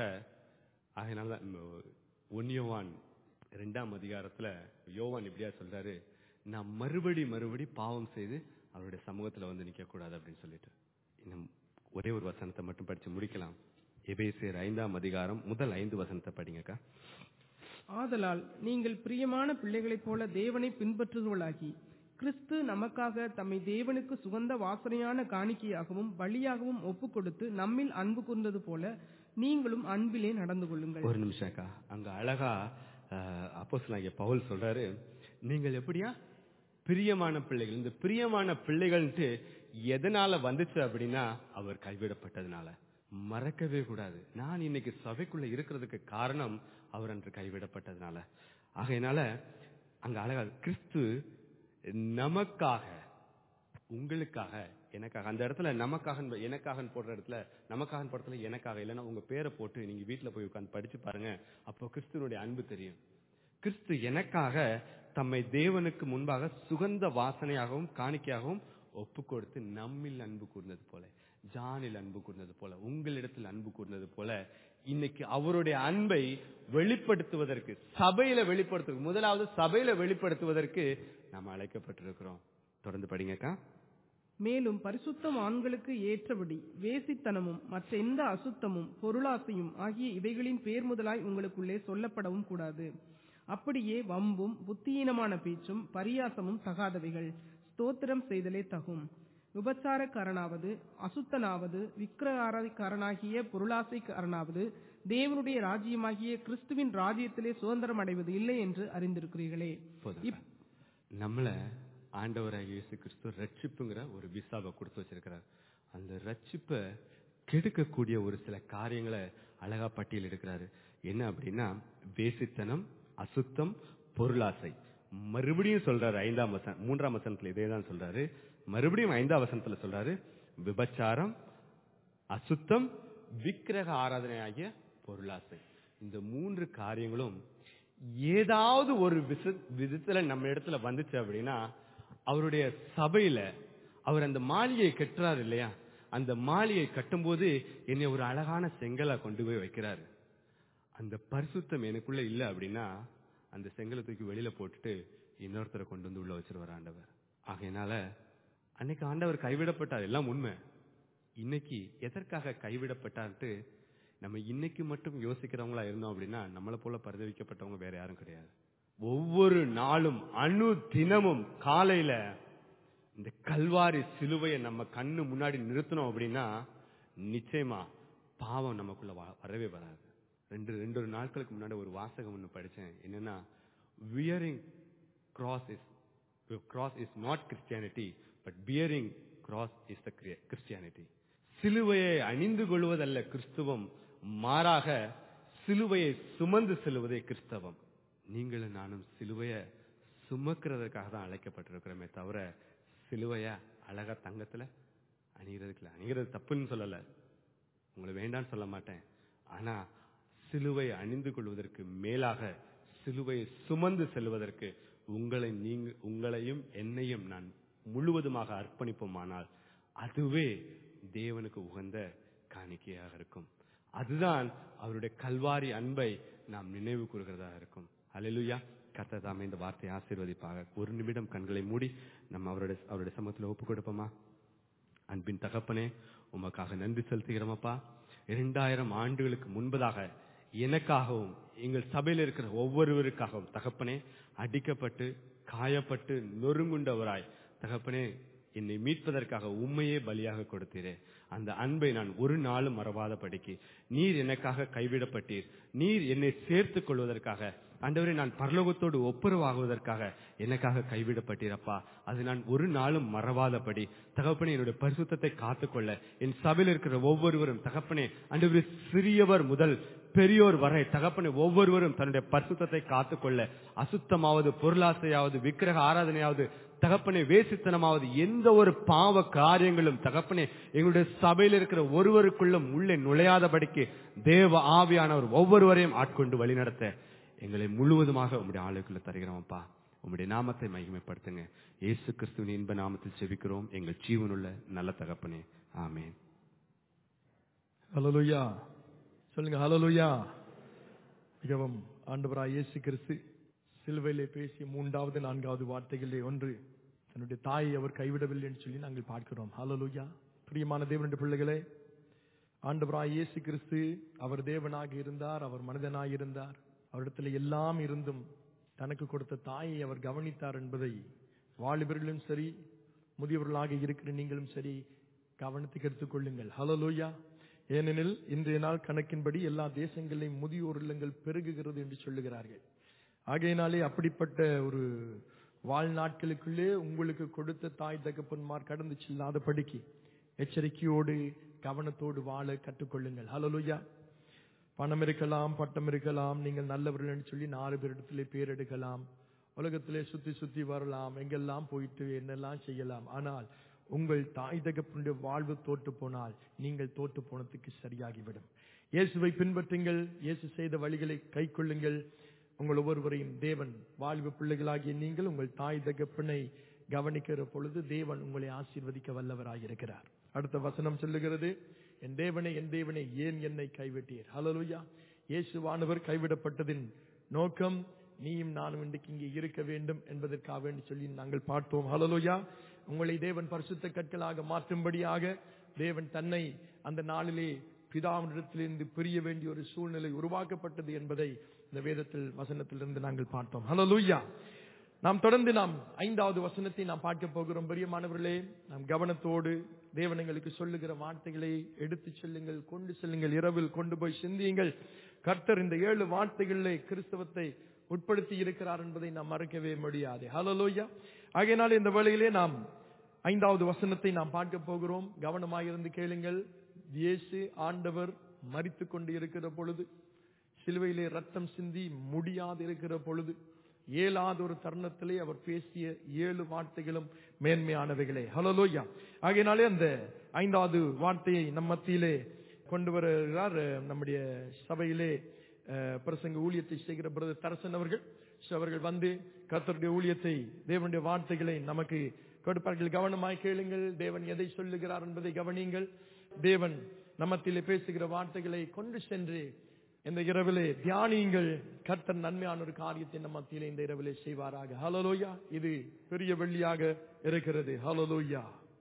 S4: அதனால ஒன்னியவான் ரெண்டாம் அதிகாரத்துல யோவான் இப்படியா சொல்றாரு நான் மறுபடி மறுபடி பாவம் செய்து அவருடைய சமூகத்துல வந்து நிக்க கூடாது அப்படின்னு சொல்லிட்டு இன்னும் ஒரே ஒரு வசனத்தை மட்டும் படிச்சு முடிக்கலாம் எபேசியர் ஐந்தாம் அதிகாரம் முதல் ஐந்து வசனத்தை படிங்கக்கா
S2: ஆதலால் நீங்கள் பிரியமான பிள்ளைகளைப் போல தேவனை பின்பற்றுவர்களாகி கிறிஸ்து நமக்காக தம்மை தேவனுக்கு சுகந்த வாசனையான காணிக்கையாகவும் பலியாகவும் ஒப்புக் கொடுத்து நம்மில் அன்பு கூர்ந்தது போல நீங்களும் அன்பிலே நடந்து கொள்ளுங்கள்
S4: ஒரு நிமிஷம் அக்கா அங்க அழகா அப்போ பவுல் சொல்றாரு நீங்கள் எப்படியா பிரியமான பிள்ளைகள் இந்த பிரியமான பிள்ளைகள்ன்ட்டு எதனால வந்துச்சு அப்படின்னா அவர் கைவிடப்பட்டதுனால மறக்கவே கூடாது நான் இன்னைக்கு சபைக்குள்ள இருக்கிறதுக்கு காரணம் அவர் அன்று கைவிடப்பட்டதுனால ஆகையினால அங்க அழகா கிறிஸ்து நமக்காக உங்களுக்காக எனக்காக அந்த இடத்துல நமக்காக எனக்காக போடுற இடத்துல நமக்காக போடுறதுல எனக்காக இல்லைன்னா உங்க பேரை போட்டு நீங்க வீட்டுல போய் உட்கார்ந்து படிச்சு பாருங்க அப்போ கிறிஸ்துவனுடைய அன்பு தெரியும் கிறிஸ்து எனக்காக தம்மை தேவனுக்கு முன்பாக சுகந்த வாசனையாகவும் காணிக்கையாகவும் ஒப்பு கொடுத்து நம்மில் அன்பு கூர்ந்தது போல ஜானில் அன்பு கூர்ந்தது போல உங்களிடத்தில் அன்பு கூர்ந்தது போல இன்னைக்கு அவருடைய அன்பை வெளிப்படுத்துவதற்கு சபையில வெளிப்படுத்து முதலாவது சபையில வெளிப்படுத்துவதற்கு நாம் அழைக்கப்பட்டிருக்கிறோம் தொடர்ந்து படிங்கக்கா
S2: மேலும் பரிசுத்தம் ஆண்களுக்கு ஏற்றபடி வேசித்தனமும் மற்ற எந்த அசுத்தமும் பொருளாசையும் ஆகிய இவைகளின் பேர் முதலாய் உங்களுக்குள்ளே சொல்லப்படவும் கூடாது அப்படியே வம்பும் புத்தியீனமான பேச்சும் பரியாசமும் தகாதவைகள் ஸ்தோத்திரம் செய்தலே தகும் விபச்சாரக்காரனாவது அசுத்தனாவது விக்கிரகாரக்காரனாகிய பொருளாசைக்காரனாவது தேவனுடைய ராஜ்யமாகிய கிறிஸ்துவின் ராஜ்யத்திலே சுதந்திரம் அடைவது இல்லை என்று அறிந்திருக்கிறீர்களே
S4: போதும் நம்மள ஆண்டவராக இயேசு கிறிஸ்து ரட்சிப்புங்கிற ஒரு விசாவை கொடுத்து வச்சிருக்கிறார் அந்த ரட்சிப்பை கெடுக்கக்கூடிய ஒரு சில காரியங்களை அழகா பட்டியல் எடுக்கிறாரு என்ன அப்படின்னா வேசித்தனம் அசுத்தம் பொருளாசை மறுபடியும் சொல்றாரு ஐந்தாம் வசனம் மூன்றாம் வசனத்துல இதே தான் சொல்றாரு மறுபடியும் ஐந்தாம் வசனத்துல சொல்றாரு விபச்சாரம் அசுத்தம் விக்கிரக ஆராதனை ஆகிய பொருளாசை இந்த மூன்று காரியங்களும் ஏதாவது ஒரு விச- விதத்துல நம்ம இடத்துல வந்துச்சு அப்படின்னா அவருடைய சபையில அவர் அந்த மாளிகையை கட்டுறாரு இல்லையா அந்த மாளிகை கட்டும்போது என்னை ஒரு அழகான செங்கலா கொண்டு போய் வைக்கிறாரு அந்த பரிசுத்தம் எனக்குள்ள இல்ல அப்படின்னா அந்த செங்கலை தூக்கி வெளியில போட்டுட்டு இன்னொருத்தரை கொண்டு வந்து உள்ள வச்சிருவார் ஆண்டவர் ஆகையினால அன்னைக்கு ஆண்டவர் கைவிடப்பட்டார் எல்லாம் உண்மை இன்னைக்கு எதற்காக கைவிடப்பட்டார்ட்டு நம்ம இன்னைக்கு மட்டும் யோசிக்கிறவங்களா இருந்தோம் அப்படின்னா நம்மளை போல பரிதவிக்கப்பட்டவங்க வேற யாரும் கிடையாது ஒவ்வொரு நாளும் அணு தினமும் காலையில இந்த கல்வாரி சிலுவையை நம்ம கண்ணு முன்னாடி நிறுத்தணும் அப்படின்னா நிச்சயமா பாவம் நமக்குள்ள வ- வரவே வராது ரெண்டு ரெண்டு ஒரு நாட்களுக்கு முன்னாடி ஒரு வாசகம் ஒன்று படிச்சேன் என்னன்னா wearing cross is cross is not Christianity but bearing cross is the Christianity சிலுவையை அணிந்து கொள்வதல்ல கிறிஸ்துவம் மாறாக சிலுவையை சுமந்து செல்வதே கிறிஸ்தவம் நீங்களும் நானும் சிலுவையை சுமக்கிறதுக்காக தான் அழைக்கப்பட்டிருக்கிறோமே தவிர சிலுவைய அழகா தங்கத்துல அணிகிறதுக்கு இல்ல. அணிகிறது தப்புன்னு சொல்லல உங்களை வேண்டான்னு சொல்ல மாட்டேன் ஆனா சிலுவை அணிந்து கொள்வதற்கு மேலாக சிலுவையை சுமந்து செல்வதற்கு உங்களை நீங்க உங்களையும் என்னையும் நான் முழுவதுமாக அர்ப்பணிப்போமானால் அதுவே தேவனுக்கு உகந்த காணிக்கையாக இருக்கும் அதுதான் அவருடைய கல்வாரி அன்பை நாம் நினைவு கூறுகிறதா இருக்கும் அல்லேலூயா கர்த்தர் தாமே இந்த வார்த்தையை ஆசீர்வதிப்பாக ஒரு நிமிடம் கண்களை மூடி நம்ம அவருடைய அவருடைய சமூகத்தில் ஒப்பு கொடுப்போமா அன்பின் தகப்பனே உமக்காக நன்றி செலுத்துகிறோமப்பா இரண்டாயிரம் ஆண்டுகளுக்கு முன்பதாக எனக்காகவும் எங்கள் சபையில் இருக்கிற ஒவ்வொருவருக்காகவும் தகப்பனே அடிக்கப்பட்டு காயப்பட்டு நொறுங்குண்டவராய் தகப்பனே என்னை மீட்பதற்காக உண்மையே பலியாக கொடுத்தீரே அந்த அன்பை நான் ஒரு நாளும் மறவாத படிக்கு நீர் எனக்காக கைவிடப்பட்டீர் நீர் என்னை சேர்த்துக் கொள்வதற்காக ஆண்டவரே நான் பரலோகத்தோடு ஒப்புரவாகுவதற்காக எனக்காக கைவிடப்பட்டீரப்பா அது நான் ஒரு நாளும் மறவாதபடி தகப்பனே என்னுடைய பரிசுத்தத்தை காத்துக்கொள்ள என் சபையில் இருக்கிற ஒவ்வொருவரும் தகப்பனே ஆண்டவரே சிறியவர் முதல் பெரியோர் வரை தகப்பனே ஒவ்வொருவரும் தன்னுடைய பரிசுத்தத்தை காத்துக்கொள்ள அசுத்தமாவது பொருளாசையாவது விக்கிரக ஆராதனையாவது தகப்பனே வேசித்தனமாவது எந்த ஒரு பாவ காரியங்களும் தகப்பனே எங்களுடைய சபையில் இருக்கிற ஒருவருக்குள்ளும் உள்ளே நுழையாதபடிக்கு தேவ ஆவியானவர் ஒவ்வொருவரையும் ஆட்கொண்டு வழிநடத்த எங்களை முழுவதுமாக உங்களுடைய ஆளுக்குள்ள தருகிறோம்ப்பா உங்களுடைய நாமத்தை மகிமைப்படுத்துங்க இயேசு கிறிஸ்துவின் இன்ப நாமத்தில் செபிக்கிறோம் எங்கள் ஜீவனுள்ள நல்ல தகப்பனே ஆமென்
S1: ஹalleluya சொல்லுங்க ஹalleluya மிகவும் ஆண்டவராய் இயேசு கிறிஸ்து சிலுவையிலே பேசிய மூன்றாவது நான்காவது வார்த்தைகளிலே ஒன்று தன்னுடைய தாயை அவர் கைவிடவில்லை என்று சொல்லி நாங்கள் பார்க்கிறோம் ஹalleluya பிரியமான தேவனுடைய பிள்ளைகளே ஆண்டவராய் இயேசு கிறிஸ்து அவர் தேவனாக இருந்தார் அவர் மனிதனாக இருந்தார் அவரிடத்தில் எல்லாம் இருந்தும் தனக்கு கொடுத்த தாயை அவர் கவனித்தார் என்பதை வாலிபர்களும் சரி முதியவர்களாக இருக்கிற நீங்களும் சரி கவனத்துக்கு எடுத்துக்கொள்ளுங்கள் ஹalleluya ஏனெனில் இன்றைய நாள் கணக்கின்படி எல்லா தேசங்களிலும் முதியோர் இல்லங்கள் பெருகுகிறது என்று சொல்லுகிறார்கள் ஆகையினாலே அப்படிப்பட்ட ஒரு வாழ்நாட்களுக்குள்ளே உங்களுக்கு கொடுத்த தாய் தகப்பன்மார் கடந்து செல்லாத படிக்கு எச்சரிக்கையோடு கவனத்தோடு வாழ கற்றுக்கொள்ளுங்கள் ஹalleluya பணம் இருக்கலாம் பட்டம் இருக்கலாம் நீங்கள் நல்லவர்கள் என்று சொல்லி நாலு பேரிடத்திலே பேர் எடுக்கலாம் உலகத்திலே சுத்தி சுத்தி வரலாம் எங்கெல்லாம் போயிட்டு என்னெல்லாம் செய்யலாம் ஆனால் உங்கள் தாய் தகப்பனுடைய வாழ்வு தோற்று போனால் நீங்கள் தோற்று போனதுக்கு சரியாகிவிடும் இயேசுவை பின்பற்றுங்கள் இயேசு செய்த வழிகளை கை கொள்ளுங்கள் உங்கள் ஒவ்வொருவரையும் தேவன் வாழ்வு பிள்ளைகளாகிய நீங்கள் உங்கள் தாய் தகப்பனை கவனிக்கிற பொழுது தேவன் உங்களை ஆசீர்வதிக்க வல்லவராயிருக்கிறார் அடுத்த வசனம் சொல்லுகிறது என் தேவனை என் தேவனை ஏன் என்னை கைவிட்டீர் ஹalleluya இயேசுவானவர் கைவிடப்பட்டதின் நோக்கம் நீயும் நானும் இன்றைக்கு இங்கே இருக்க வேண்டும் என்பதற்காக வேண்டி சொல்லி நாங்கள் பார்த்தோம் ஹalleluya உங்களை தேவன் பரிசுத்த கற்களாக மாற்றும்படியாக தேவன் தன்னை அந்த நாளிலே பிதாவினிடத்திலிருந்து பிரிய வேண்டிய ஒரு சூழ்நிலை உருவாக்கப்பட்டது என்பதை இந்த வேதத்தில் வசனத்திலிருந்து நாங்கள் பார்த்தோம் ஹalleluya நாம் தொடர்ந்து நாம் ஐந்தாவது வசனத்தை நாம் பார்க்க போகிறோம் பெரியமானவர்களே நாம் கவனத்தோடு தேவன் எங்களுக்கு சொல்லுகிற வார்த்தைகளை எடுத்து செல்லுங்கள் கொண்டு செல்லுங்கள் இரவில் கொண்டு போய் சிந்தியுங்கள் கர்த்தர் இந்த ஏழு வார்த்தைகளிலே கிறிஸ்தவத்தை உட்படுத்தி இருக்கிறார் என்பதை நாம் மறக்கவே முடியாது ஹalleluya ஆகையினால் இந்த வேளையிலே நாம் ஐந்தாவது வசனத்தை நாம் பார்க்க போகிறோம் கவனமாக இருந்து கேளுங்கள் இயேசு ஆண்டவர் மரித்து கொண்டு இருக்கிற பொழுது சிலுவையிலே ரத்தம் சிந்தி முடியாது இருக்கிற பொழுது ஏழாத ஒரு தருணத்திலே அவர் பேசிய ஏழு வார்த்தைகளும் மேன்மையானவைகளே ஹலோலோயா ஆகையினாலே அந்த ஐந்தாவது வார்த்தையை நம் மத்தியிலே கொண்டு வருகிறார் அஹ், நம்முடைய சபையிலே அஹ், பிரசங்க ஊழியத்தை செய்கிற பிரதர் தரசன் அவர்கள் So, அவர்கள் வந்து கர்த்தருடைய ஊழியத்தை தேவனுடைய வார்த்தைகளை நமக்கு கொடுப்பார்கள் கவனமாய் கேளுங்கள் தேவன் எதை சொல்லுகிறார் என்பதை கவனியுங்கள் தேவன் நம்மத்திலே பேசுகிற வார்த்தைகளை கொண்டு சென்று இந்த இரவிலே தியானியுங்கள் கர்த்தர் நன்மையான ஒரு காரியத்தை நம்ம மத்தியிலே இந்த இரவிலே செய்வாராக ஹலலோயா இது பெரிய வெள்ளியாக இருக்கிறது ஹலலோயா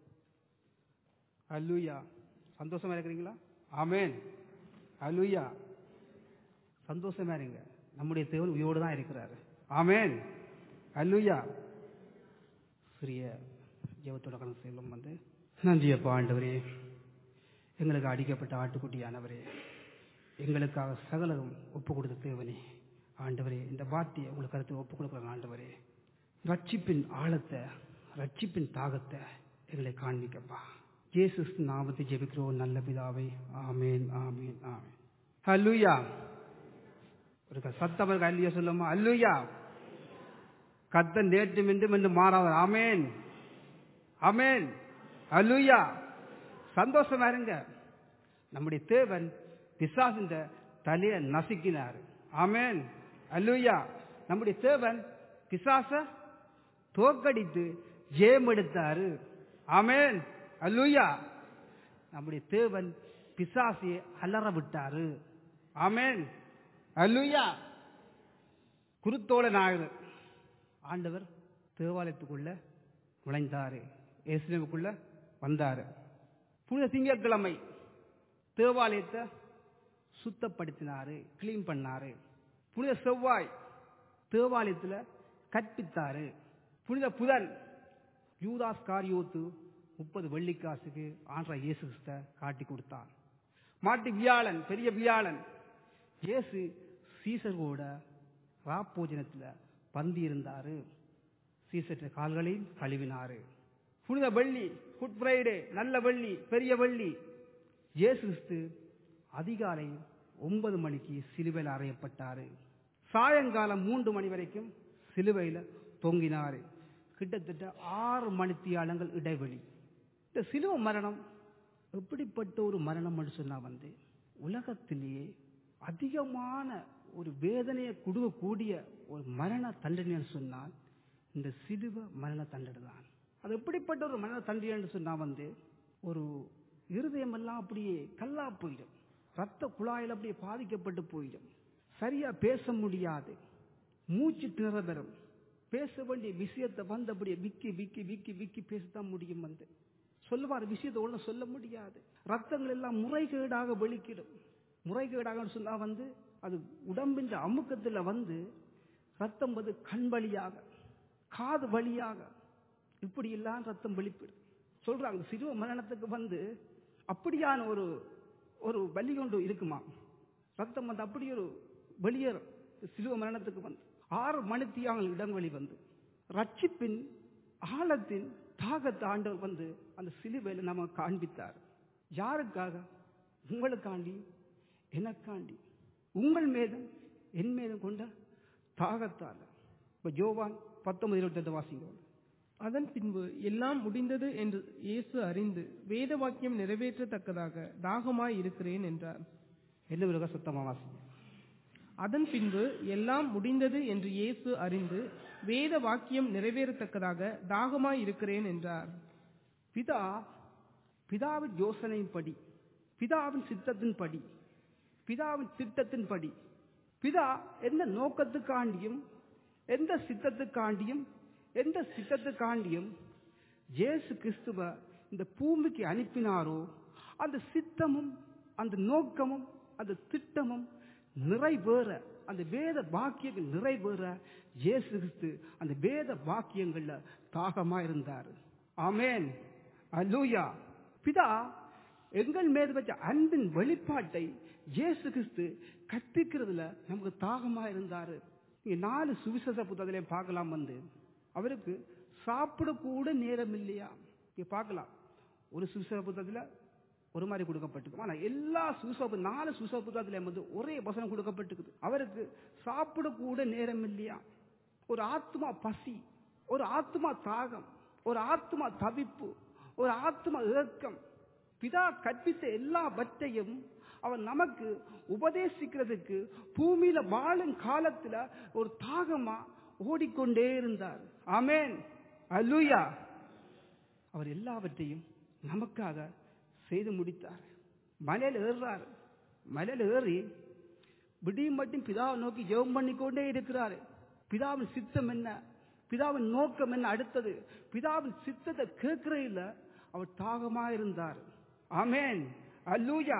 S5: அல்லூயா சந்தோஷமா இருக்கிறீங்களா ஆமென் அல்லூயா சந்தோஷமா இருங்க நம்முடைய தேவன் உயிரோடு தான் இருக்கிறாரு ஆமென் அல்லூயா சிறிய ஜெபத்தோட கணக்கு செல்லும் வந்து நன்றி அப்பா ஆண்டவரே எங்களுக்கு அடிக்கப்பட்ட ஆட்டுக்குட்டியானவரே எங்களுக்காக சகலரும் ஒப்பு கொடுத்த தேவனே ஆண்டவரே இந்த வார்த்தையை உங்களுக்கு கருத்து ஒப்பு கொடுக்குற ஆண்டவரே ரட்சிப்பின் ஆழத்தை ரட்சிப்பின் தாகத்தை எங்களை காண்பிக்கப்பா ஜேசஸ் நாமத்தை ஜெபிக்கிறோம் நல்ல பிதாவை ஆமேன் ஆமேன் ஆமேன் அல்லூயா ஒரு க- சத்தம் இருக்கு அல்லையா சொல்லுமா அல்லூயா கத்த நேற்று மீண்டும் என்று மாறாவர் ஆமேன் ஆமேன் அல்லூயா சந்தோஷமா இருங்க நம்முடைய தேவன் பிசாசின் தலையை நசுக்கினார் ஆமேன் அல்லூயா நம்முடைய தேவன் பிசாச தோக்கடித்து ஜெயம் எடுத்தாரு ஆமேன் அல்லூயா நம்முடைய தேவன் பிசாசியை அலற விட்டாரு ஆமேன் அல்லூயா குருத்தோட நாயகர் ஆண்டவர் தேவாலயத்துக்குள்ள நுழைந்தாரு எஸ்லேமுக்குள்ள வந்தாரு புனித திங்கட்கிழமை தேவாலயத்தை சுத்தப்படுத்தினாரு கிளீன் பண்ணாரு புனித செவ்வாய் தேவாலயத்துல கற்பித்தாரு புனித புதன் யூதாஸ் காரியோத்து முப்பது வெள்ளிக்காசுக்கு ஆண்ட இயேசு கிறிஸ்த காட்டி கொடுத்தான் மாட்டு வியாழன் பெரிய வியாழன் இயேசு சீசரோட ராப்போஜனத்துல பந்தி இருந்தாரு சீசற்ற கால்களையும் கழுவினாரு புனித வெள்ளி குட் ஃப்ரைடே நல்ல வெள்ளி பெரிய வெள்ளி இயேசு கிறிஸ்து அதிகாலை ஒன்பது மணிக்கு சிலுவையில் அறையப்பட்டாரு சாயங்காலம் மூன்று மணி வரைக்கும் சிலுவையில் தொங்கினாரு கிட்டத்தட்ட ஆறு மணித்தியாலங்கள் இடைவெளி இந்த சிலுவை மரணம் எப்படிப்பட்ட ஒரு மரணம் சொன்னா வந்து உலகத்திலேயே அதிகமான ஒரு வேதனையை கொடுக்கக்கூடிய ஒரு மரண தண்டனைன்னு சொன்னால் இந்த சிலுவை மரண தண்டனை தான் அது எப்படிப்பட்ட ஒரு மரண தண்டனைன்னு சொன்னா வந்து ஒரு இருதயமெல்லாம் அப்படியே கல்லா போயிடும் ரத்த குழாயில் அப்படியே பாதிக்கப்பட்டு போயிடும் சரியா பேச முடியாது மூச்சு திணற பெறும் பேச வேண்டிய விஷயத்தை வந்து அப்படியே விக்கி விக்கி விக்கி விக்கி பேசத்தான் முடியும் வந்து சொல்லுவார் விஷயத்தை ஒன்றும் சொல்ல முடியாது ரத்தங்கள் எல்லாம் முறைகேடாக வெளிக்கிடும் முறைகேடாக சொன்னா வந்து அது உடம்பின் அமுக்கத்துல வந்து ரத்தம் வந்து கண் வழியாக காது வழியாக இப்படி எல்லாம் ரத்தம் வெளிப்பிடும் சொல்றாங்க சிறுவ மரணத்துக்கு வந்து அப்படியான ஒரு ஒரு வலி கொண்டு இருக்குமா ரத்தம் வந்து அப்படி ஒரு வெளியேறும் சிலுவ மரணத்துக்கு வந்து ஆறு மணித்தியாங்கள் இடவெளி வந்து ரட்சிப்பின் ஆழத்தின் தாகத்தை ஆண்டவர் வந்து அந்த சிலுவையில் நம்ம காண்பித்தார் யாருக்காக உங்களுக்காண்டி எனக்காண்டி உங்கள் மேலும் என் மேலும் கொண்ட தாகத்தால் இப்ப ஜோவான் பத்தொன்பது இருபத்தி வாசிங்க
S2: அதன் பின்பு எல்லாம் முடிந்தது என்று இயேசு அறிந்து வேத வாக்கியம் நிறைவேற்றத்தக்கதாக தாகமாய் இருக்கிறேன் என்றார்
S5: என்ன விருக சத்தமா வாசிங்க
S2: அதன் பின்பு எல்லாம் முடிந்தது என்று இயேசு அறிந்து வேத வாக்கியம் நிறைவேறத்தக்கதாக தாகமாய் இருக்கிறேன் என்றார்
S5: பிதா பிதாவின் யோசனையின்படி பிதாவின் சித்தத்தின்படி பிதாவின் திட்டத்தின்படி பிதா எந்த நோக்கத்துக்காண்டியும் எந்த சித்தத்துக்காண்டியும் எந்த சித்தத்துக்காண்டியும் இயேசு கிறிஸ்துவ இந்த பூமிக்கு அனுப்பினாரோ அந்த சித்தமும் அந்த நோக்கமும் அந்த திட்டமும் நிறைவேற அந்த வேத வாக்கியங்கள் நிறைவேற இயேசு கிறிஸ்து அந்த வேத வாக்கியங்கள்ல தாகமா இருந்தார் ஆமென் அல்லூயா பிதா எங்கள் மீது வச்ச அன்பின் வெளிப்பாட்டை இயேசு கிறிஸ்து கற்பிக்கிறதுல நமக்கு தாகமா இருந்தாரு இங்க நாலு சுவிசேஷ புத்தகத்திலையும் பார்க்கலாம் வந்து அவருக்கு சாப்பிட கூட நேரம் இல்லையா இங்க பார்க்கலாம் ஒரு சுவிசேஷ புத்தகத்துல ஒரு மாதிரி கொடுக்கப்பட்டிருக்கும் ஆனா எல்லா சுசோப்பு நாலு சுசோப்புத்தத்துல வந்து ஒரே வசனம் கொடுக்கப்பட்டிருக்குது அவருக்கு சாப்பிட கூட நேரம் இல்லையா ஒரு ஆத்மா பசி ஒரு ஆத்மா தாகம் ஒரு ஆத்மா தவிப்பு ஒரு ஆத்மா ஏக்கம் பிதா கற்பித்த எல்லாவற்றையும் அவர் நமக்கு உபதேசிக்கிறதுக்கு பூமியில வாழும் காலத்துல ஒரு தாகமா ஓடிக்கொண்டே இருந்தார் ஆமென் அல்லூயா அவர் எல்லாவற்றையும் நமக்காக செய்து முடித்தார் மலையில ஏறுறார் மலையில ஏறி விடியும் மட்டும் பிதாவை நோக்கி ஜெபம் பண்ணிக்கொண்டே இருக்கிறாரு பிதாவின் சித்தம் என்ன பிதாவின் நோக்கம் என்ன அடுத்தது பிதாவின் சித்தத்தை கேட்கிற இல்ல அவர் தாகமா இருந்தார் ஆமென் அல்லூயா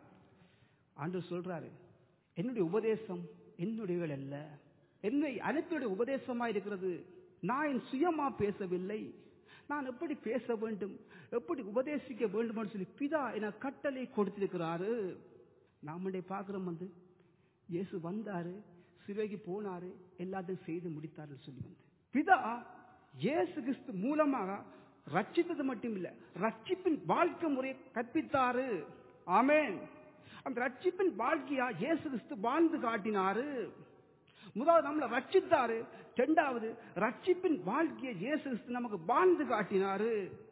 S5: ஆண்டவர் சொல்றாரு என்னுடைய உபதேசம் என்னுடையவள் அல்ல என்னை அனைத்துடைய உபதேசமா இருக்கிறது நான் என் சுயமா பேசவில்லை நான் எப்படி பேச வேண்டும் எப்படி உபதேசிக்க வேண்டும் சொல்லி பிதா என கட்டளை கொடுத்திருக்கிறாரு நாமளே பார்க்கிறோம் வந்து இயேசு வந்தாரு சிறைக்கு போனாரு எல்லாத்தையும் செய்து முடித்தாரு சொல்லி வந்து பிதா இயேசு கிறிஸ்து மூலமாக ரட்சித்தது மட்டும் இல்ல ரட்சிப்பின் வாழ்க்கை முறையை கற்பித்தாரு ஆமென் அந்த ரட்சிப்பின் வாழ்க்கையா இயேசு கிறிஸ்து வாழ்ந்து காட்டினாரு முதலாவது நம்மளை ரட்சித்தாரு இரண்டாவது ரட்சிப்பின் வாழ்க்கையை இயேசு கிறிஸ்து நமக்கு வாழ்ந்து காட்டினாரு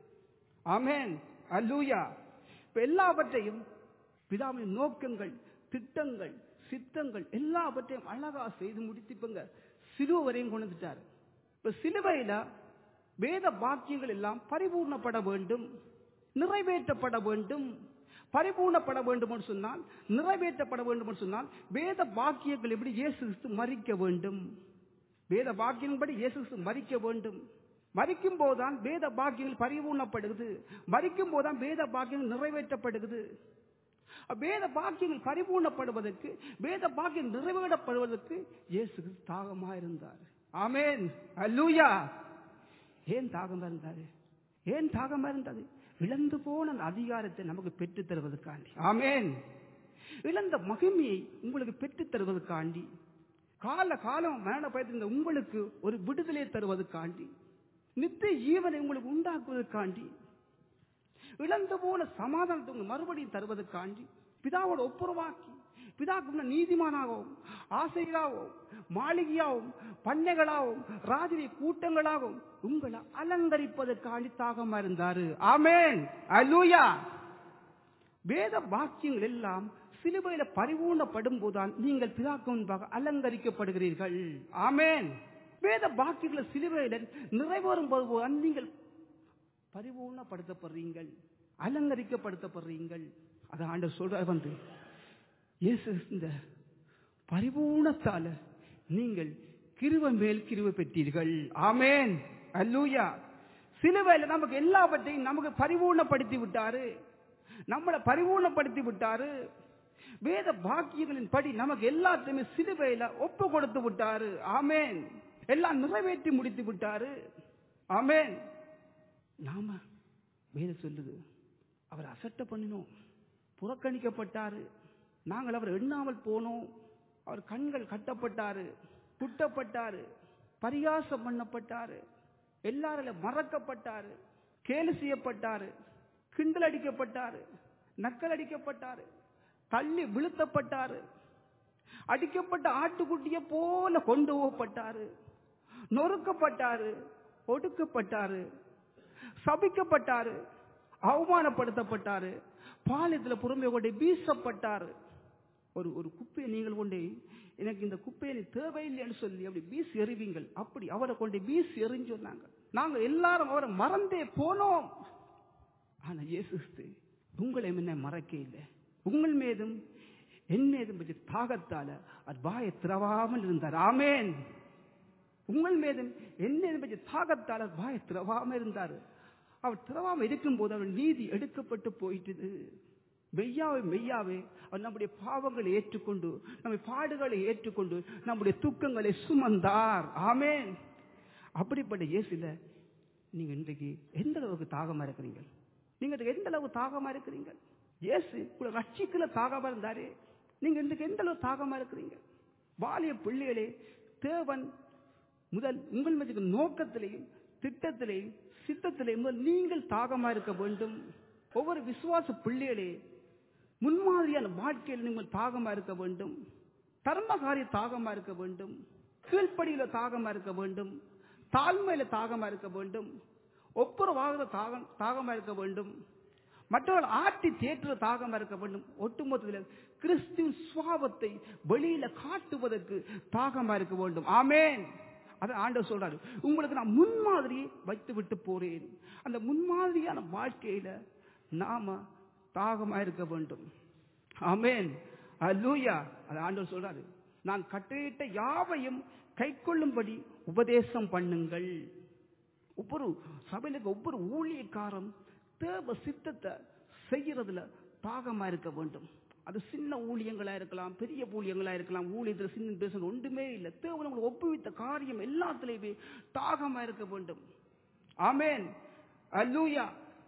S5: ஆமென் அல்லூயா இப்ப எல்லாவற்றையும் பிதாவின் நோக்கங்கள் திட்டங்கள் சித்தங்கள் எல்லாவற்றையும் அழகா செய்து முடித்திப்பங்க சிலுவை வரையும் கொண்டு வந்துட்டாரு இப்ப சிலுவையில வேத வாக்கியங்கள் எல்லாம் பரிபூர்ணப்பட வேண்டும் நிறைவேற்றப்பட வேண்டும் பரிபூர்ணப்பட வேண்டும் என்று சொன்னால் நிறைவேற்றப்பட வேண்டும் என்று சொன்னால் வேத வாக்கியங்கள் எப்படி இயேசு கிறிஸ்து மறிக்க வேண்டும் வேத வாக்கியங்களின்படி இயேசு கிறிஸ்து மறிக்க வேண்டும் மறிக்கும் போதுதான் வேத பாக்கியங்கள் பரிபூர்ணப்படுகிறது மறிக்கும் போதுதான் வேத பாக்கியங்கள் நிறைவேற்றப்படுகிறது வேத பாக்கியங்கள் பரிபூர்ணப்படுவதற்கு வேத பாக்கியம் நிறைவேறப்படுவதற்கு இயேசு கிறிஸ்து தாகமா இருந்தார் ஆமென் அல்லூயா ஏன் தாகமா இருந்தாரு ஏன் தாகமா இருந்தது இழந்து போன அந்த அதிகாரத்தை நமக்கு பெற்றுத் தருவதற்காண்டி ஆமென் இழந்த மகிமையை உங்களுக்கு பெற்றுத் தருவதற்காண்டி கால காலம் மரண பயத்திருந்த உங்களுக்கு ஒரு விடுதலை தருவதற்காண்டி நித்திய ஜீவனை உங்களுக்கு உண்டாக்குவதற்காண்டி இழந்து போன சமாதானத்தை உங்களுக்கு மறுபடியும் தருவதற்காண்டி பிதாவோட ஒப்புரவாக்கி பிதாக்கு முன்ன நீதிமானாகவும் ஆசைகளாகவும் மாளிகையாகவும் பண்ணைகளாகவும் ராஜினி கூட்டங்களாகவும் உங்களை அலங்கரிப்பதற்காண்டி தாகமா இருந்தாரு ஆமேன் அல்லூயா வேத வாக்கியங்கள் எல்லாம் சிலுவையில பரிபூர்ணப்படும் போதுதான் நீங்கள் பிதாக்கு முன்பாக அலங்கரிக்கப்படுகிறீர்கள் ஆமேன் வேத வாக்கியங்களை சிலுவையில நிறைவேறும் போதுதான் நீங்கள் பரிபூர்ணப்படுத்தப்படுறீங்கள் அலங்கரிக்கப்படுத்தப்படுறீங்கள் அதை ஆண்டவர் சொல்றார் வந்து இயேசு இந்த பரிபூர்ணத்தால நீங்கள் கிருவ மேல் கிருவ பெற்றீர்கள் ஆமேன் அல்லூயா சிலுவையில நமக்கு எல்லாவற்றையும் நமக்கு பரிபூர்ணப்படுத்தி விட்டாரு நம்மளை பரிபூர்ணப்படுத்தி விட்டாரு வேத பாக்கியங்களின் படி நமக்கு எல்லாத்தையுமே சிலுவையில ஒப்பு கொடுத்து விட்டாரு ஆமேன் எல்லாம் நிறைவேற்றி முடித்து விட்டாரு ஆமேன் நாம வேத சொல்லுது அவர் அசட்ட பண்ணினோம் புறக்கணிக்கப்பட்டாரு நாங்கள் அவர் எண்ணாமல் போனோம் அவர் கண்கள் கட்டப்பட்டாரு குட்டப்பட்டாரு பரிகாசம் பண்ணப்பட்டாரு எல்லாரில மறக்கப்பட்டாரு கேலி செய்யப்பட்டாரு கிண்டல் அடிக்கப்பட்டாரு நக்கல் அடிக்கப்பட்டாரு தள்ளி விழுத்தப்பட்டாரு அடிக்கப்பட்ட ஆட்டுக்குட்டிய போல கொண்டு போகப்பட்டாரு நொறுக்கப்பட்டாரு ஒடுக்கப்பட்டாரு சபிக்கப்பட்டாரு அவமானப்படுத்தப்பட்டாரு பாலத்துல புறமே கொண்டு வீசப்பட்டாரு ஒரு ஒரு குப்பையை நீங்கள் கொண்டு எனக்கு இந்த குப்பையை நீ தேவையில்லைன்னு சொல்லி அப்படி வீசி எறிவீங்கள் அப்படி அவரை கொண்டு வீசி எறிஞ்சு சொன்னாங்க நாங்க எல்லாரும் அவரை மறந்தே போனோம் ஆனா இயேசு உங்களை முன்ன மறக்க இல்லை உங்கள் மீதும் என் மீதும் பற்றி தாகத்தால அது வாயை திறவாமல் இருந்தார் ஆமேன் உங்கள் மீதும் என் மீதும் பற்றி தாகத்தால வாயை திறவாமல் இருந்தார் அவர் திறவாமல் இருக்கும் போது அவர் நீதி எடுக்கப்பட்டு போயிட்டது மெய்யாவே மெய்யாவே அவர் நம்முடைய பாவங்களை ஏற்றுக்கொண்டு நம்முடைய பாடுகளை ஏற்றுக்கொண்டு நம்முடைய துக்கங்களை சுமந்தார் ஆமென் அப்படிப்பட்ட இயேசுல நீங்க இன்றைக்கு எந்த அளவுக்கு தாகமா இருக்கிறீங்க நீங்க இன்றைக்கு எந்த அளவுக்கு தாகமா இருக்கிறீங்க இயேசு உங்களை ரட்சிக்கல தாகமா இருந்தாரே நீங்க இன்றைக்கு எந்த அளவு தாகமா இருக்கிறீங்க வாலிய பிள்ளைகளே தேவன் முதல் உங்கள் மீது நோக்கத்திலையும் திட்டத்திலையும் சித்தத்திலையும் முதல் நீங்கள் தாகமா இருக்க வேண்டும் ஒவ்வொரு விசுவாச பிள்ளைகளே முன்மாதிரியான வாழ்க்கையில் நீங்கள் தாகமா இருக்க வேண்டும் தர்மகாரிய தாகமா இருக்க வேண்டும் கீழ்ப்படியில தாகமா இருக்க வேண்டும் தாழ்மையில தாகமா இருக்க வேண்டும் ஒப்புரவாக தாகம் தாகமா இருக்க வேண்டும் மற்றவர்கள் ஆட்டி தேற்ற தாகமா இருக்க வேண்டும் ஒட்டுமொத்தத்தில் கிறிஸ்துவின் சுவாபத்தை வெளியில காட்டுவதற்கு தாகமா இருக்க வேண்டும் ஆமென் அதை ஆண்டவர் சொல்றாரு உங்களுக்கு நான் முன்மாதிரி வைத்து விட்டு போறேன் அந்த முன்மாதிரியான வாழ்க்கையில நாம தாகமா இருக்க வேண்டும் ஆமென் அல்லூயா அது ஆண்டவர் சொல்றாரு நான் கட்டளையிட்ட யாவையும் கைக்கொள்ளும்படி உபதேசம் பண்ணுங்கள் ஒவ்வொரு சபையில இருக்க ஒவ்வொரு ஊழியக்காரன் தேவ சித்தத்தை செய்யறதுல தாகமா இருக்க வேண்டும் அது சின்ன ஊழியங்களா இருக்கலாம் பெரிய ஊழியங்களா இருக்கலாம் ஊழியத்துல சின்ன பேசணும் ஒன்றுமே இல்லை தேவன் உங்களுக்கு ஒப்புவித்த காரியம் எல்லாத்திலையுமே தாகமா இருக்க வேண்டும் ஆமென் அல்லூயா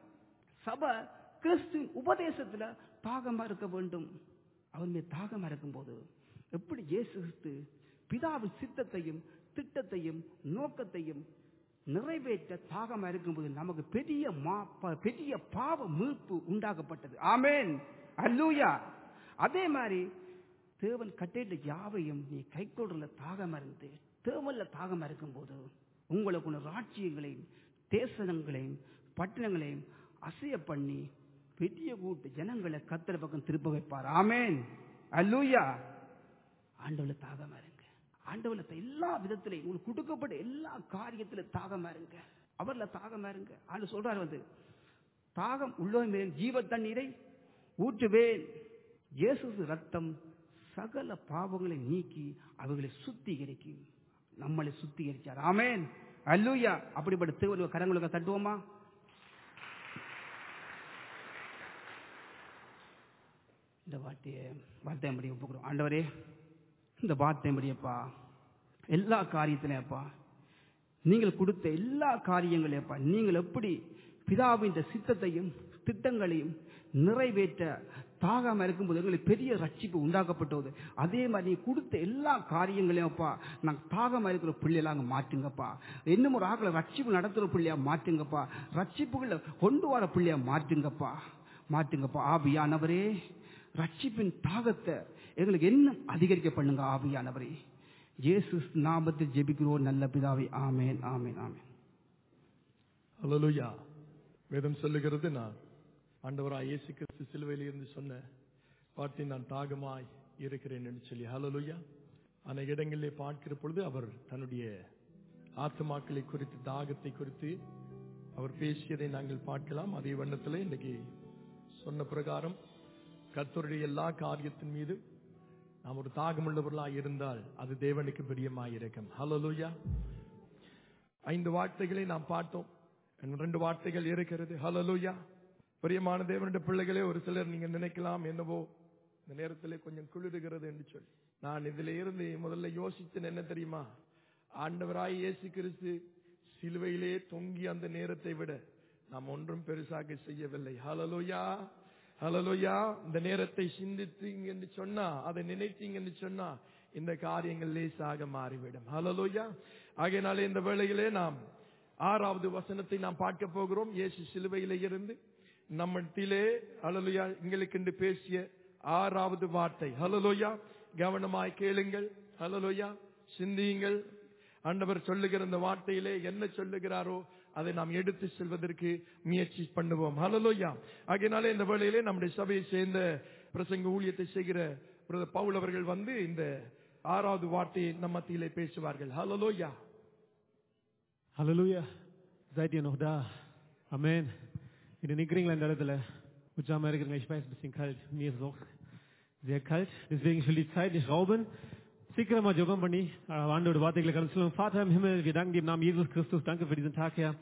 S5: சபை கிறிஸ்துவின் உபதேசத்துல தாகமா இருக்க வேண்டும் அவன் மீது தாகமா இருக்கும்போது எப்படி இயேசு கிறிஸ்து பிதாவின் சித்தத்தையும் திட்டத்தையும் நோக்கத்தையும் நிறைவேற்ற தாகமா இருக்கும்போது நமக்கு பெரிய மா ப- பெரிய பாவ மீட்பு உண்டாக்கப்பட்டது ஆமென் அல்லூயா அதே மாதிரி தேவன் கட்டிட்ட யாவையும் நீ கைக்கொடுல தாகமா இருந்து தேவன்ல தாகமா இருக்கும்போது உங்களுக்கு உள்ள ராட்சியங்களையும் தேசனங்களையும் பட்டணங்களையும் அசைய பண்ணி பெரிய கூட்டு ஜனங்களை கத்திர பக்கம் திருப்ப வைப்பார் ஆமென் அல்லூயா ஆண்டவர்ல தாகமா இருங்க ஆண்டவர்ல எல்லா விதத்திலையும் உங்களுக்கு கொடுக்கப்பட்ட எல்லா காரியத்தில தாகமா இருங்க அவர்ல தாகமா இருங்க ஆண்டு சொல்றாரு வந்து தாகம் உள்ளவன் மேல் ஜீவ தண்ணீரை ஊற்றுவேன் இயேசு ரத்தம் சகல பாவங்களை நீக்கி அவைகளை சுத்திகரிக்கும் நம்மளை சுத்திகரிச்சார் ஆமென் அல்லூயா அப்படிப்பட்ட தேவனுடைய கரங்களுக்கு தட்டுவோமா இந்த வார்த்தையை வார்த்தையம்படி ஒப்புக்கிறோம் ஆண்டவரே இந்த வார்த்தையம்படியப்பா எல்லா காரியத்திலேப்பா நீங்கள் கொடுத்த எல்லா காரியங்களையப்பா நீங்கள் எப்படி பிதாவின் இந்த சித்தத்தையும் திட்டங்களையும் நிறைவேற்ற தாகாம இருக்கும்போது எங்களுக்கு பெரிய ரட்சிப்பு உண்டாக்கப்பட்டது அதே மாதிரி நீ கொடுத்த எல்லா காரியங்களையும் அப்பா நாங்க தாகமா இருக்கிற பிள்ளைலாம் அங்க மாற்றுங்கப்பா இன்னும் ஒரு ஆக்களை ரட்சிப்பு நடத்துற பிள்ளையா மாற்றுங்கப்பா ரட்சிப்புகளை கொண்டு வர பிள்ளையா மாற்றுங்கப்பா மாற்றுங்கப்பா ஆபியானவரே ரட்சிப்பின் தாகத்தை எங்களுக்கு இன்னும் அதிகரிக்க பண்ணுங்க ஆவியானவரே இயேசு நாமத்தில் ஜெபிக்கிறோம் நல்ல பிதாவே ஆமென் ஆமென் ஆமென்
S1: ஹalleluya வேதம் சொல்லுகிறது நான் ஆண்டவராய் இயேசு கிறிஸ்து சிலுவையில் இருந்து சொன்ன வார்த்தை நான் தாகமாய் இருக்கிறேன் என்று சொல்லி ஹalleluya அநேக இடங்களிலே பார்க்கிற பொழுது அவர் தன்னுடைய ஆத்மாக்களை குறித்து தாகத்தை குறித்து அவர் பேசியதை நாங்கள் பார்க்கலாம் அதே வண்ணத்திலே இன்றைக்கு சொன்ன பிரகாரம் கர்த்தருடைய எல்லா காரியத்தின் மீது நாம் ஒரு தாகமுள்ளவர்களாய் இருந்தால் அது தேவனுக்கு பிரியமாய் இருக்கும் ஹalleluya ஐந்து வார்த்தைகளை நாம் பார்த்தோம் இன்னும் ரெண்டு வார்த்தைகள் இருக்கிறது ஹalleluya பிரியமான தேவனுடைய பிள்ளைகளே ஒரு சிலர் நீங்க நினைக்கலாம் என்னவோ இந்த நேரத்திலே கொஞ்சம் குளிருகிறது என்று சொல்லி நான் இதுல இருந்து முதல்ல யோசித்தேன் என்ன தெரியுமா ஆண்டவராய் இயேசு கிறிஸ்து சிலுவையிலே தொங்கி அந்த நேரத்தை விட நாம் ஒன்றும் பெருசாக செய்யவில்லை ஹalleluya ஹalleluya இந்த நேரத்தை சிந்தித்தீங்க என்று சொன்னா அதை நினைத்தீங்க என்று சொன்னா இந்த காரியங்கள் லேசாக மாறிவிடும் ஹalleluya ஆகையினாலே இந்த வேளையிலே நாம் ஆறாவது வசனத்தை நாம் பார்க்க போகிறோம் இயேசு சிலுவையிலே இருந்து நம்மத்திலே ஹalleluya எங்களுக்கென்று பேசிய ஆறாவது வார்த்தை ஹalleluya கவனமாய் கேளுங்கள் ஹalleluya சிந்தியுங்கள் ஆண்டவர் சொல்லுகிற இந்த வார்த்தையிலே என்ன சொல்லுகிறாரோ அதை நாம் எடுத்து செல்வதற்கு முயற்சி பண்ணுவோம் ஹalleluya ஆகையினாலே இந்த வேளையிலே நம்முடைய சபையை சேர்ந்த பிரசங்க ஊழியத்தை செய்கிற பிரதர் பவுல் அவர்கள் வந்து இந்த ஆறாவது வார்த்தையை நம் மத்தியிலே பேசுவார்கள் ஹalleluya
S6: Halleluja. Seid ihr noch da? Amen. In den Nickringland der Leute, Ujama இருக்கிறீங்க ich weiß ein bisschen kalt. Mir ist es auch sehr kalt. Deswegen ich will die Zeit nicht rauben. சீக்கிரமா ஜெபம் பண்ணி ஆஹ், ஆண்டோட வார்த்தைகளை கடந்து சொல்லுவோம் Vater im Himmel, wir danken dir im Namen Jesus Christus. Danke für diesen Tag, Herr.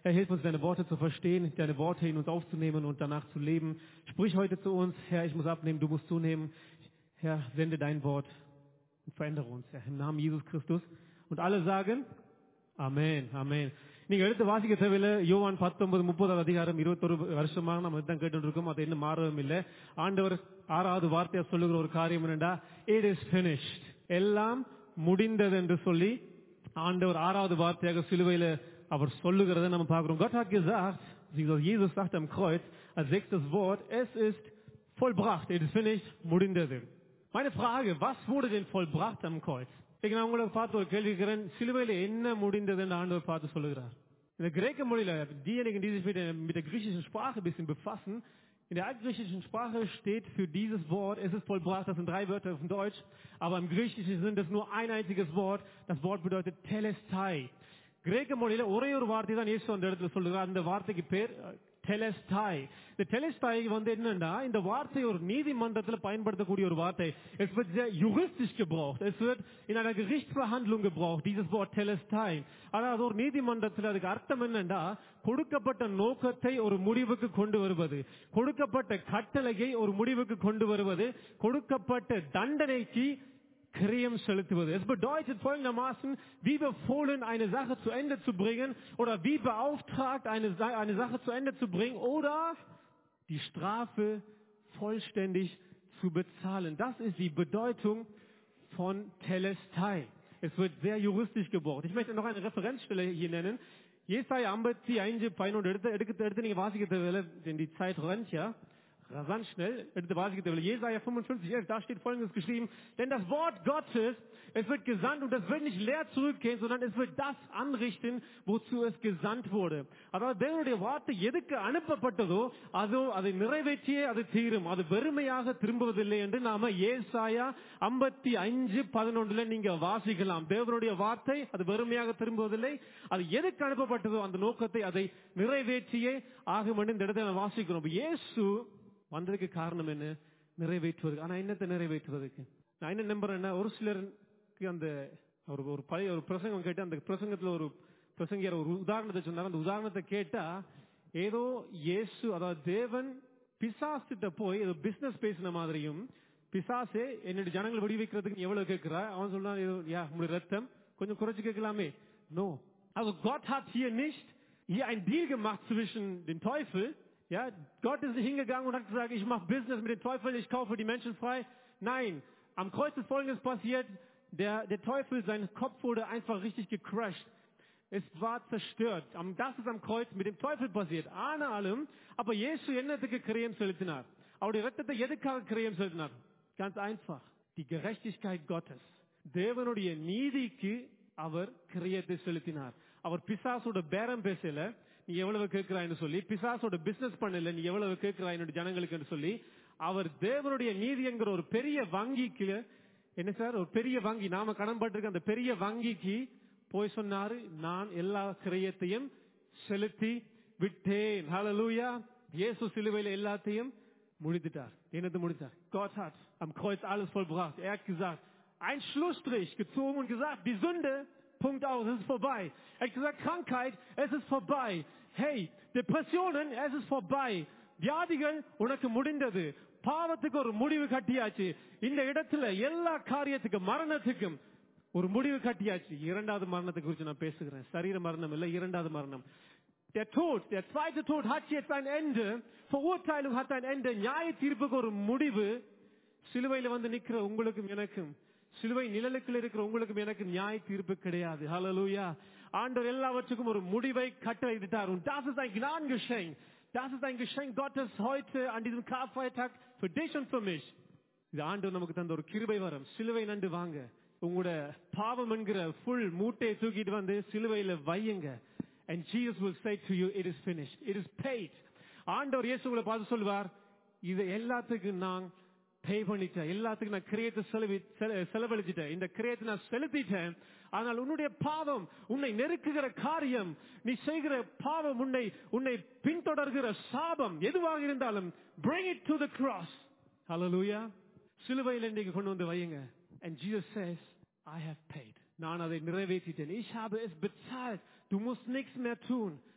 S6: Herr, hilf uns, deine Worte zu verstehen, deine Worte in uns aufzunehmen und danach zu leben. Sprich heute zu uns, Herr, ich muss abnehmen, du musst zunehmen. Herr, sende dein Wort und verändere uns, Herr, im Namen Jesus Christus. Und alle sagen, Amen, Amen. நீங்க எடுத்து வாசிக்க தேவையில்ல யோவான் பத்தொன்பது முப்பதாவது அதிகாரம் இருபத்தொரு வருஷமாக நம்ம இதான் கேட்டு இருக்கோம் அது இன்னும் மாறவும் இல்லை ஆண்டவர் ஆறாவது வார்த்தையா சொல்லுகிற ஒரு காரியம் என்னடா இட் இஸ் finished எல்லாம் முடிந்தது என்று சொல்லி ஆண்டவர் ஆறாவது வார்த்தையாக சிலுவையில அவர் சொல்லுகிறதை நம்ம பார்க்கிறோம் Gott hat gesagt, Jesus sagt am Kreuz als sechstes Wort, es ist vollbracht, it is finished, முடிந்தது. Meine Frage, was wurde denn vollbracht am Kreuz? இன்னைக்கு நான் உங்களை பார்த்து ஒரு கேள்வி கேட்கிறேன் சிலுவையில என்ன முடிந்ததுன்னு ஆண்டவர் பார்த்து சொல்லுகிறார் in der Gräke Moliல, diejenigen, die sich mit der, mit der griechischen Sprache ein bisschen befassen, in der altgriechischen Sprache steht für dieses Wort, es ist vollbracht, das sind drei Wörter auf Deutsch, aber im Griechischen sind es nur ein einziges Wort, das Wort bedeutet Telestai. கிரேக்க மொழியில ஒரே ஒரு வார்த்தை தான் இயேசு அந்த இடத்துல சொல்லுகிறார் அந்த வார்த்தைக்கு பேர் டெலஸ்டாய் இந்த டெலஸ்டாய் வந்து என்னன்னா இந்த வார்த்தை ஒரு நீதிமன்றத்தில் பயன்படுத்தக்கூடிய ஒரு வார்த்தை es wird sehr juristisch gebraucht es wird in einer Gerichtsverhandlung gebraucht dieses Wort telestai அதாவது ஒரு நீதிமன்றத்தில் அதுக்கு அர்த்தம் என்னன்னா கொடுக்கப்பட்ட நோக்கத்தை ஒரு முடிவுக்கு கொண்டு வருவது கொடுக்கப்பட்ட கட்டளையை ஒரு முடிவுக்கு கொண்டு வருவது கொடுக்கப்பட்ட தண்டனைக்கு Kriем செலுத்துவது. Es bedeutet folgendermaßen, wie befohlen, eine Sache zu Ende zu bringen oder wie beauftragt, eine, Sa- eine Sache zu Ende zu bringen oder die Strafe vollständig zu bezahlen. Das ist die Bedeutung von Telestai. Es wird sehr juristisch gebraucht. Ich möchte noch eine Referenzstelle hier nennen. Jesaja 55, 11 எடுத்து எடுத்து எடுத்து நீங்க வாசிக்க தேவையில்லை, denn die Zeit rennt ja. rasant schnell, எடுத்து வாசிக்க தேவையில்லை. Jesaja 55, 11, da steht folgendes geschrieben, denn das Wort Gottes, es wird gesandt und das wird nicht leer zurückgehen, sondern es wird das anrichten, wozu es gesandt wurde. அதாவது தேவனுடைய வார்த்தை எதுக்கு அனுப்பப்பட்டதோ அதோ அதை நிறைவேற்றியே அது தீரும் அது வெறுமையாக திரும்புவதில்லை என்று நாம ஏசாயா 55 அஞ்சு பதினொன்றுல நீங்க வாசிக்கலாம் தேவனுடைய வார்த்தை அது வெறுமையாக திரும்புவதில்லை அது எதுக்கு அனுப்பப்பட்டதோ அந்த நோக்கத்தை அதை நிறைவேற்றியே ஆகும் என்று இந்த இடத்துல வாசிக்கிறோம் அப்ப இயேசு வந்ததுக்கு காரணம் என்ன நிறைவேற்றுவது ஆனா என்னத்தை நிறைவேற்றுவதற்கு நான் என்ன நம்புறேன்னா ஒரு சிலருக்கு அந்த ஒரு ஒரு பழைய ஒரு பிரசங்கம் கேட்டு அந்த பிரசங்கத்துல ஒரு பிரசங்கியார் ஒரு உதாரணத்தை சொன்னார் அந்த உதாரணத்தை கேட்டா ஏதோ இயேசு அதாவது தேவன் பிசாசிட்ட போய் ஏதோ பிசினஸ் பேசின மாதிரியும் பிசாசே என்னுடைய ஜனங்களை விடுவிக்கிறதுக்கு நீ எவ்வளவு கேட்கிறா அவன் சொல்றான் ஏதோ, யா உங்களுடைய ரத்தம் கொஞ்சம் குறைச்சு கேட்கலாமே no Also Gott hat hier nicht hier ein Deal gemacht zwischen dem Teufel. Ja, Gott ist nicht hingegangen und hat gesagt, ich mache Business mit dem Teufel, ich kaufe die Menschen frei. Nein, am Kreuz ist Folgendes passiert. Der, der Teufel, sein Kopf wurde einfach richtig gecrushed. Es war zerstört. Am- Das ist am Kreuz mit dem Teufel passiert. ஆனாலும் அப்ப இயேசு என்னத்துக்கு கிரியம் செலுத்தினார் அவருடைய ரத்தத்தை எதுக்காக கிரியம் செலுத்தினார் Ganz einfach. Die Gerechtigkeit Gottes. தேவனுடைய நீதிக்கு அவர் கிரியத்தை செலுத்தினார் அவர் பிசாசோட பேரம் பேசல நீ எவ்வளவு கேட்கிறாய்னு சொல்லி பிசாசோட பிசினஸ் பண்ணல நீ எவ்வளவு கேட்கிறாய் என்னுடைய ஜனங்களுக்கு சொல்லி அவர் தேவனுடைய நீதி என்கிற ஒரு பெரிய வங்கிக்கு என்ன சார் ஒரு பெரிய வங்கி நாம கடன் பட்டிருக்க அந்த பெரிய வங்கிக்கு போய் சொன்னாரு நான் எல்லா கிரியத்தையும் செலுத்தி விட்டேன் ஹalleluya இயேசு சிலுவையில எல்லாத்தையும் முடித்துட்டார் என்னது முடித்தார் Gott hat am Kreuz alles vollbracht er hat gesagt ein Schlussstrich gezogen und gesagt die Sünde Punkt aus es ist vorbei er hat gesagt Krankheit es ist vorbei hey Depressionen es ist vorbei வியாதிகள் உனக்கு முடிந்தது பாவத்துக்கு ஒரு முடிவு கட்டியாச்சு இந்த இடத்துல எல்லா காரியத்துக்கும் மரணத்துக்கும் ஒரு முடிவு கட்டியாச்சு இரண்டாவது மரணத்தை குறித்து நான் பேசுகிறேன் சரீர மரணம் இல்ல இரண்டாவது மரணம் Der Tod, der zweite Tod hat jetzt ein Ende. Verurteilung hat ein Ende. நியாய தீர்ப்புக்கு ஒரு முடிவு சிலுவையில வந்து நிக்கிற உங்களுக்கும் எனக்கும் சிலுவை நிழலுக்குள்ள இருக்கிற உங்களுக்கும் எனக்கு நியாய தீர்ப்பு கிடையாது ஹalleluya ஆண்டவர் எல்லாவற்றுக்கும் ஒரு முடிவை கட்டளையிட்டார் und das ist ein Gnadengeschenk das ist ein Geschenk Gottes heute an diesem Karfreitag für dich und für mich இது ஆண்டவர் நமக்கு தந்த ஒரு கிருபை வரம் சிலுவை நண்டு வாங்க உங்களோட பாவம் என்கிற ஃபுல் மூட்டையை தூக்கிட்டு வந்து சிலுவையில வையுங்க and Jesus will say to you it is finished it is paid ஆண்டவர் இயேசு உங்களை பார்த்து சொல்வார் இது எல்லாத்துக்கும் நான் பே பண்ணிட்டேன் எல்லாத்துக்கும் நான் கிரியத்தை செலவி செல- செலவழிச்சிட்டேன் இந்த கிரியத்தை நான் செலுத்திட்டேன் ஆனால் உன்னுடைய பாவம் உன்னை நெருக்குகிற காரியம் நீ செய்கிற பாவம் உன்னை உன்னை பின்தொடர்கிற சாபம் எதுவாக இருந்தாலும் bring it to the cross hallelujah சிலுவையில் இன்றைக்கு கொண்டு வந்து வையுங்க and Jesus says I have paid நான் அதை நிறைவேற்றிட்டேன் ich habe es bezahlt du musst nichts mehr tun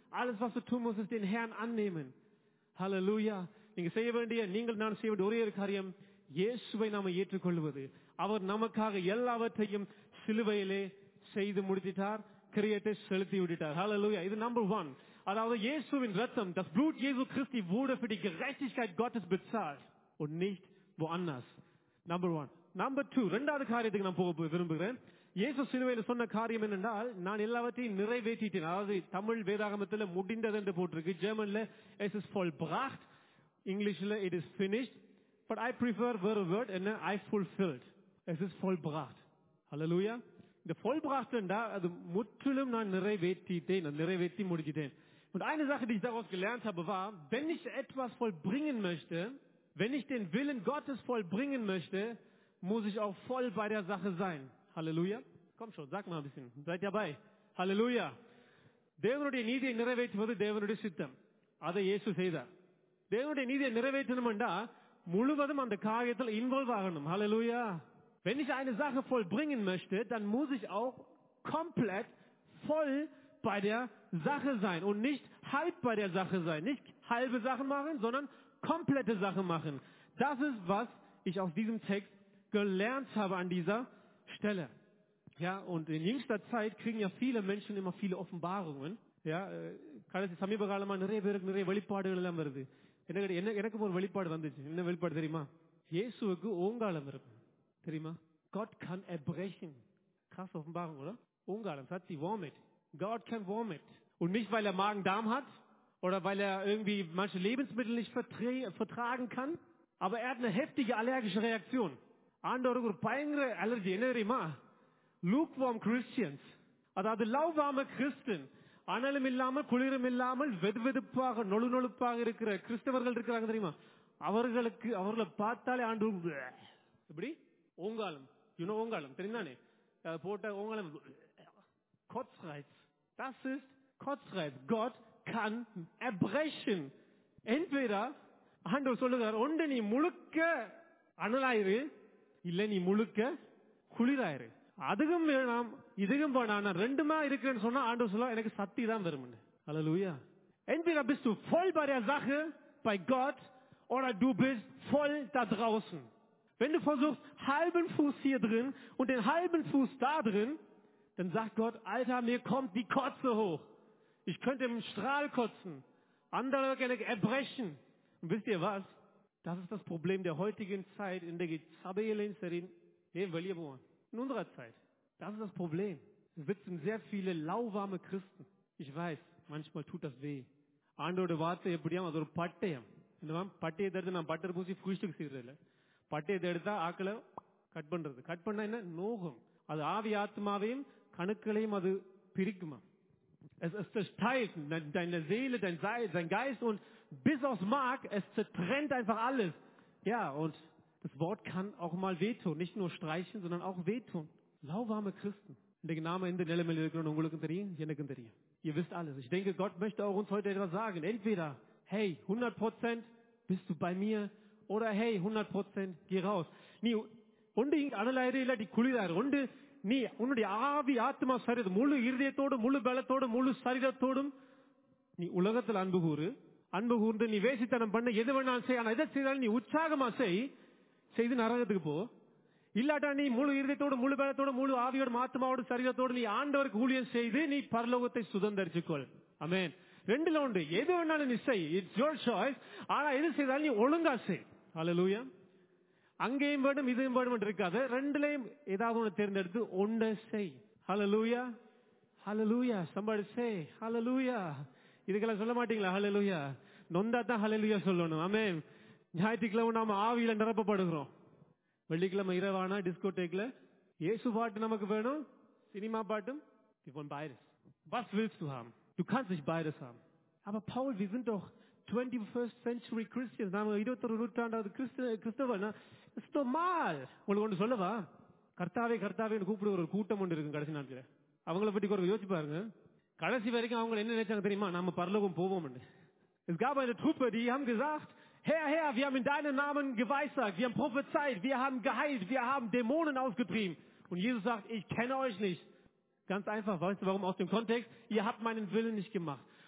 S6: Alles, was du tun musst, ist den Herrn annehmen. Halleluja. நீங்க செய்ய வேண்டிய நீங்கள் நான் செய்ய வேண்டிய ஒரே ஒரு காரியம் இயேசுவை நாம ஏற்றுக்கொள்வது அவர் நமக்காக எல்லாவற்றையும் சிலுவையிலே செய்து முடித்திட்டார் கிரியத்தை செலுத்தி விட்டார் Halleluja. இது நம்பர் ஒன் அதாவது இயேசுவின் ரத்தம் das Blut Jesu Christi wurde für die Gerechtigkeit Gottes bezahlt und nicht woanders. Number one number two ரெண்டாவது காரியத்துக்கு நான் போக விரும்புகிறேன் இயேசு சிலுவையில் சொன்ன காரியம் என்னென்றால் நான் எல்லாவற்றையும் நிறைவேற்றிட்டேன் அதாவது தமிழ் வேதாகமத்தில் முடிந்தது என்று போட்டிருக்கு ஜெர்மன்ல es ist vollbracht இங்கிலீஷ்ல it is finished but I prefer வேற word என்ன I fulfilled es ist vollbracht Halleluja இந்த vollbracht என்றா அது முற்றிலும் நான் நிறைவேற்றிட்டேன் நான் நிறைவேற்றி முடிச்சிட்டேன் und eine Sache die ich daraus gelernt habe war wenn ich etwas vollbringen möchte wenn ich den Willen Gottes vollbringen möchte muss ich auch voll bei der Sache sein Halleluja komm schon sag mal ein bisschen seid ihr dabei Halleluja தேவனுடைய நீதியை நிறைவேற்றுவது தேவனுடைய சித்தம் அதை இயேசு செய்தார் தேவனுடைய நீதியை நிறைவேற்றணும்டா முழுவதும் அந்த காரியத்தில் இன்வால்வ் ஆகணும் ஹalleluja wenn ich eine Sache vollbringen möchte dann muss ich auch komplett voll bei der Sache sein und nicht halb bei der Sache sein nicht halbe Sachen machen sondern komplette Sachen machen das ist was ich aus diesem Text gelernt habe an dieser Stelle ja, und in jüngster Zeit kriegen ja viele Menschen immer viele Offenbarungen. Ja, கடைசி சமீப காலமா நிறைய பேருக்கு நிறைய வெளிப்பாடுகள் எல்லாம் வருது எனக்கு என்ன எனக்கு ஒரு வெளிப்பாடு வந்துச்சு என்ன வெளிப்பாடு தெரியுமா இயேசுவுக்கு ஓங்காலம் இருக்கும் தெரியுமா Gott kann erbrechen. Krass Offenbarung, oder? Ungarn, das hat sie Vomit. Gott kann Vomit. Und nicht, weil er Magen-Darm hat oder weil er irgendwie manche Lebensmittel nicht vertre- vertragen kann, aber er hat eine heftige allergische Reaktion. ஆண்டவருக்கு ஒரு பயங்கர allergy என்ன தெரியுமா lukewarm Christians அதாவது லவ்வாம Kristen அனலும் இல்லாமல் குளிரும் இல்லாமல் வெது வெதுப்பாக நொழு நொழுப்பாக இருக்கிற கிறிஸ்தவர்கள் இருக்கிறாங்க தெரியுமா அவர்களுக்கு அவர்களை பார்த்தாலே ஆண்டு எப்படி ஓங்காலம் யூனோ ஓங்காலம் தெரியுதானே அது போட்ட ஓங்காலம் Kotzreiz. Das ist Kotzreiz. Gott kann erbrechen. Entweder ஆண்டவர் சொல்லுகிறார் ஒன்று நீ முழுக்க அனலாயிரு இல்ல நீ முழுக்க குளிராயிரு அதுக்கும் வேணாம் இதுக்கும் வேணாம் நான் ரெண்டுமா இருக்கிறேன்னு சொன்னா ஆண்டவர் சொல்ல எனக்கு சக்தி தான் வரும் Halleluja. Entweder bist du voll bei der Sache, bei Gott, oder du bist voll da draußen. Wenn du versuchst, halben Fuß hier drin und den halben Fuß da drin, dann sagt Gott, Alter, mir kommt die Kotze hoch. Ich könnte im Strahl kotzen. Andere können erbrechen. Und wisst ihr was? Das ist das Problem der heutigen Zeit, in der Sabelen Serin, in unserer Zeit. Das ist das Problem. Es sitzen sehr viele lauwarme Christen. Ich weiß, manchmal tut das weh. ஆண்டோட வார்த்தை எப்படியா அது ஒரு பட்டயம் என்னவா பட்டயத்தை எடுத்து நான் பட்டர் பூசி ஃப்ரூஸ்டுக்கு செய்யறது இல்ல பட்டயத்தை எடுத்தா ஆக்களை கட் பண்றது கட் பண்ணா என்ன நோகம் அது ஆவி ஆத்மாவையும் கணுக்களையும் அது பிரிக்குமா Es, es zerteilt deine Seele, dein, Seil, dein Geist und bis aufs Mark, es zertrennt einfach alles. Ja, und das Wort kann auch mal wehtun. Nicht nur streichen, sondern auch wehtun. Lauwarme Christen. இந்த நாம எந்த நிலைமையில் இருக்கிறோம் உங்களுக்கும் தெரியும் எனக்கும் தெரியும் ihr wisst alles ich denke Gott möchte auch uns heute etwas sagen entweder hey 100% bist du bei mir oder hey 100% geh raus நீ ஒன்று இங்க அனலாயிரு இல்லாட்டி குளிராயிரு ஒன்று நீ உன்னுடைய ஆவி ஆத்மா சரீரம் முழு இருதயத்தோடும் முழு பலத்தோடும் முழு சரீரத்தோடும் நீ உலகத்தில் அன்பு கூறு அன்பு கூர்ந்து நீ வேசித்தனம் பண்ண எது வேணாலும் செய் ஆனா எதை செய்தாலும் நீ உற்சாகமா செய் செய்து நரகத்துக்கு போ இல்லாட்டா நீ முழு இருதயத்தோடு முழு பலத்தோடு முழு ஆவியோடு ஆத்மாவோடு சரீரத்தோடு நீ ஆண்டவருக்கு ஊழியம் செய்து நீ பரலோகத்தை சுதந்திரிச்சுக்கொள் அமேன் ரெண்டுல உண்டு எது வேணாலும் நீ செய் இட்ஸ் யோர் சாய்ஸ் ஆனா எது செய்தாலும் நீ ஒழுங்கா செய் ஹalleluya அங்கேயும் வேணும் இதுவும் வேணும் இருக்காது ரெண்டுலயும் ஏதாவது ஒன்று தேர்ந்தெடுத்து ஒன்றை செய் ஹalleluya ஹalleluya somebody say ஹalleluya இதுக்கெல்லாம் சொல்ல மாட்டீங்களா ஹalleluya நொந்தா தான் ஹalleluya சொல்லணும் ஆமென் ஞாயிற்றுக்கிழமை நாம ஆவியில நிரப்பப்படுகிறோம் வெள்ளிக்கிழமை இரவானா டிஸ்கோடேக்ல இயேசு பாட்டு நமக்கு வேணும் சினிமா பாட்டும் wir wollen beides was willst du haben du kannst nicht beides haben aber Paul wir sind doch 21st century Christians நாம இருபத்தொரு நூற்றாண்டாவது கிறிஸ்து கிறிஸ்தவன் இட்ஸ் normal உங்களுக்கு ஒன்று சொல்லவா கர்த்தாவே கர்த்தாவே கூப்பிடுற ஒரு கூட்டம் ஒன்று இருக்கு கடைசி நாட்கள் அவங்கள பத்தி ஒரு யோசிச்சு பாருங்க கடைசி வரைக்கும் அவங்க என்ன நினைச்சாங்க தெரியுமா நம்ம பரலோகம் போவோம் Es gab eine Truppe, die haben gesagt, Herr, Herr, wir haben in deinem Namen geweissagt, wir haben prophezeit, wir haben geheilt, wir haben Dämonen ausgetrieben. Und Jesus sagt, ich kenne euch nicht. Ganz einfach, weißt du warum? Aus dem Kontext, ihr habt meinen Willen nicht gemacht.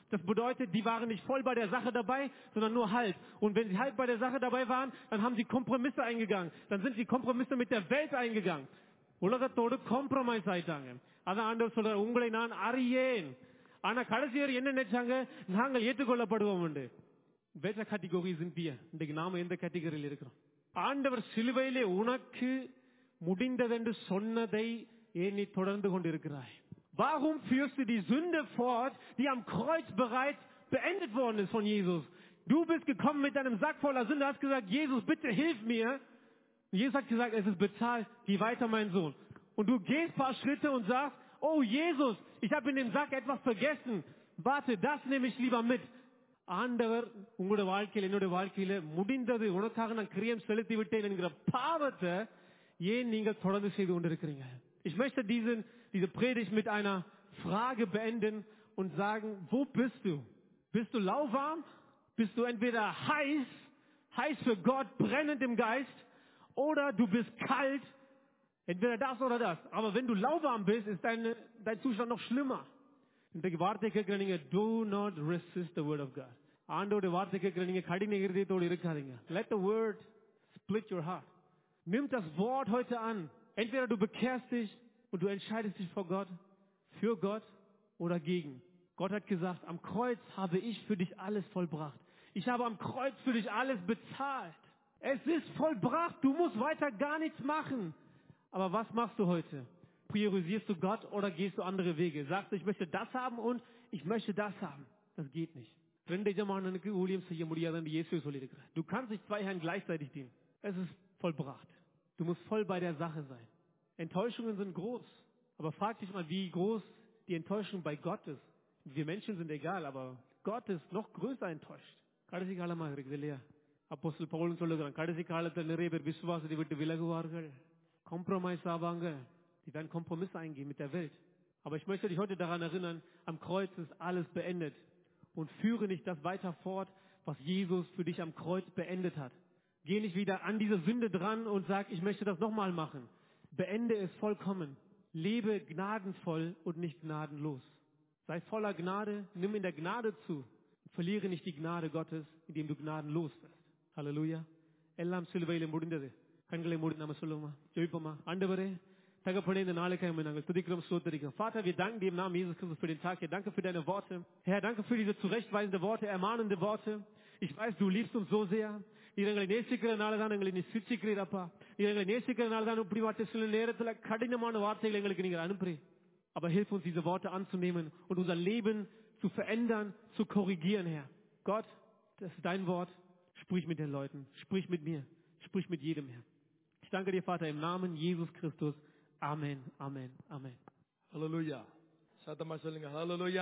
S6: Das bedeutet, die waren nicht voll bei der Sache dabei, sondern nur halb. Und wenn sie halb bei der Sache dabei waren, dann haben sie Kompromisse eingegangen. Dann sind sie Kompromisse mit der Welt eingegangen. உலகத்தோடு compromise ஆயிட்டாங்க அதான் ஆண்டவர் சொல்றாரு உங்களை நான் அறியேன் ஆனா கடைசியர் என்ன நினைச்சாங்க நாங்கள் ஏற்றுக்கொள்ளப்படுவோம் உண்டு welcher Kategorie sind wir இன்றைக்கு நாம எந்த கேட்டகரியில் இருக்கிறோம் ஆண்டவர் சிலுவையிலே உனக்கு முடிந்ததென்று சொன்னதை ஏன் நீ தொடர்ந்து கொண்டிருக்கிறாய் Warum führst du die Sünde fort, die am Kreuz bereits beendet worden ist von Jesus? Du bist gekommen mit deinem Sack voller Sünde, hast gesagt, Jesus, bitte hilf mir. Und Jesus hat gesagt, es ist bezahlt, geh weiter, mein Sohn. Und du gehst ein paar Schritte und sagst, oh Jesus, ich habe in dem Sack etwas vergessen. Warte, das nehme ich lieber mit. ஆண்டவர் உங்களுடைய வாழ்க்கையில் என்னுடைய வாழ்க்கையில முடிந்தது உனக்காக நான் கிரியம் செலுத்தி விட்டேன் என்கிற பாவத்தை ஏன் நீங்கள் தொடர்ந்து செய்து கொண்டிருக்கிறீங்க Ich möchte diesen, diese Predigt mit einer Frage beenden und sagen, wo bist du? Bist du lauwarm? Bist du entweder heiß, heiß für Gott, brennend im Geist, oder du bist kalt, entweder das oder das. Aber wenn du lauwarm bist, ist dein, dein Zustand noch schlimmer. இன்றைக்கு வார்த்தை கேட்கிற நீங்க do not resist the word of God. ஆண்டோட வார்த்தை கேட்கிற நீங்க கடின இருதயத்தோடு இருக்காதீங்க. Let the word split your heart. Nimm das Wort heute an. Entweder du bekehrst dich und du entscheidest dich vor Gott, für Gott oder gegen. Gott hat gesagt, am Kreuz habe ich für dich alles vollbracht. Ich habe am Kreuz für dich alles bezahlt. Es ist vollbracht. Du musst weiter gar nichts machen. Aber was machst du heute? Priorisierst du Gott oder gehst du andere Wege? Sagst du, ich möchte das haben und ich möchte das haben. Das geht nicht. ரெண்டு எஜமானனுக்கு ஊழியம் செய்ய முடியாதுன்னு இயேசு சொல்லியிருக்கிறார் Du kannst nicht zwei Herren gleichzeitig dienen. Es ist vollbracht. Du musst voll bei der Sache sein. Enttäuschungen sind groß. Aber frag dich mal, wie groß die Enttäuschung bei Gott ist. Wir Menschen sind egal, aber Gott ist noch größer enttäuscht. கடைசி காலமாக இருக்குது இல்லையா அப்போஸ்தலர் பவுலும் சொல்லுகிறான் கடைசி காலத்தில் நிறைய பேர் விசுவாசத்தை விட்டு விலகுவார்கள் காம்ப்ரமைஸ் ஆவாங்க die werden Kompromisse eingehen mit der Welt. Aber ich möchte dich heute daran erinnern, am Kreuz ist alles beendet. Und führe nicht das weiter fort, was Jesus für dich am Kreuz beendet hat. Geh nicht wieder an diese Sünde dran und sag, ich möchte das nochmal machen. Beende es vollkommen. Lebe gnadenvoll und nicht gnadenlos. Sei voller Gnade, nimm in der Gnade zu. Verliere nicht die Gnade Gottes, indem du gnadenlos wirst. Halleluja. எல்லாம் சிலுவையில முடிந்தது கண்களை மூடி நாம சொல்லுவோமா ஜெயிப்போமா ஆண்டவரே தகப்பனே இந்த நாளுக்காக உம்மை நாங்கள் துதிக்கிறோம் ஸ்தோத்திரிக்கிறோம் Vater wir danken dir im Namen Jesus Christus für den Tag hier danke für deine Worte Herr danke für diese zurechtweisende Worte ermahnende Worte ich weiß du liebst uns so sehr நீர் எங்களை நேசிக்கிறனால தான் எங்களை நீ சிரிச்சிக்கிறீரப்பா நீர் எங்களை நேசிக்கிறனால தான் இப்படிப்பட்ட சில நேரத்துல கடினமான வார்த்தைகள் எங்களுக்கு நீங்கள் அனுப்புறீர் aber hilf uns diese Worte anzunehmen und unser Leben zu verändern zu korrigieren Herr Gott das ist dein Wort sprich mit den Leuten sprich mit mir sprich mit jedem Herr ich danke dir Vater im Namen Jesus Christus Amen, Amen, Amen.
S1: ஹalleluya சத்தமா சொல்லுங்க ஹalleluya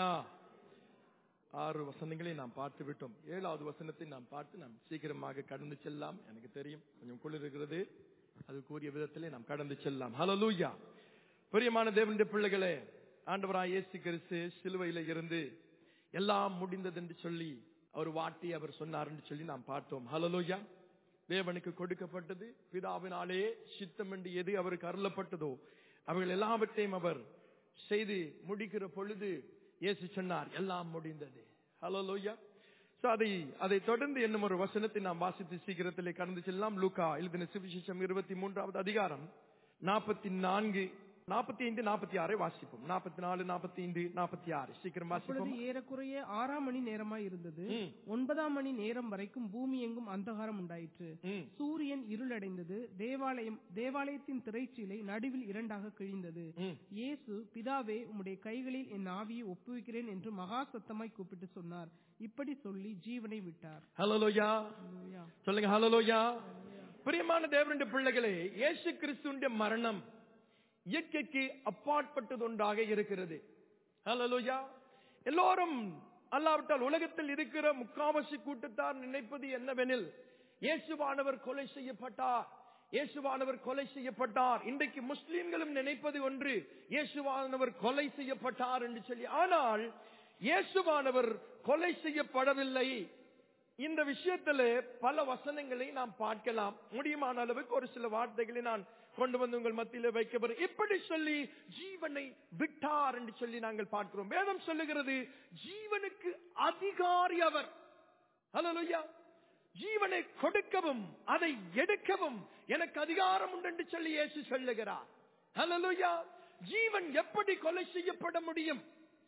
S1: ஆறு வசனங்களை நாம் பார்த்து விட்டோம் ஏழாவது வசனத்தை நாம் பார்த்து நாம் சீக்கிரமாக கடந்து செல்லலாம் எனக்கு தெரியும் கொஞ்சம் குளிர் இருக்கிறது அது கூறிய விதத்திலே நாம் கடந்து செல்லலாம் ஹalleluya பிரியமான தேவனுடைய பிள்ளைகளே ஆண்டவராய் இயேசு கிறிஸ்து சிலுவையில இருந்து எல்லாம் முடிந்தது என்று சொல்லி அவர் வாட்டி அவர் சொன்னார் என்று சொல்லி நாம் பார்த்தோம் ஹalleluya தேவனுக்கு கொடுக்கப்பட்டது பிதாவினாலே சித்தம் என்று எது அவருக்கு அருளப்பட்டதோ அவைகள் எல்லாவற்றையும் அவர் செய்து முடிக்கிற பொழுது இயேசு சொன்னார் எல்லாம் முடிந்தது ஹலோ லோய்யா So, அதை அதை தொடர்ந்து என்னும் ஒரு வசனத்தை நாம் வாசித்து சீக்கிரத்திலே கடந்து செல்லலாம் லூகா எழுதின சுவிசேஷம் இருபத்தி மூன்றாவது அதிகாரம் நாற்பத்தி நான்கு நாற்பத்தி ஐந்து நாற்பத்தி ஆறை வாசிப்போம் நாற்பத்தி நாலு நாற்பத்தி ஐந்து நாற்பத்தி ஆறு சீக்கிரம்
S2: அப்பொழுது
S1: வாசிப்போம்
S2: ஏறக்குறைய ஆறாம் மணி நேரமாய் இருந்தது
S1: ம்.
S2: ஒன்பதாம் மணி நேரம் வரைக்கும் பூமி எங்கும் அந்தகாரம் உண்டாயிற்று
S1: ம்.
S2: சூரியன் இருளடைந்தது தேவாலயம் தேவாலயத்தின் திரைச்சீலை நடுவில் இரண்டாக கிழிந்தது
S1: ம்.
S2: இயேசு பிதாவே உம்முடைய கைகளில் என் ஆவியை ஒப்புவிக்கிறேன் என்று மகா சத்தமாய் கூப்பிட்டு சொன்னார் இப்படி சொல்லி ஜீவனை விட்டார்
S1: ஹலோலோயா
S2: அல்லேலூயா.
S1: சொல்லுங்க ஹலோலோயா பிரியமான தேவனுடைய பிள்ளைகளே இயேசு கிறிஸ்துவிന്റെ மரணம் இயற்கைக்கு அப்பாற்பட்டது ஒன்றாக இருக்கிறது ஹalleluya எல்லோரும் அல்லாவிட்டால் உலகத்தில் இருக்கிற முக்காவாசி கூட்டத்தார் நினைப்பது என்னவெனில் இயேசுவானவர் கொலை செய்யப்பட்டார் இயேசுவானவர் கொலை செய்யப்பட்டார் இன்றைக்கு முஸ்லிம்களும் நினைப்பது ஒன்று இயேசுவானவர் கொலை செய்யப்பட்டார் என்று சொல்லி ஆனால் இயேசுவானவர் கொலை செய்யப்படவில்லை இந்த விஷயத்திலே பல வசனங்களை நாம் பார்க்கலாம் முடியுமான அளவுக்கு ஒரு சில வார்த்தைகளை நான் கொண்டு வந்து உங்கள் மத்தியில வைக்கப்படும் இப்படி சொல்லி ஜீவனை விட்டார் என்று சொல்லி நாங்கள் பார்க்கிறோம் வேதம் சொல்லுகிறது ஜீவனுக்கு அதிகாரி அவர் ஹalleluya ஜீவனை கொடுக்கவும் அதை எடுக்கவும் எனக்கு அதிகாரம் உண்டு என்று சொல்லி இயேசு சொல்லுகிறார் ஹalleluya ஜீவன் எப்படி கொலை செய்யப்பட முடியும்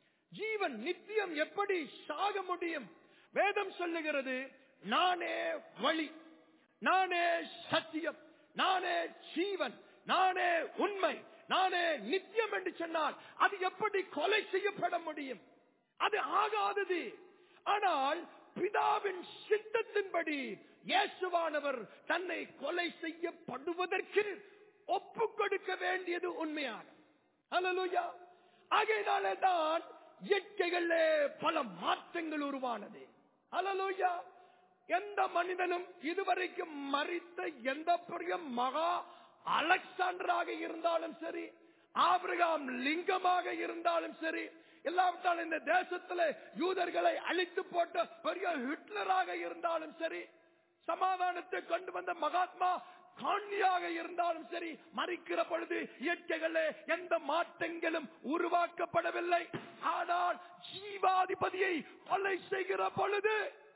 S1: ஜீவன் நித்தியம் எப்படி சாக முடியும் வேதம் சொல்லுகிறது நானே வழி நானே சத்தியம் நானே ஜீவன் நானே உண்மை நானே நித்தியம் என்று சொன்னால் அது எப்படி கொலை செய்யப்பட முடியும் அது ஆகாதது ஆனால் பிதாவின் சித்தத்தின்படி இயேசுவானவர் தன்னை கொலை செய்யப்படுவதற்கு ஒப்பு கொடுக்க வேண்டியது உண்மையான ஹalleluya ஆகையினாலே தான் இயற்கைகளிலே பல மாற்றங்கள் உருவானது ஹalleluya எந்த மனிதனும் இதுவரைக்கும் மறித்த எந்த பெரிய மகா அலெக்சாண்டராக இருந்தாலும் சரி ஆபிரகாம் லிங்கமாக இருந்தாலும் சரி இல்லாவிட்டால் இந்த தேசத்துல யூதர்களை அழித்து போட்ட பெரிய ஹிட்லராக இருந்தாலும் சரி சமாதானத்தை கொண்டு வந்த மகாத்மா காண்டியாக இருந்தாலும் சரி மறிக்கிற பொழுது இயற்கைகளே எந்த மாற்றங்களும் உருவாக்கப்படவில்லை ஆனால் ஜீவாதிபதியை கொலை செய்கிற பொழுது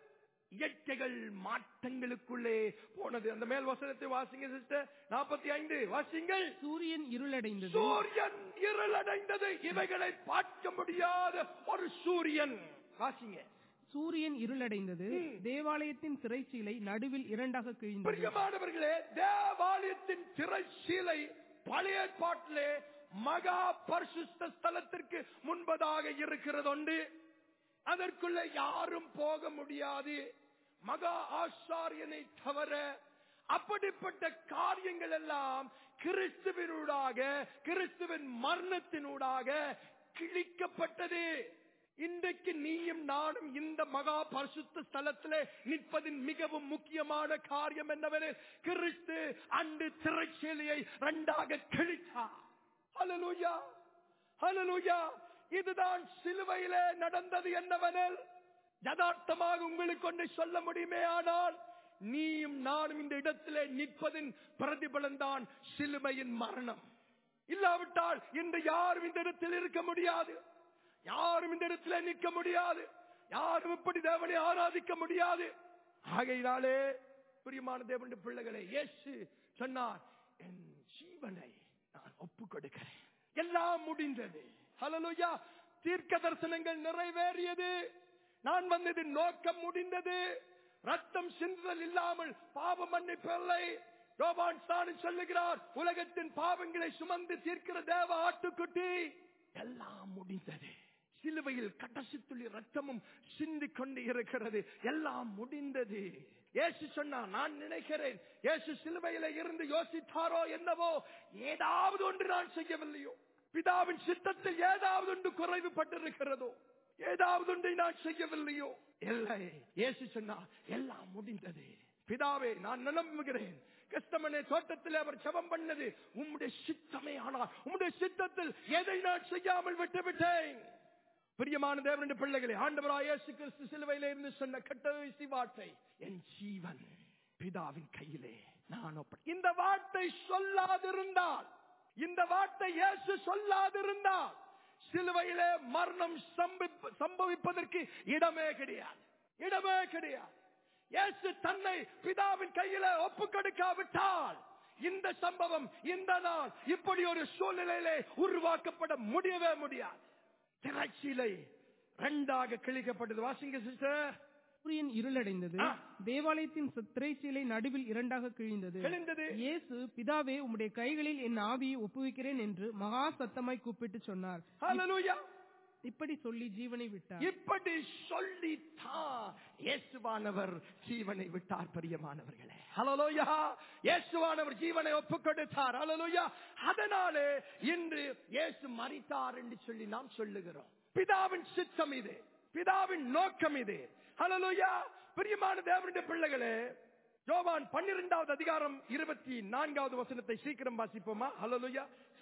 S1: இயற்கைகள் மாற்றங்களுக்குள்ளே போனது அந்த மேல் வசனத்தை வாசிங்க சிஸ்டர் நாற்பத்தி ஐந்து வாசிங்கள்
S2: சூரியன் இருளடைந்தது
S1: சூரியன் இருளடைந்தது இவைகளை பார்க்க முடியாத ஒரு சூரியன் வாசிங்க
S2: சூரியன் இருளடைந்தது தேவாலயத்தின் திரைச்சீலை நடுவில் இரண்டாக கிழிந்தது
S1: பிரியமானவர்களே தேவாலயத்தின் திரைச்சீலை பழைய ஏற்பாட்டிலே மகா பரிசுத்த ஸ்தலத்திற்கு முன்பதாக இருக்கிறது உண்டு அதற்குள்ள யாரும் போக முடியாது மகா ஆசாரியனை தவிர அப்படிப்பட்ட காரியங்கள் எல்லாம் கிறிஸ்துவினூடாக கிறிஸ்துவின் மரணத்தினூடாக கிழிக்கப்பட்டது இன்றைக்கு நீயும் நானும் இந்த மகா பரிசுத்த ஸ்தலத்திலே நிற்பதின் மிகவும் முக்கியமான காரியம் என்னவெனில் கிறிஸ்து அன்று திரைச்சேலையை இரண்டாக கிழித்தார் ஹalleluya ஹalleluya இதுதான் சிலுவையிலே நடந்தது என்னவெனில் யதார்த்தமாக உங்களுக்கு ஒன்று சொல்ல முடியுமே ஆனால் நீயும் நானும் இந்த இடத்திலே நிற்பதின் பிரதிபலன் தான் சிலுவையின் மரணம் இல்லாவிட்டால் இன்று யாரும் இந்த இடத்தில் இருக்க முடியாது யாரும் இந்த இடத்துல நிற்க முடியாது யாரும் இப்படி தேவனை ஆராதிக்க முடியாது ஆகையினாலே பிரியமான தேவனுடைய பிள்ளைகளை இயேசு சொன்னார் என் ஜீவனை நான் ஒப்பு கொடுக்கிறேன் எல்லாம் முடிந்தது ஹalleluya தீர்க்க தரிசனங்கள் நிறைவேறியது நான் வந்தது நோக்கம் முடிந்தது ரத்தம் சிந்துதல் இல்லாமல் பாவ மன்னிப்பில்லை யோவான் ஸ்நானன் சொல்லுகிறார் உலகத்தின் பாவங்களை சுமந்து தீர்க்கிற தேவ ஆட்டுக்குட்டி எல்லாம் முடிந்தது சிலுவையில் கடைசி துளி ரத்தமும் சிந்தி கொண்டு இருக்கிறது எல்லாம் முடிந்தது இயேசு சொன்னார் நான் நினைக்கிறேன் இயேசு சிலுவையில இருந்து யோசித்தாரோ என்னவோ ஏதாவது ஒன்று நான் செய்யவில்லையோ பிதாவின் சித்தத்தில் ஏதாவது ஒன்று குறைவுபட்டிருக்கிறதோ ஏதாவது ஒன்றை நான் செய்யவில்லையோ இல்லை இயேசு சொன்னார் எல்லாம் முடிந்தது பிதாவே நான் நம்புகிறேன் கிறிஸ்தமனே தோட்டத்தில் அவர் ஜெபம் பண்ணது உம்முடைய சித்தமே ஆனால் உம்முடைய சித்தத்தில் எதை நான் செய்யாமல் விட்டுவிட்டேன் பிரியமான தேவனுடைய பிள்ளைகளே ஆண்டவராய் இயேசு கிறிஸ்து சிலுவையில இருந்து சொன்ன கட்டசி வார்த்தை என் ஜீவன் பிதாவின் கையிலே நான் ஒப்படை இந்த வார்த்தை சொல்லாதிருந்தால் இந்த வார்த்தை இயேசு சொல்லாதிருந்தால் சிலுவையிலே மரணம் சம்பி- சம்பவிப்பதற்கு இடமே கிடையாது இடமே கிடையாது இயேசு தன்னை பிதாவின் கையில ஒப்பு கொடுக்காவிட்டால் இந்த சம்பவம் இந்த நாள் இப்படி ஒரு சூழ்நிலையிலே உருவாக்கப்பட முடியவே முடியாது திரைச்சீலை ரெண்டாக கிழிக்கப்பட்டது வாசிங்க சிஸ்டர்
S2: சூரியன் இருளடைந்தது
S1: ஆ.
S2: தேவாலயத்தின் ச- திரைச்சீலை நடுவில் இரண்டாக கிழிந்தது
S1: கிழிந்தது.
S2: இயேசு பிதாவே உம்முடைய கைகளில் என் ஆவியை ஒப்புவிக்கிறேன் என்று மகா சத்தமாய் கூப்பிட்டு சொன்னார்
S1: ஹalleluya
S2: இப்படி சொல்லி ஜீவனை விட்டார்
S1: இப்படி சொல்லித்தான் இயேசுவானவர் ஜீவனை விட்டார் பிரியமானவர்களே ஹalleluya இயேசுவானவர் ஜீவனை ஒப்புக் கொடுத்தார் ஹalleluya அதனாலே இன்று இயேசு மரித்தார் என்று சொல்லி நாம் சொல்லுகிறோம் பிதாவின் சித்தம் இது பிதாவின் நோக்கம் இது ஹalleluya பிரியமான தேவனுடைய பிள்ளைகளே யோவான் பன்னிரெண்டாவது அதிகாரம் இருபத்தி நான்காவது வசனத்தை சீக்கிரம் வாசிப்போமா ஹalleluya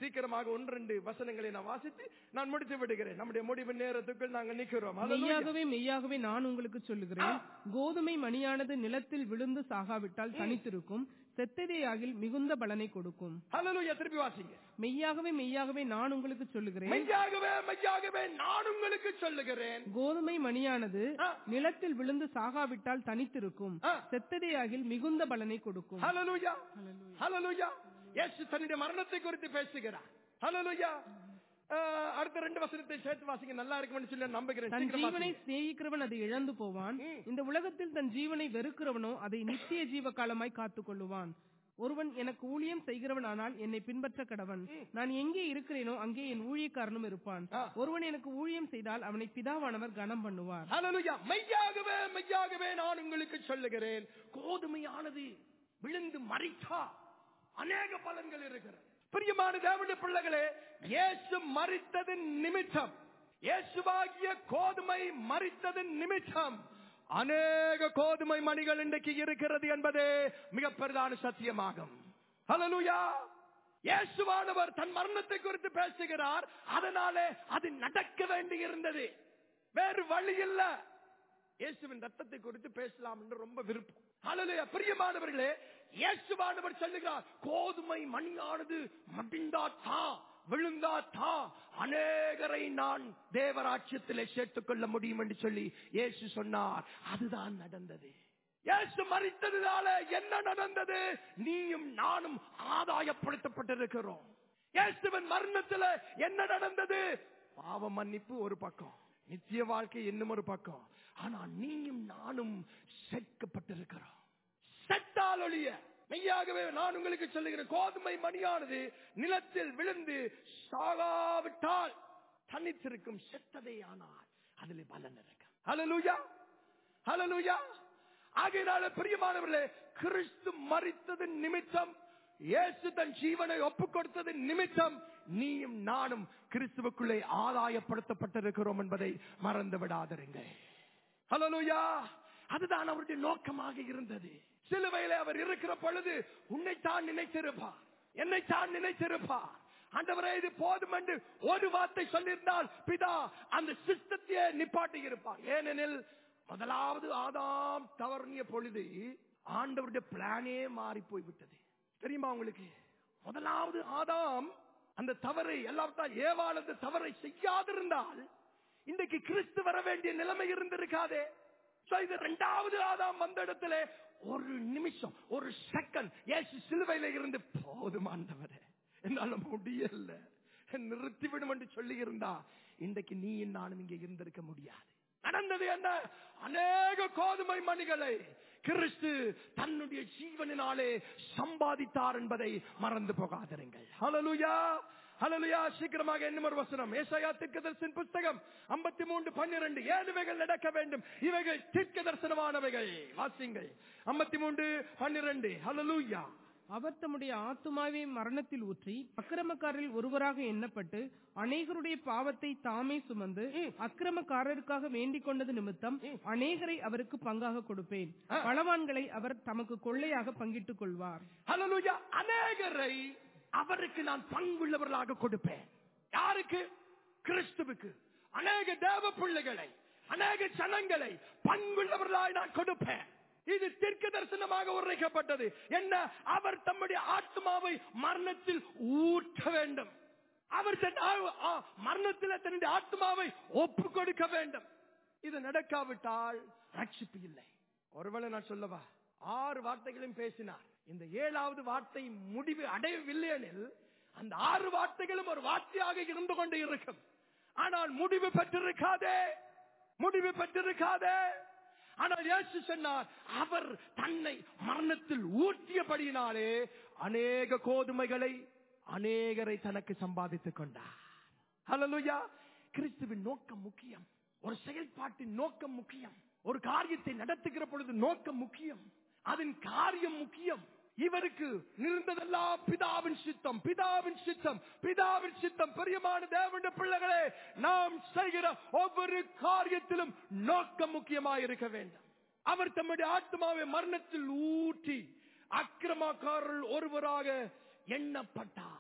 S1: சீக்கிரமாக ஒன்று ரெண்டு வசனங்களை நான் வாசித்து நான் முடித்து விடுகிறேன் நம்முடைய முடிவு நேரத்துக்குள் நாங்கள் நிக்கிறோம் Hallelujah.
S2: மெய்யாகவே மெய்யாகவே நான் உங்களுக்கு சொல்லுகிறேன் கோதுமை மணியானது நிலத்தில் விழுந்து சாகாவிட்டால் தனித்திருக்கும் செத்ததேயாகில் மிகுந்த பலனை கொடுக்கும்
S1: Hallelujah. திருப்பி வாசிங்க
S2: மெய்யாகவே மெய்யாகவே நான் உங்களுக்கு சொல்லுகிறேன்
S1: மெய்யாகவே மெய்யாகவே நான் உங்களுக்கு சொல்லுகிறேன்
S2: கோதுமை மணியானது
S1: ஆ.
S2: நிலத்தில் விழுந்து சாகாவிட்டால் தனித்திருக்கும்
S1: ஆ.
S2: செத்ததேயாகில் மிகுந்த பலனை கொடுக்கும்
S1: ஹalleluya ஹalleluya இயேசு தன்னுடைய மரணத்தை குறித்து பேசுகிறார் ஹalleluya அஹ், அடுத்த ரெண்டு வசனத்தை சேர்த்து வாசிங்க நல்லா இருக்கும்னு சொல்லி நான் நம்புகிறேன்
S2: தன்
S1: சீக்கிரம்
S2: ஜீவனை
S1: வாசிங்க.
S2: சிநேகிக்கிறவன் அதை இழந்து போவான் இந்த உலகத்தில் தன் ஜீவனை வெறுக்கிறவனோ அதை நித்திய ஜீவ காலமாய் காத்துக் கொள்ளுவான் ஒருவன் எனக்கு ஊழியம் செய்கிறவனானால் என்னை பின்பற்ற கடவன் நான் எங்கே இருக்கிறேனோ அங்கே என் ஊழியக்காரனும் இருப்பான்
S1: ஆ.
S2: ஒருவன் எனக்கு ஊழியம் செய்தால் அவனை பிதாவானவர் கனம் பண்ணுவார்
S1: ஹalleluya மெய்யாகவே மெய்யாகவே நான் உங்களுக்கு சொல்லுகிறேன் கோதுமையானது விழுந்து மறித்தா அநேக பலன்கள் இருக்கிறது பிரியமான தேவனுடைய பிள்ளைகளே இயேசு மறித்ததின் நிமித்தம் இயேசுவாகிய கோதுமை மறித்ததின் நிமித்தம் அநேக கோதுமை மணிகள் இன்றைக்கு இருக்கிறது என்பதே மிக பெரிதான சத்தியமாகும் ஹalleluya இயேசுவானவர் தன் மரணத்தை குறித்து பேசுகிறார் அதனாலே அது நடக்க வேண்டி இருந்தது வேறு வழி இல்ல இயேசுவின் ரத்தத்தை குறித்து பேசலாம் என்று ரொம்ப விருப்பம் ஹalleluya பிரியமானவர்களே இயேசுவானவர் சொல்லுகிறார் கோதுமை மணியானது மடிந்தாத்தா விழுந்தாத்தா அநேகரை நான் தேவராட்சியத்திலே சேர்த்துக் கொள்ள முடியும் என்று சொல்லி இயேசு சொன்னார் அதுதான் நடந்தது இயேசு மறித்ததுனால என்ன நடந்தது நீயும் நானும் ஆதாயப்படுத்தப்பட்டிருக்கிறோம் இயேசுவின் மரணத்துல என்ன நடந்தது பாவ மன்னிப்பு ஒரு பக்கம் நித்திய வாழ்க்கை இன்னும் ஒரு பக்கம் ஆனா நீயும் நானும் சேர்க்கப்பட்டிருக்கிறோம் செத்தால் ஒழிய மெய்யாகவே நான் உங்களுக்கு சொல்லுகிறேன் கோதுமை மணியானது நிலத்தில் விழுந்து சாகாவிட்டால் தனித்திருக்கும் செத்ததே ஆனால் அதில் பலன் இருக்கு ஹalleluya ஹalleluya ஆகையினால பிரியமானவர்களே கிறிஸ்து மறித்தது நிமித்தம் இயேசு தன் ஜீவனை ஒப்புக் கொடுத்தது நிமித்தம் நீயும் நானும் கிறிஸ்துவுக்குள்ளே ஆதாயப்படுத்தப்பட்டிருக்கிறோம் என்பதை மறந்து விடாதிருங்கள் ஹalleluya அதுதான் அவருடைய நோக்கமாக இருந்தது சிலுவையிலே அவர் இருக்கிற பொழுது உன்னைத்தான் நினைத்திருப்பார் என்னைத்தான் நினைத்திருப்பார் ஆண்டவரே இது போதும் என்று ஒரு வார்த்தை சொல்லியிருந்தால் பிதா அந்த சிஸ்டத்தையே நிப்பாட்டி இருப்பார் ஏனெனில் முதலாவது ஆதாம் தவறிய பொழுது ஆண்டவருடைய பிளானே மாறி போய்விட்டது தெரியுமா உங்களுக்கு முதலாவது ஆதாம் அந்த தவறை எல்லாத்தான் ஏவானது தவறை செய்யாதிருந்தால் இன்றைக்கு கிறிஸ்து வர வேண்டிய நிலைமை இருந்திருக்காதே So, இது இரண்டாவது ஆதாம் வந்த இடத்துல ஒரு நிமிஷம் ஒரு செகண்ட் இயேசு சிலுவையில இருந்து போதுமாண்டவரே என்னால முடியல நிறுத்திவிடும் என்று சொல்லி இருந்தா இன்றைக்கு நீ நானும் இங்கே இருந்திருக்க முடியாது நடந்தது என்ன அநேக கோதுமை மணிகளை கிறிஸ்து தன்னுடைய ஜீவனினாலே சம்பாதித்தார் என்பதை மறந்து போகாதிருங்கள் ஹalleluya ஹalleluya சீக்கிரமாக இன்னும் ஒரு வசனம் ஏசாயா தீர்க்கதரிசன புஸ்தகம் 53 மூன்று பன்னிரண்டு ஏழுவைகள் நடக்க வேண்டும் இவைகள் தீர்க்க தரிசனமானவைகள் வாசிங்கள் 53 மூன்று பன்னிரண்டு ஹalleluya
S2: அவர் தம்முடைய ஆத்துமாவை மரணத்தில் ஊற்றி அக்கிரமக்காரரில் ஒருவராக எண்ணப்பட்டு அநேகருடைய பாவத்தை தாமே சுமந்து அக்கிரமக்காரருக்காக வேண்டிக் கொண்டது நிமித்தம் அநேகரை அவருக்கு பங்காக கொடுப்பேன் பலவான்களை அவர் தமக்கு கொள்ளையாக பங்கிட்டுக் கொள்வார்
S1: ஹalleluya அநேகரை அவருக்கு நான் பங்குள்ளவர்களாக கொடுப்பேன் யாருக்கு கிறிஸ்துவுக்கு அநேக தேவ பிள்ளைகளை அநேக ஜனங்களை பங்குள்ளவர்களாய் நான் கொடுப்பேன் இது தீர்க்க தரிசனமாக உரைக்கப்பட்டது என்ன அவர் தம்முடைய ஆத்மாவை மரணத்தில் ஊற்ற வேண்டும் அவர் தன் ஆ- ஆ- மரணத்தில் தன்னுடைய ஆத்மாவை ஒப்பு கொடுக்க வேண்டும் இது நடக்காவிட்டால் ரட்சிப்பு இல்லை ஒருவேளை நான் சொல்லவா ஆறு வார்த்தைகளையும் பேசினார் இந்த ஏழாவது வார்த்தை முடிவு அடையவில்லை எனில் அந்த ஆறு வார்த்தைகளும் ஒரு வார்த்தையாக இருந்து கொண்டு இருக்கும் ஆனால் முடிவு பெற்றிருக்காதே முடிவு பெற்றிருக்காதே ஆனால் இயேசு சொன்னார் அவர் தன்னை மரணத்தில் ஊற்றியபடியினாலே அநேக கோதுமைகளை அநேகரை தனக்கு சம்பாதித்துக் கொண்டார் ஹalleluya கிறிஸ்துவின் நோக்கம் முக்கியம் ஒரு செயல்பாட்டின் நோக்கம் முக்கியம் ஒரு காரியத்தை நடத்துகிற பொழுது நோக்கம் முக்கியம் அதன் காரியம் முக்கியம் இவருக்கு இருந்ததெல்லாம் பிதாவின் சித்தம் பிதாவின் சித்தம் பிதாவின் சித்தம் பிரியமான தேவனுடைய பிள்ளைகளே நாம் செய்கிற ஒவ்வொரு காரியத்திலும் நோக்கம் முக்கியமாக இருக்க வேண்டும் அவர் தம்முடைய ஆத்மாவை மரணத்தில் ஊற்றி அக்கிரமக்காரர்கள் ஒருவராக எண்ணப்பட்டார்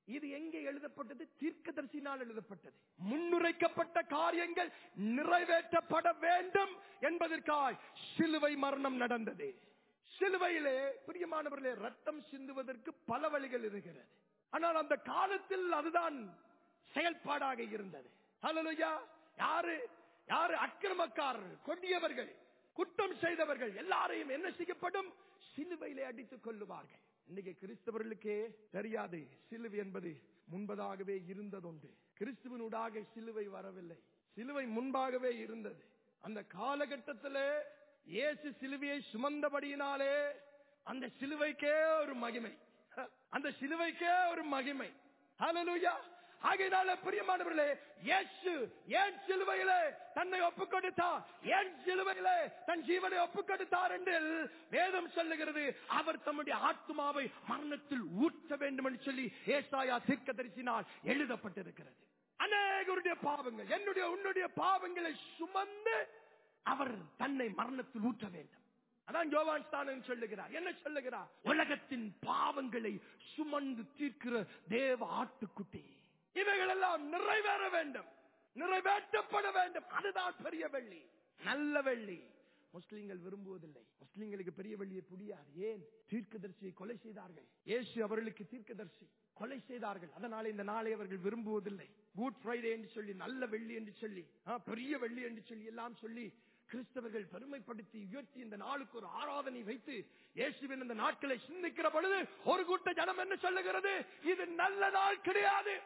S1: இது எங்கே எழுதப்பட்டது தீர்க்கதரிசினால் எழுதப்பட்டது முன்னுரைக்கப்பட்ட காரியங்கள் நிறைவேற்றப்பட வேண்டும் என்பதற்காய் சிலுவை மரணம் நடந்தது சிலுவையிலே பிரியமானவர்களே ரத்தம் சிந்துவதற்கு பல வழிகள் இருக்கிறது ஆனால் அந்த காலத்தில் அதுதான் செயல்பாடாக இருந்தது ஹalleluya யாரு யாரு அக்கிரமக்காரர்கள் கொடியவர்கள் குற்றம் செய்தவர்கள் எல்லாரையும் என்ன செய்யப்படும் சிலுவையிலே அடித்துக் கொள்ளுவார்கள் இன்னைக்கு கிறிஸ்தவர்களுக்கே தெரியாது சிலுவை என்பது முன்பதாகவே இருந்ததுண்டு கிறிஸ்துவனூடாக சிலுவை வரவில்லை சிலுவை முன்பாகவே இருந்தது அந்த காலகட்டத்திலே இயேசு சிலுவையை சுமந்தபடியினாலே அந்த சிலுவைக்கே ஒரு மகிமை அந்த சிலுவைக்கே ஒரு மகிமை ஹalleluya ஆகையினால பிரியமானவர்களே இயேசு ஏன் சிலுவையிலே தன்னை ஒப்புக் கொடுத்தார் ஏன் சிலுவையிலே தன் ஜீவனை ஒப்புக் கொடுத்தார் என்று வேதம் சொல்லுகிறது அவர் தம்முடைய ஆத்மாவை மரணத்தில் ஊற்ற வேண்டும் என்று சொல்லி ஏசாயா தீர்க்கதரிசினால் எழுதப்பட்டிருக்கிறது அநேகருடைய பாவங்கள் என்னுடைய உன்னுடைய பாவங்களை சுமந்து அவர் தன்னை மரணத்தில் ஊற்ற வேண்டும் அதான் யோவான் ஸ்தானன் சொல்லுகிறார் என்ன சொல்லுகிறார் உலகத்தின் பாவங்களை சுமந்து தீர்க்கிற தேவ ஆட்டுக்குட்டி இவைகள் எல்லாம் நிறைவேற வேண்டும் நிறைவேற்றப்பட வேண்டும் அதுதான் பெரிய வெள்ளி நல்ல வெள்ளி முஸ்லிம்கள் விரும்புவதில்லை முஸ்லிம்களுக்கு பெரிய வெள்ளியை புரியாது ஏன் தீர்க்கதரிசியை கொலை செய்தார்கள் இயேசு அவர்களுக்கு தீர்க்கதரிசி கொலை செய்தார்கள் அதனால இந்த நாளை அவர்கள் விரும்புவதில்லை குட் ஃப்ரைடே என்று சொல்லி நல்ல வெள்ளி என்று சொல்லி ஆ, பெரிய வெள்ளி என்று சொல்லி எல்லாம் சொல்லி கிறிஸ்தவர்கள் பெருமைப்படுத்தி உயர்த்தி இந்த நாளுக்கு ஒரு ஆராதனை வைத்து இயேசுவின் இந்த நாட்களை சிந்திக்கிற பொழுது ஒரு கூட்ட ஜனம் என்ன சொல்லுகிறது இது நல்ல நாள் கிடையாது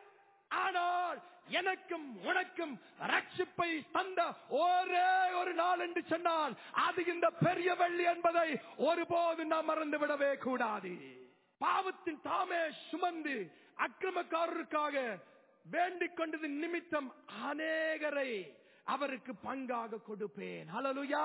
S1: ஆனால் எனக்கும் உனக்கும் ரட்சிப்பை தந்த ஒரே ஒரு நாள் என்று சொன்னால் அது இந்த பெரிய வெள்ளி என்பதை ஒருபோது நாம் மறந்து விடவே கூடாது பாவத்தின் தாமே சுமந்து அக்கிரமக்காரருக்காக வேண்டிக் கொண்டது நிமித்தம் அநேகரை அவருக்கு பங்காக கொடுப்பேன் ஹalleluya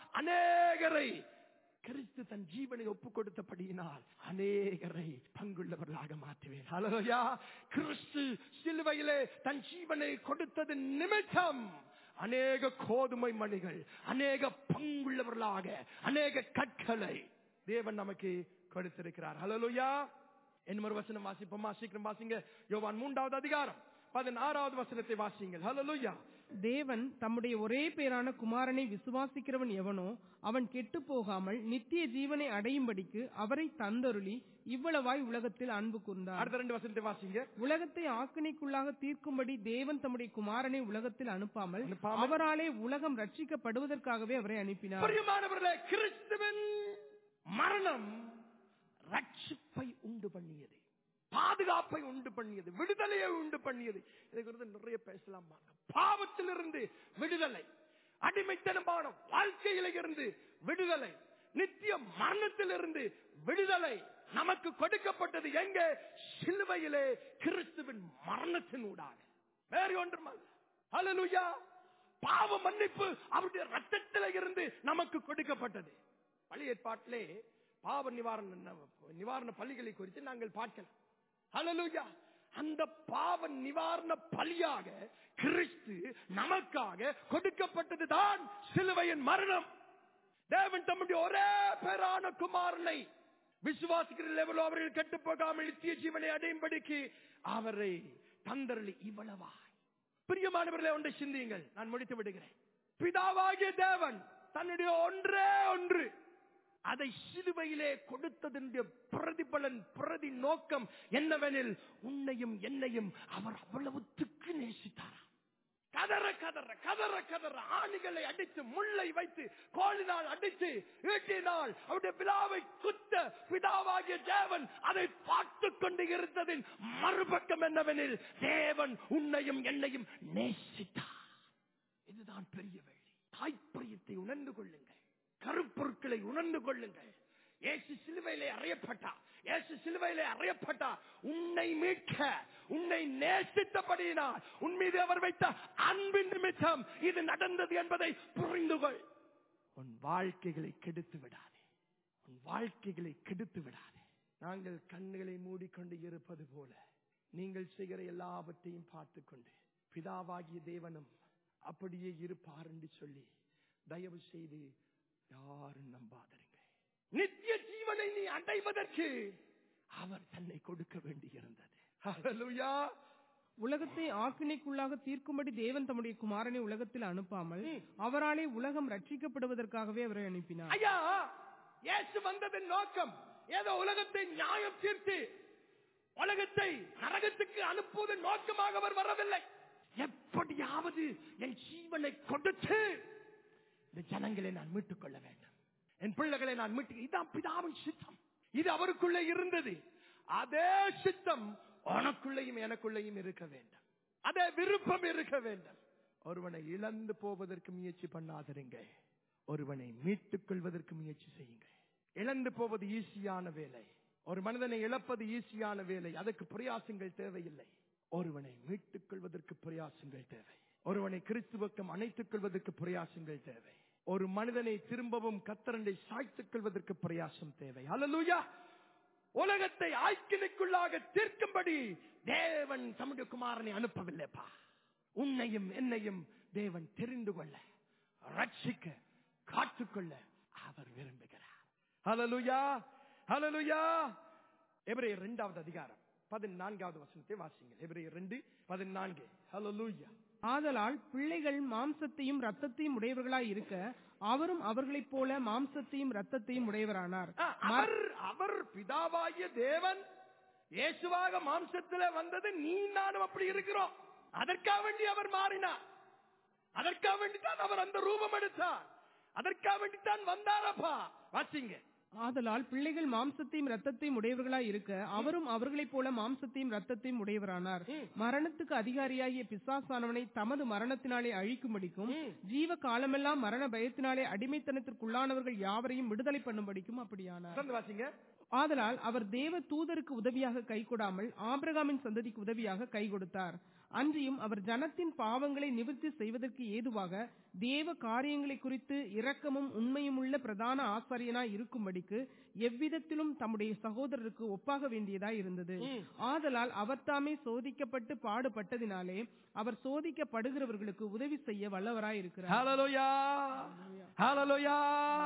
S1: அநேகரை கிறிஸ்து தன் ஜீவனை ஒப்புக் கொடுத்தபடியினால் அநேகரை பங்குள்ளவர்களாக மாற்றுவேன் ஹalleluya கிறிஸ்து சிலுவையிலே தன் ஜீவனை கொடுத்தது நிமித்தம் அநேக கோதுமை மணிகள் அநேக பங்குள்ளவர்களாக அநேக கற்களை தேவன் நமக்கு கொடுத்திருக்கிறார் ஹalleluya என்ன ஒரு வசனம் வாசிப்போமா சீக்கிரம் வாசிங்க யோவான் மூன்றாவது அதிகாரம் பதினாறாவது வசனத்தை வாசிங்கள் ஹalleluya
S2: தேவன் தம்முடைய ஒரே பேரான குமாரனை விசுவாசிக்கிறவன் எவனோ அவன் கெட்டு போகாமல் நித்திய ஜீவனை அடையும்படிக்கு அவரை தந்தருளி இவ்வளவாய் உலகத்தில் அன்பு கூர்ந்தார்
S1: அடுத்த ரெண்டு வசனத்தை வாசிங்க
S2: உலகத்தை ஆக்கினைக்குள்ளாக தீர்க்கும்படி தேவன் தம்முடைய குமாரனை உலகத்தில் அனுப்பாமல்
S1: அனுப்பாமல்
S2: அவராலே உலகம் ரட்சிக்கப்படுவதற்காகவே அவரை அனுப்பினார்
S1: பிரியமானவர்களே கிறிஸ்துவின் மரணம் ரட்சிப்பை உண்டு பண்ணியது பாதுகாப்பை உண்டு பண்ணியது விடுதலையை உண்டு பண்ணியது இதை குறித்து நிறைய பேசலாம் வாங்க பாவத்திலிருந்து விடுதலை அடிமைத்தனமான வாழ்க்கையில இருந்து விடுதலை நித்திய மரணத்திலிருந்து விடுதலை நமக்கு கொடுக்கப்பட்டது எங்க சிலுவையிலே கிறிஸ்துவின் மரணத்தின் ஊடாக வேறு ஒன்றுமல்ல ஹalleluya பாவ மன்னிப்பு அவருடைய ரத்தத்தில இருந்து நமக்கு கொடுக்கப்பட்டது பழைய ஏற்பாட்டிலே பாவ நிவாரண நிவாரண பள்ளிகளை குறித்து நாங்கள் பார்க்கலாம் ஹalleluya அந்த பாவ நிவாரண பலியாக கிறிஸ்து நமக்காக கொடுக்கப்பட்டது தான் சிலுவையின் மரணம் தேவன் தம்முடைய ஒரே பேரான குமாரனை விசுவாசிக்கிற லெவலோ அவர்கள் கெட்டு போகாமல் நித்திய ஜீவனை அடையும்படிக்கு அவரை தந்தரளி இவ்வளவாய் பிரியமானவர்களே ஒன்றை சிந்தியுங்கள் நான் முடித்து விடுகிறேன் பிதாவாகிய தேவன் தன்னுடைய ஒன்றே ஒன்று அதை சிலுவையிலே கொடுத்ததனுடைய பிரதிபலன் பிரதி நோக்கம் என்னவெனில் உன்னையும் என்னையும் அவர் அவ்வளவுத்துக்கு நேசித்தாராம் கதற கதற கதற கதற ஆணிகளை அடித்து முள்ளை வைத்து கோலினால் அடித்து ஈட்டினால் அவருடைய பிதாவை குத்த பிதாவாகிய தேவன் அதை பார்த்து கொண்டு இருந்ததின் மறுபக்கம் என்னவெனில் தேவன் உன்னையும் என்னையும் நேசித்தார் இதுதான் பெரிய வேலை தாய்ப்பரியத்தை உணர்ந்து கொள்ளுங்கள் கருப்பொருட்களை உணர்ந்து கொள்ளுங்கள் இயேசு சிலுவையிலே அறையப்பட்டா இயேசு சிலுவையிலே அறையப்பட்டா உன்னை மீட்க உன்னை நேசித்தபடியினால் உன் மீது அவர் வைத்த அன்பின் நிமித்தம் இது நடந்தது என்பதை புரிந்து கொள் உன் வாழ்க்கைகளை கெடுத்து விடாதே உன் வாழ்க்கைகளை கெடுத்து விடாதே நாங்கள் கண்ணுகளை மூடிக்கொண்டு இருப்பது போல நீங்கள் செய்கிற எல்லாவற்றையும் பார்த்துக் கொண்டு பிதாவாகிய தேவனும் அப்படியே இருப்பார் என்று சொல்லி தயவு செய்து யாரும் நம்பாதருங்க நித்திய ஜீவனை நீ அடைவதற்கு அவர் தன்னை கொடுக்க வேண்டி இருந்தது ஹalleluya
S2: உலகத்தை ஆக்கினைக்குள்ளாக தீர்க்கும்படி தேவன் தம்முடைய குமாரனை உலகத்தில் அனுப்பாமல் அவராலே உலகம் ரட்சிக்கப்படுவதற்காகவே அவரை அனுப்பினார்
S1: ஐயா இயேசு வந்ததன் நோக்கம் ஏதோ உலகத்தை நியாயம் தீர்த்து உலகத்தை நரகத்துக்கு அனுப்புவதன் நோக்கமாக அவர் வரவில்லை எப்படியாவது என் ஜீவனை கொடுத்து இந்த ஜனங்களை நான் மீட்டுக் கொள்ள வேண்டும் என் பிள்ளைகளை நான் மீட்டு இதான் பிதாவின் சித்தம் இது அவருக்குள்ளே இருந்தது அதே சித்தம் உனக்குள்ளேயும் எனக்குள்ளேயும் இருக்க வேண்டும் அதே விருப்பம் இருக்க வேண்டும் ஒருவனை இழந்து போவதற்கு முயற்சி பண்ணாதிருங்க ஒருவனை மீட்டுக் கொள்வதற்கு முயற்சி செய்யுங்க இழந்து போவது ஈஸியான வேலை ஒரு மனிதனை இழப்பது ஈஸியான வேலை அதற்கு பிரயாசங்கள் தேவையில்லை ஒருவனை மீட்டுக் கொள்வதற்கு பிரயாசங்கள் தேவை ஒருவனை கிறிஸ்துவக்கம் அணைத்துக் கொள்வதற்கு பிரயாசங்கள் தேவை ஒரு மனிதனை திரும்பவும் கத்தரண்டை சாய்த்துக் கொள்வதற்கு பிரயாசம் தேவை அல்லூயா உலகத்தை ஆய்க்கினைக்குள்ளாக தீர்க்கும்படி தேவன் தம்முடைய குமாரனை அனுப்பவில்லைப்பா உன்னையும் என்னையும் தேவன் தெரிந்து கொள்ள ரட்சிக்க காத்துக்கொள்ள அவர் விரும்புகிறார் ஹalleluya ஹalleluya எபிரேயர் இரண்டாவது அதிகாரம் பதினான்காவது வசனத்தை வாசிங்கள் எபிரேயர் ரெண்டு பதினான்கு ஹalleluya
S2: ஆதலால் பிள்ளைகள் மாம்சத்தையும் ரத்தத்தையும் உடையவர்களாய் இருக்க அவரும் அவர்களைப் போல மாம்சத்தையும் ரத்தத்தையும் உடையவரானார்
S1: ஆ, அவர் அவர் பிதாவாகிய தேவன் இயேசுவாக மாம்சத்துல வந்தது நீ நானும் அப்படி இருக்கிறோம் அதற்காக வேண்டி அவர் மாறினார் அதற்காக வேண்டி தான் அவர் அந்த ரூபம் எடுத்தார் அதற்காக வேண்டி தான் வந்தாரப்பா வாசிங்க
S2: ஆதலால் பிள்ளைகள் மாம்சத்தையும் ரத்தத்தையும் உடையவர்களாய் இருக்க அவரும் அவர்களைப் போல மாம்சத்தையும் ரத்தத்தையும் உடையவரானார் மரணத்துக்கு அதிகாரியாகிய பிசாசானவனை தமது மரணத்தினாலே அழிக்கும்படிக்கும் ஜீவ காலமெல்லாம் மரண பயத்தினாலே அடிமைத்தனத்திற்குள்ளானவர்கள் யாவரையும் விடுதலை பண்ணும்படிக்கும் அப்படியானார்
S1: தொடர்ந்து வாசிங்க
S2: ஆதலால் அவர் தேவ தூதருக்கு உதவியாக கை கொடாமல் ஆபிரகாமின் சந்ததிக்கு உதவியாக கை கொடுத்தார் அன்றியும் அவர் ஜனத்தின் பாவங்களை நிவர்த்தி செய்வதற்கு ஏதுவாக தேவ காரியங்களை குறித்து இரக்கமும் உண்மையும் உள்ள பிரதான ஆசாரியனாய் இருக்கும்படிக்கு எவ்விதத்திலும் தம்முடைய சகோதரருக்கு ஒப்பாக வேண்டியதாய் இருந்தது ஆதலால் அவர் தாமே சோதிக்கப்பட்டு பாடுபட்டதினாலே அவர் சோதிக்கப்படுகிறவர்களுக்கு உதவி செய்ய வல்லவராய் இருக்கிறார்
S1: ஹalleluya ஹalleluya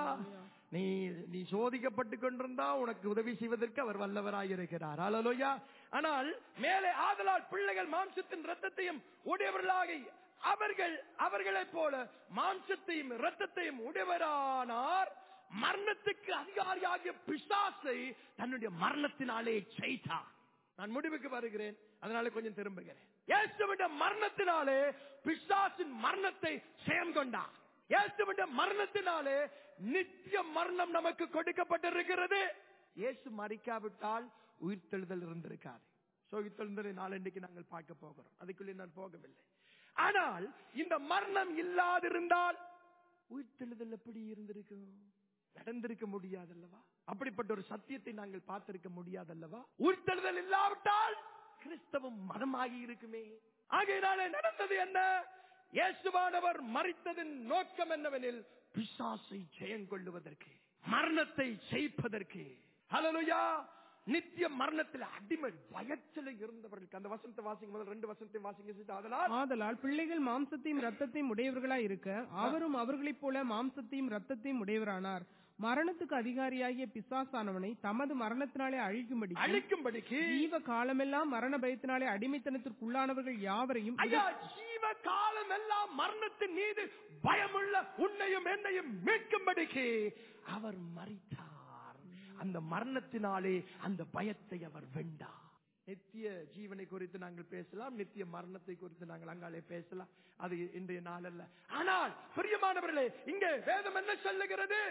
S1: நீ நீ சோதிக்கப்பட்டு கொண்டிருந்தா உனக்கு உதவி செய்வதற்கு அவர் வல்லவராய் இருக்கிறார் ஹalleluya ஆனால் மேலே ஆதலால் பிள்ளைகள் மாம்சத்தின் ரத்தத்தையும் உடையவர்களாக அவர்கள் அவர்களைப் போல மாம்சத்தையும் ரத்தத்தையும் உடையவரானார் மரணத்துக்கு அதிகாரியாகிய பிசாசை தன்னுடைய மரணத்தினாலே செய்தார் நான் முடிவுக்கு வருகிறேன் அதனால கொஞ்சம் திரும்புகிறேன் இயேசுவிட மரணத்தினாலே பிசாசின் மரணத்தை செயல் கொண்டார் இயேசுவிட மரணத்தினாலே நித்திய மரணம் நமக்கு கொடுக்கப்பட்டிருக்கிறது இயேசு மறிக்காவிட்டால் உயிர்த்தெழுதல் இருந்திருக்காது சோ உயிர்த்தெழுதலை நாளன்றைக்கு நாங்கள் பார்க்க போகிறோம் அதுக்குள்ளே நான் போகவில்லை ஆனால் இந்த மரணம் இல்லாதிருந்தால் உயிர்த்தெழுதல் எப்படி இருந்திருக்கும் நடந்திருக்க முடியாதல்லவா அப்படிப்பட்ட ஒரு சத்தியத்தை நாங்கள் பார்த்திருக்க முடியாதல்லவா உயிர்த்தெழுதல் இல்லாவிட்டால் கிறிஸ்தவம் மதமாகி இருக்குமே ஆகையினாலே நடந்தது என்ன இயேசுவானவர் மறித்ததின் நோக்கம் என்னவெனில் பிசாசை ஜெயம் கொள்ளுவதற்கு மரணத்தை ஜெயிப்பதற்கு ஹalleluya நித்திய மரணத்தில் அடிமை பயத்தில் இருந்தவர்களுக்கு அந்த வசனத்தை வாசிங்க முதல் ரெண்டு வசனத்தை வாசிங்க sister. அதனால்
S2: ஆதலால் பிள்ளைகள் மாம்சத்தையும் ரத்தத்தையும் உடையவர்களாய் இருக்க அவரும் அவர்களைப் போல மாம்சத்தையும் ரத்தத்தையும் உடையவரானார் மரணத்துக்கு அதிகாரியாகிய பிசாசானவனை தமது மரணத்தினாலே அழிக்கும்படி
S1: அழிக்கும்படிக்கு
S2: ஜீவ காலமெல்லாம் மரண பயத்தினாலே அடிமைத்தனத்திற்குள்ளானவர்கள் யாவரையும்
S1: ஐயா ஜீவ காலம் எல்லாம் மரணத்தின் மீது பயமுள்ள உன்னையும் என்னையும் மீட்கும்படிக்கு அவர் மறித்தார் அந்த மரணத்தினாலே அந்த பயத்தை அவர் வெண்டார் நித்திய ஜீவனை குறித்து நாங்கள் பேசலாம் நித்திய மரணத்தை குறித்து நாங்கள் அங்காலே பேசலாம் அது இன்றைய நாள் அல்ல ஆனால் பிரியமானவர்களே இங்கே வேதம் என்ன சொல்லுகிறது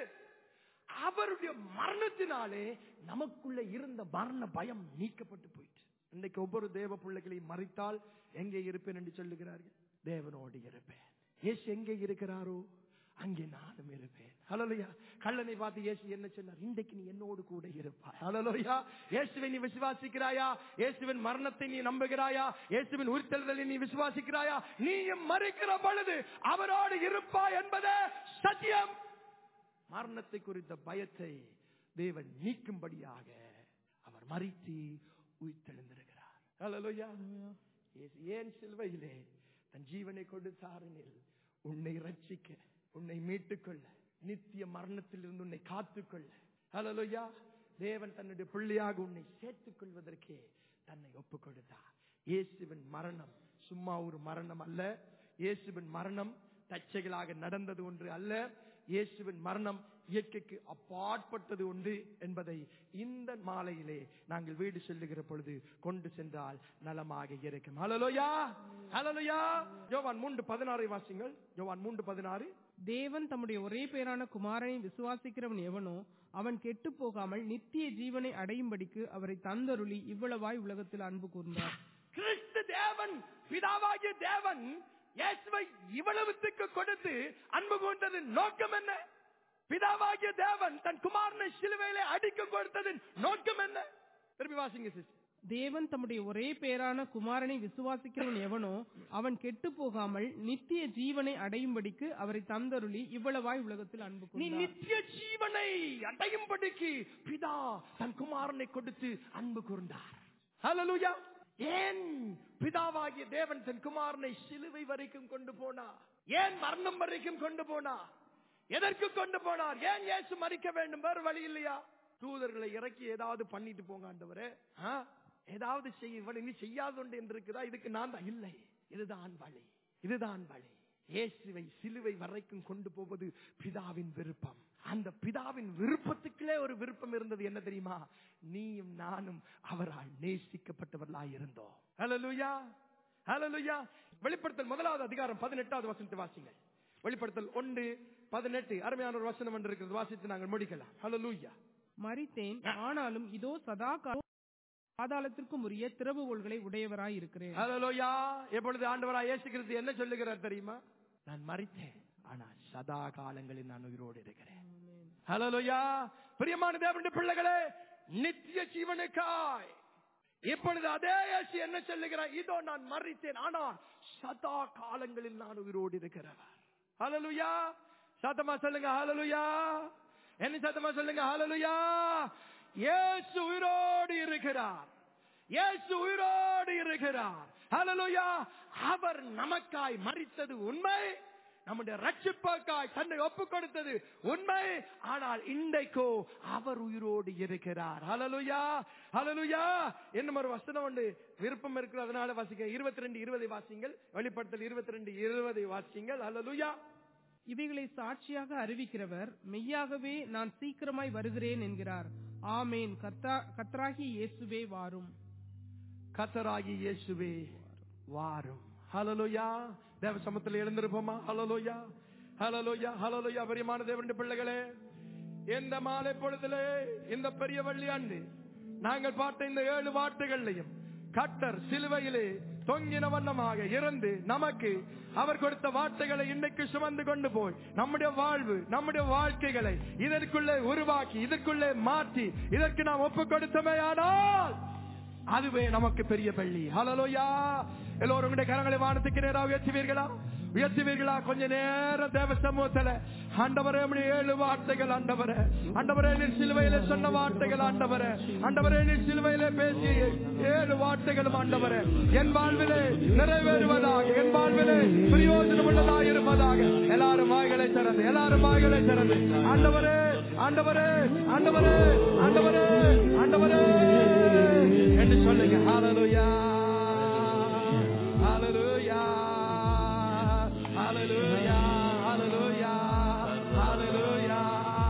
S1: அவருடைய மரணத்தினாலே நமக்குள்ள இருந்த மரண பயம் நீக்கப்பட்டு போயிட்டு இன்னைக்கு ஒவ்வொரு தேவ பிள்ளைகளையும் மறித்தால் எங்கே இருப்பேன் என்று சொல்லுகிறார்கள் தேவனோடு இருப்பேன் இயேசு எங்கே இருக்கிறாரோ அங்கே நானும் இருப்பேன் ஹலோயா கள்ளனை பார்த்து இயேசு என்ன சொன்னார் இன்றைக்கு நீ என்னோடு கூட இருப்பாய் ஹலோயா இயேசுவை நீ விசுவாசிக்கிறாயா இயேசுவின் மரணத்தை நீ நம்புகிறாயா இயேசுவின் உயிர்த்தெழுதலை நீ விசுவாசிக்கிறாயா நீயும் மறிக்கிற பொழுது அவரோடு இருப்பாய் என்பதே சத்தியம் மரணத்தை குறித்த பயத்தை தேவன் நீக்கும்படியாக அவர் மறித்து உயிர்த்தெழுந்திருக்கிறார் ஹalleluya. இயேசு ஏன் சிலுவையிலே தன் ஜீவனை கொடுத்தாரெனில் உன்னை ரட்சிக்க உன்னை மீட்டுக்கொள்ள நித்திய மரணத்திலிருந்து உன்னை காத்துக்கொள்ள ஹalleluya. தேவன் தன்னுடைய பிள்ளையாக உன்னை சேர்த்துக் கொள்வதற்கே தன்னை ஒப்பு கொடுத்தார் இயேசுவின் மரணம் சும்மா ஒரு மரணம் அல்ல இயேசுவின் மரணம் தச்சைகளாக நடந்தது ஒன்று அல்ல இயேசுவின் மரணம் இயற்கைக்கு அப்பாற்பட்டது உண்டு என்பதை இந்த மாலையிலே நாங்கள் வீடு செல்லுகிற பொழுது கொண்டு சென்றால் நலமாக இருக்கும் ஹalleluya ஹalleluya யோவான் மூன்று பதினாறை வாசிங்கள் யோவான் மூன்று பதினாறு
S2: தேவன் தம்முடைய ஒரே பேரான குமாரனை விசுவாசிக்கிறவன் எவனோ அவன் கெட்டு போகாமல் நித்திய ஜீவனை அடையும்படிக்கு அவரை தந்தருளி இவ்வளவாய் உலகத்தில் அன்பு கூர்ந்தார்
S1: கிறிஸ்து தேவன் பிதாவாகிய தேவன் இயேசுவை இவ்வளவுத்துக்கு கொடுத்து அன்பு கொண்டதின் நோக்கம் என்ன பிதாவாகிய தேவன் தன் குமாரனை சிலுவையிலே அடிக்க கொடுத்ததின் நோக்கம் என்ன திருப்பி வாசிங்க சிஸ்டர்
S2: தேவன் தம்முடைய ஒரே பேரான குமாரனை விசுவாசிக்கிறவன் எவனோ அவன் கெட்டு போகாமல் நித்திய ஜீவனை அடையும்படிக்கு அவரை தந்தருளி இவ்வளவாய் உலகத்தில் அன்பு
S1: நீ
S2: கூர்ந்தார்
S1: நித்திய ஜீவனை அடையும்படிக்கு பிதா தன் குமாரனை கொடுத்து அன்பு கூர்ந்தார் ஹalleluya ஏன் பிதாவாகிய தேவன் தன் குமாரனை சிலுவை வரைக்கும் கொண்டு போனார் ஏன் மரணம் வரைக்கும் கொண்டு போனார் எதற்கு கொண்டு போனார் ஏன் இயேசு மறிக்க வேண்டும் வேறு வழி இல்லையா தூதர்களை இறக்கி ஏதாவது பண்ணிட்டு போங்க ஆண்டவரே ஆ? ஏதாவது செய்ய இவன் இனி செய்யாது ஒன்று என்று இருக்குதா இதுக்கு நான் தான் இல்லை இதுதான் வழி இதுதான் வழி இயேசுவை சிலுவை வரைக்கும் கொண்டு போவது பிதாவின் விருப்பம் அந்த பிதாவின் விருப்பத்துக்குள்ளே ஒரு விருப்பம் இருந்தது என்ன தெரியுமா நீயும் நானும் அவரால் நேசிக்கப்பட்டவர்களாய் இருந்தோம் ஹalleluya ஹalleluya வெளிப்படுத்தல் முதலாவது அதிகாரம் பதினெட்டாவது வசனத்தை வாசிங்க வெளிப்படுத்தல் ஒன்று பதினெட்டு அருமையான ஒரு வசனம் என்று இருக்கிறது வாசித்து நாங்கள் முடிக்கலாம் ஹalleluya
S2: மறித்தேன் ஆனாலும் இதோ சதா காலம் பாதாளத்திற்கும் உரிய திறவுகோள்களை உடையவராய் இருக்கிறேன்
S1: ஹalleluya எப்பொழுது ஆண்டவராய் இயேசு கிறிஸ்து என்ன சொல்லுகிறார் தெரியுமா நான் மறித்தேன் ஆனா சதா காலங்களில் நான் உயிரோடு இருக்கிறேன் ஹalleluya பிரியமான தேவனுடைய பிள்ளைகளே நித்திய ஜீவனுக்காய் இப்பொழுது அதே இயேசு என்ன சொல்லுகிறார் இதோ நான் மறித்தேன் ஆனால் சதா காலங்களில் நான் உயிரோடு இருக்கிறவர் ஹalleluya சத்தமா சொல்லுங்க ஹalleluya என்ன சத்தமா சொல்லுங்க ஹalleluya இயேசு உயிரோடு இருக்கிறார் இயேசு உயிரோடு இருக்கிறார் ஹalleluya அவர் நமக்காய் மரித்தது உண்மை நம்முடைய ரட்சிப்புக்காய் தன்னை ஒப்பு கொடுத்தது உண்மை ஆனால் இன்றைக்கோ அவர் உயிரோடு இருக்கிறார் ஹalleluya ஹalleluya இன்னும் ஒரு வசனம் உண்டு விருப்பம் இருக்கிற அதனால வாசிங்க இருபத்தி ரெண்டு இருபதை வாசிங்கள் வெளிப்படுத்தல் இருபத்தி ரெண்டு இருபதை வாசிங்கள் ஹalleluya
S2: இவைகளை சாட்சியாக அறிவிக்கிறவர் மெய்யாகவே நான் சீக்கிரமாய் வருகிறேன் என்கிறார் ஆமேன் கத்தா கத்ராகி இயேசுவே வாரும்
S1: கத்தராகி இயேசுவே வாரும் ஹalleluya தேவ சமத்தில் எழுந்திருப்போமா ஹalleluya ஹalleluya ஹalleluya பெரியமான தேவனுடைய பிள்ளைகளே இந்த மாலை பொழுதிலே இந்த பெரிய வள்ளி ஆண்டு நாங்கள் பார்த்த இந்த ஏழு வார்த்தைகளையும் கட்டர் சிலுவையிலே தொங்கின வண்ணமாக இருந்து நமக்கு அவர் கொடுத்த வார்த்தைகளை இன்னைக்கு சுமந்து கொண்டு போய் நம்முடைய வாழ்வு நம்முடைய வாழ்க்கைகளை இதற்குள்ளே உருவாக்கி இதற்குள்ளே மாற்றி இதற்கு நாம் ஒப்பு கொடுத்தமையானால் அதுவே நமக்கு பெரிய பள்ளி ஹalleluya எல்லோரும் உங்களுடைய கரங்களை வானத்துக்கு நேராக உயர்த்துவீர்களா உயர்த்துவீர்களா கொஞ்ச நேரம் தேவ சமூகத்துல ஆண்டவரே உம்முடைய ஏழு வார்த்தைகள் ஆண்டவரே ஆண்டவரே நீர் சிலுவையில சொன்ன வார்த்தைகள் ஆண்டவரே ஆண்டவரே நீர் சிலுவையில பேசிய ஏழு வார்த்தைகளும் ஆண்டவரே என் வாழ்விலே நிறைவேறுவதாக என் வாழ்விலே பிரயோஜனம் உள்ளதாக இருப்பதாக எல்லாரும் வாய்களை திறந்து எல்லாரும் வாய்களை திறந்து ஆண்டவரே ஆண்டவரே ஆண்டவரே ஆண்டவரே ஆண்டவரே என்று சொல்லுங்க ஹalleluya ஹalleluya ஹalleluya ஹalleluya ஹalleluya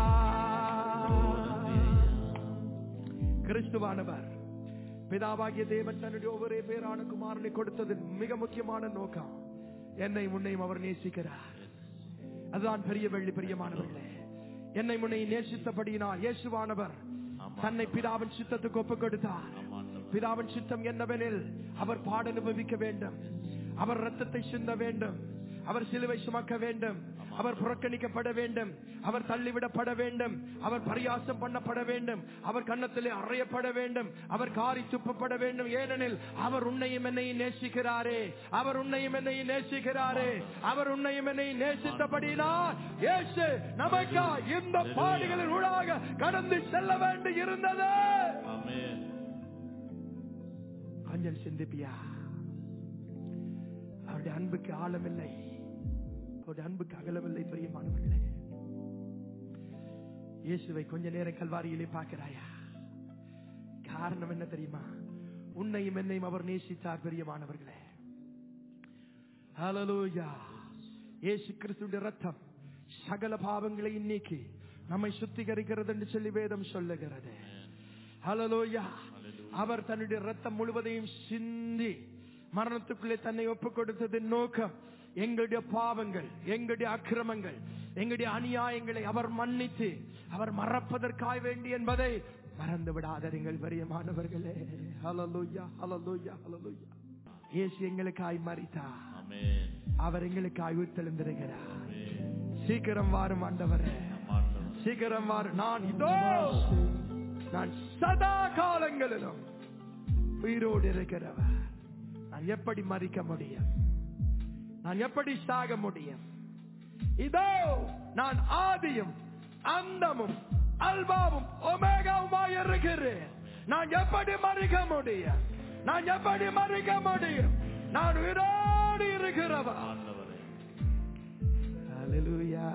S1: கிறிஸ்துவானவர் பிதாவாகிய தேவன் தன்னுடைய ஒவ்வொரு பேரான குமாரனை கொடுத்தது மிக முக்கியமான நோக்கம் என்னை முன்னையும் அவர் நேசிக்கிறார் அதுதான் பெரிய வெள்ளி பிரியமானவர்களே என்னை முன்னை நேசித்தபடியினால் இயேசுவானவர் தன்னை பிதாவின் சித்தத்துக்கு ஒப்புக் கொடுத்தார் பிதாவின் சித்தம் என்னவெனில் அவர் பாட அனுபவிக்க வேண்டும் அவர் ரத்தத்தை சிந்த வேண்டும் அவர் சிலுவை சுமக்க வேண்டும் அவர் புறக்கணிக்கப்பட வேண்டும் அவர் தள்ளிவிடப்பட வேண்டும் அவர் பரியாசம் பண்ணப்பட வேண்டும் அவர் கன்னத்திலே அறையப்பட வேண்டும் அவர் காரி துப்பப்பட வேண்டும் ஏனெனில் அவர் உன்னையும் என்னையும் நேசிக்கிறாரே அவர் உன்னையும் என்னையும் நேசிக்கிறாரே அவர் உன்னையும் என்னையும் நேசித்தபடினால் இயேசு நமக்கா இந்த பாடுகளின் ஊடாக கடந்து செல்ல வேண்டி இருந்தது கொஞ்சம் சிந்திப்பியா அவருடைய அன்புக்கு ஆழமில்லை அவருடைய அன்புக்கு அகலமில்லை பிரியமானவர்களே இயேசுவை கொஞ்ச நேரம் கல்வாரியிலே பார்க்கிறாயா காரணம் என்ன தெரியுமா உன்னையும் என்னையும் அவர் நேசித்தார் பெரியமானவர்களே ஹalleluya இயேசு கிறிஸ்துவின் ரத்தம் சகல பாவங்களை நீக்கி நம்மை சுத்திகரிக்கிறது என்று சொல்லி வேதம் சொல்லுகிறது ஹalleluya அவர் தன்னுடைய ரத்தம் முழுவதையும் சிந்தி மரணத்துக்குள்ளே தன்னை ஒப்புக் கொடுத்ததின் நோக்கம் எங்களுடைய பாவங்கள் எங்களுடைய அக்கிரமங்கள் எங்களுடைய அநியாயங்களை அவர் மன்னித்து அவர் மறப்பதற்காய் வேண்டி என்பதை மறந்து விடாதீர்கள் பெரியமானவர்களே ஹalleluya ஹalleluya ஹalleluya இயேசு எங்களுக்காய் மரித்தார் அவர் எங்களுக்காய் உயிர்த்தெழுந்திருக்கிறார் சீக்கிரம் வாரும் ஆண்டவரே சீக்கிரம் வாரும் நான் இதோ நான் சதா காலங்களிலும் உயிரோடு இருக்கிறவர் நான் எப்படி மறிக்க முடியும் நான் எப்படி சாக முடியும் இதோ நான் ஆதியும் அந்தமும் அல்பாவும் ஒமேகாவுமாய் இருக்கிறேன் நான் எப்படி மறிக்க முடியும் நான் எப்படி மறிக்க முடியும் நான் உயிரோடு இருக்கிறவர் Hallelujah.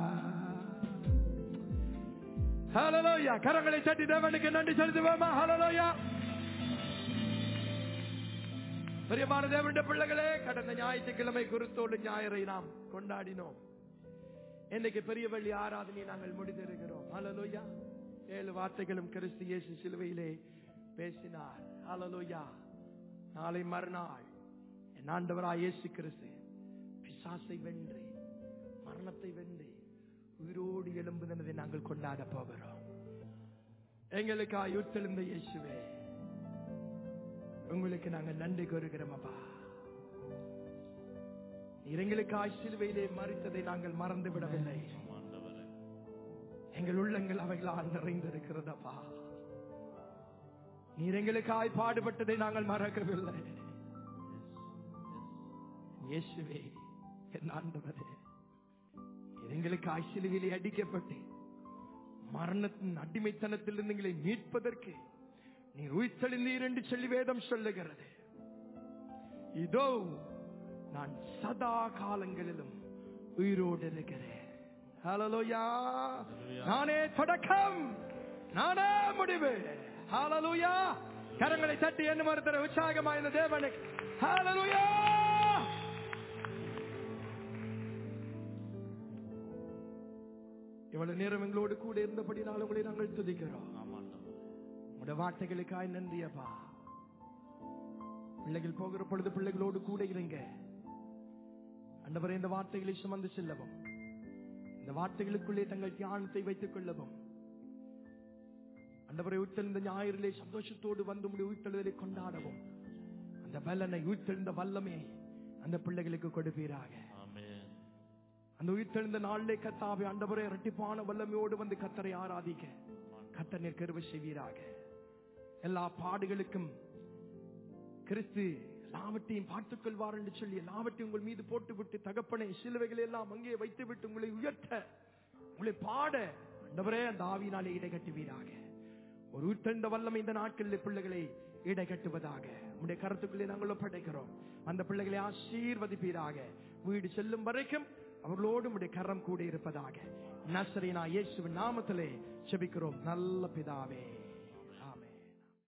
S1: Hallelujah. கரங்களை தட்டி தேவனுக்கு நன்றி செலுத்துவோமா ஹalleluya பிரியமான தேவனுடைய பிள்ளைகளே கடந்த ஞாயிற்றுக்கிழமை குருத்தோடு ஞாயிறை நாம் கொண்டாடினோம் இன்னைக்கு பெரிய வள்ளி ஆராதனை நாங்கள் முடிந்திருக்கிறோம் ஹalleluya ஏழு வார்த்தைகளும் கிறிஸ்து இயேசு சிலுவையிலே பேசினார் ஹalleluya நாளை மறுநாள் என் ஆண்டவராய் இயேசு கிறிஸ்து பிசாசை வென்று மரணத்தை வென்று உயிரோடு எழும்புதனதை நாங்கள் கொண்டாட போகிறோம் எங்களுக்காய் உத்தெழுந்த இயேசுவே உங்களுக்கு நாங்கள் நன்றி கூறுகிறோம் அப்பா நீர் எங்களுக்காய் சிலுவையிலே மறித்ததை நாங்கள் மறந்து விடவில்லை எங்கள் உள்ளங்கள் அவைகளால் நிறைந்திருக்கிறதப்பா நீர் எங்களுக்காய் பாடுபட்டதை நாங்கள் மறக்கவில்லை இயேசுவே என் ஆண்டவரே நீர் எங்களுக்காய் சிலுவையிலே அடிக்கப்பட்டு மரணத்தின் அடிமைத்தனத்திலிருந்து எங்களை மீட்பதற்கு நீர் உயிர்த்தெழுந்தீர் என்று சொல்லி வேதம் சொல்லுகிறது இதோ நான் சதா காலங்களிலும் உயிரோடு இருக்கிறேன் ஹalleluya நானே தொடக்கம் நானே முடிவு ஹalleluya கரங்களை தட்டி என்ன மறுத்தர உற்சாகமா இந்த தேவனுக்கு ஹalleluya இவ்வளவு நேரம் எங்களோடு கூட இருந்தபடினால் உங்களை நாங்கள் துதிக்கிறோம் உடைய வார்த்தைகளுக்காய் நன்றி அப்பா பிள்ளைகள் போகிற பொழுது பிள்ளைகளோடு கூட இருங்க அண்டவரை இந்த வார்த்தைகளை சுமந்து செல்லவும் இந்த வார்த்தைகளுக்குள்ளே தங்கள் தியானத்தை வைத்துக் கொள்ளவும் அண்டவரை உயிர்த்தெழுந்த ஞாயிறிலே சந்தோஷத்தோடு வந்து உடைய உயிர்த்தெழுதலை கொண்டாடவும் அந்த பலனை உயிர்த்தெழுந்த வல்லமே அந்த பிள்ளைகளுக்கு கொடுப்பீராக அந்த உயிர்த்தெழுந்த நாளிலே கத்தாவை அண்டவரை இரட்டிப்பான வல்லமையோடு வந்து கத்தரை ஆராதிக்க கத்தனை கருவை செய்வீராக எல்லா பாடுகளுக்கும் கிறிஸ்து எல்லாவற்றையும் பார்த்துக் கொள்வார் என்று சொல்லி எல்லாவற்றையும் உங்கள் மீது போட்டுவிட்டு தகப்பனை சிலுவைகளை எல்லாம் அங்கே வைத்துவிட்டு உங்களை உயர்த்த உங்களை பாட ஆண்டவரே அந்த ஆவியினாலே இடை கட்டுவீராக ஒரு உயிர்த்தெழுந்த வல்லமை இந்த நாட்களில் பிள்ளைகளை இடை கட்டுவதாக உடைய கருத்துக்களை நாங்கள் ஒப்படைக்கிறோம் அந்த பிள்ளைகளை ஆசீர்வதிப்பீராக வீடு செல்லும் வரைக்கும் அவர்களோடு உடைய கரம் கூட இருப்பதாக நசரினா இயேசுவின் நாமத்திலே செபிக்கிறோம் நல்ல பிதாவே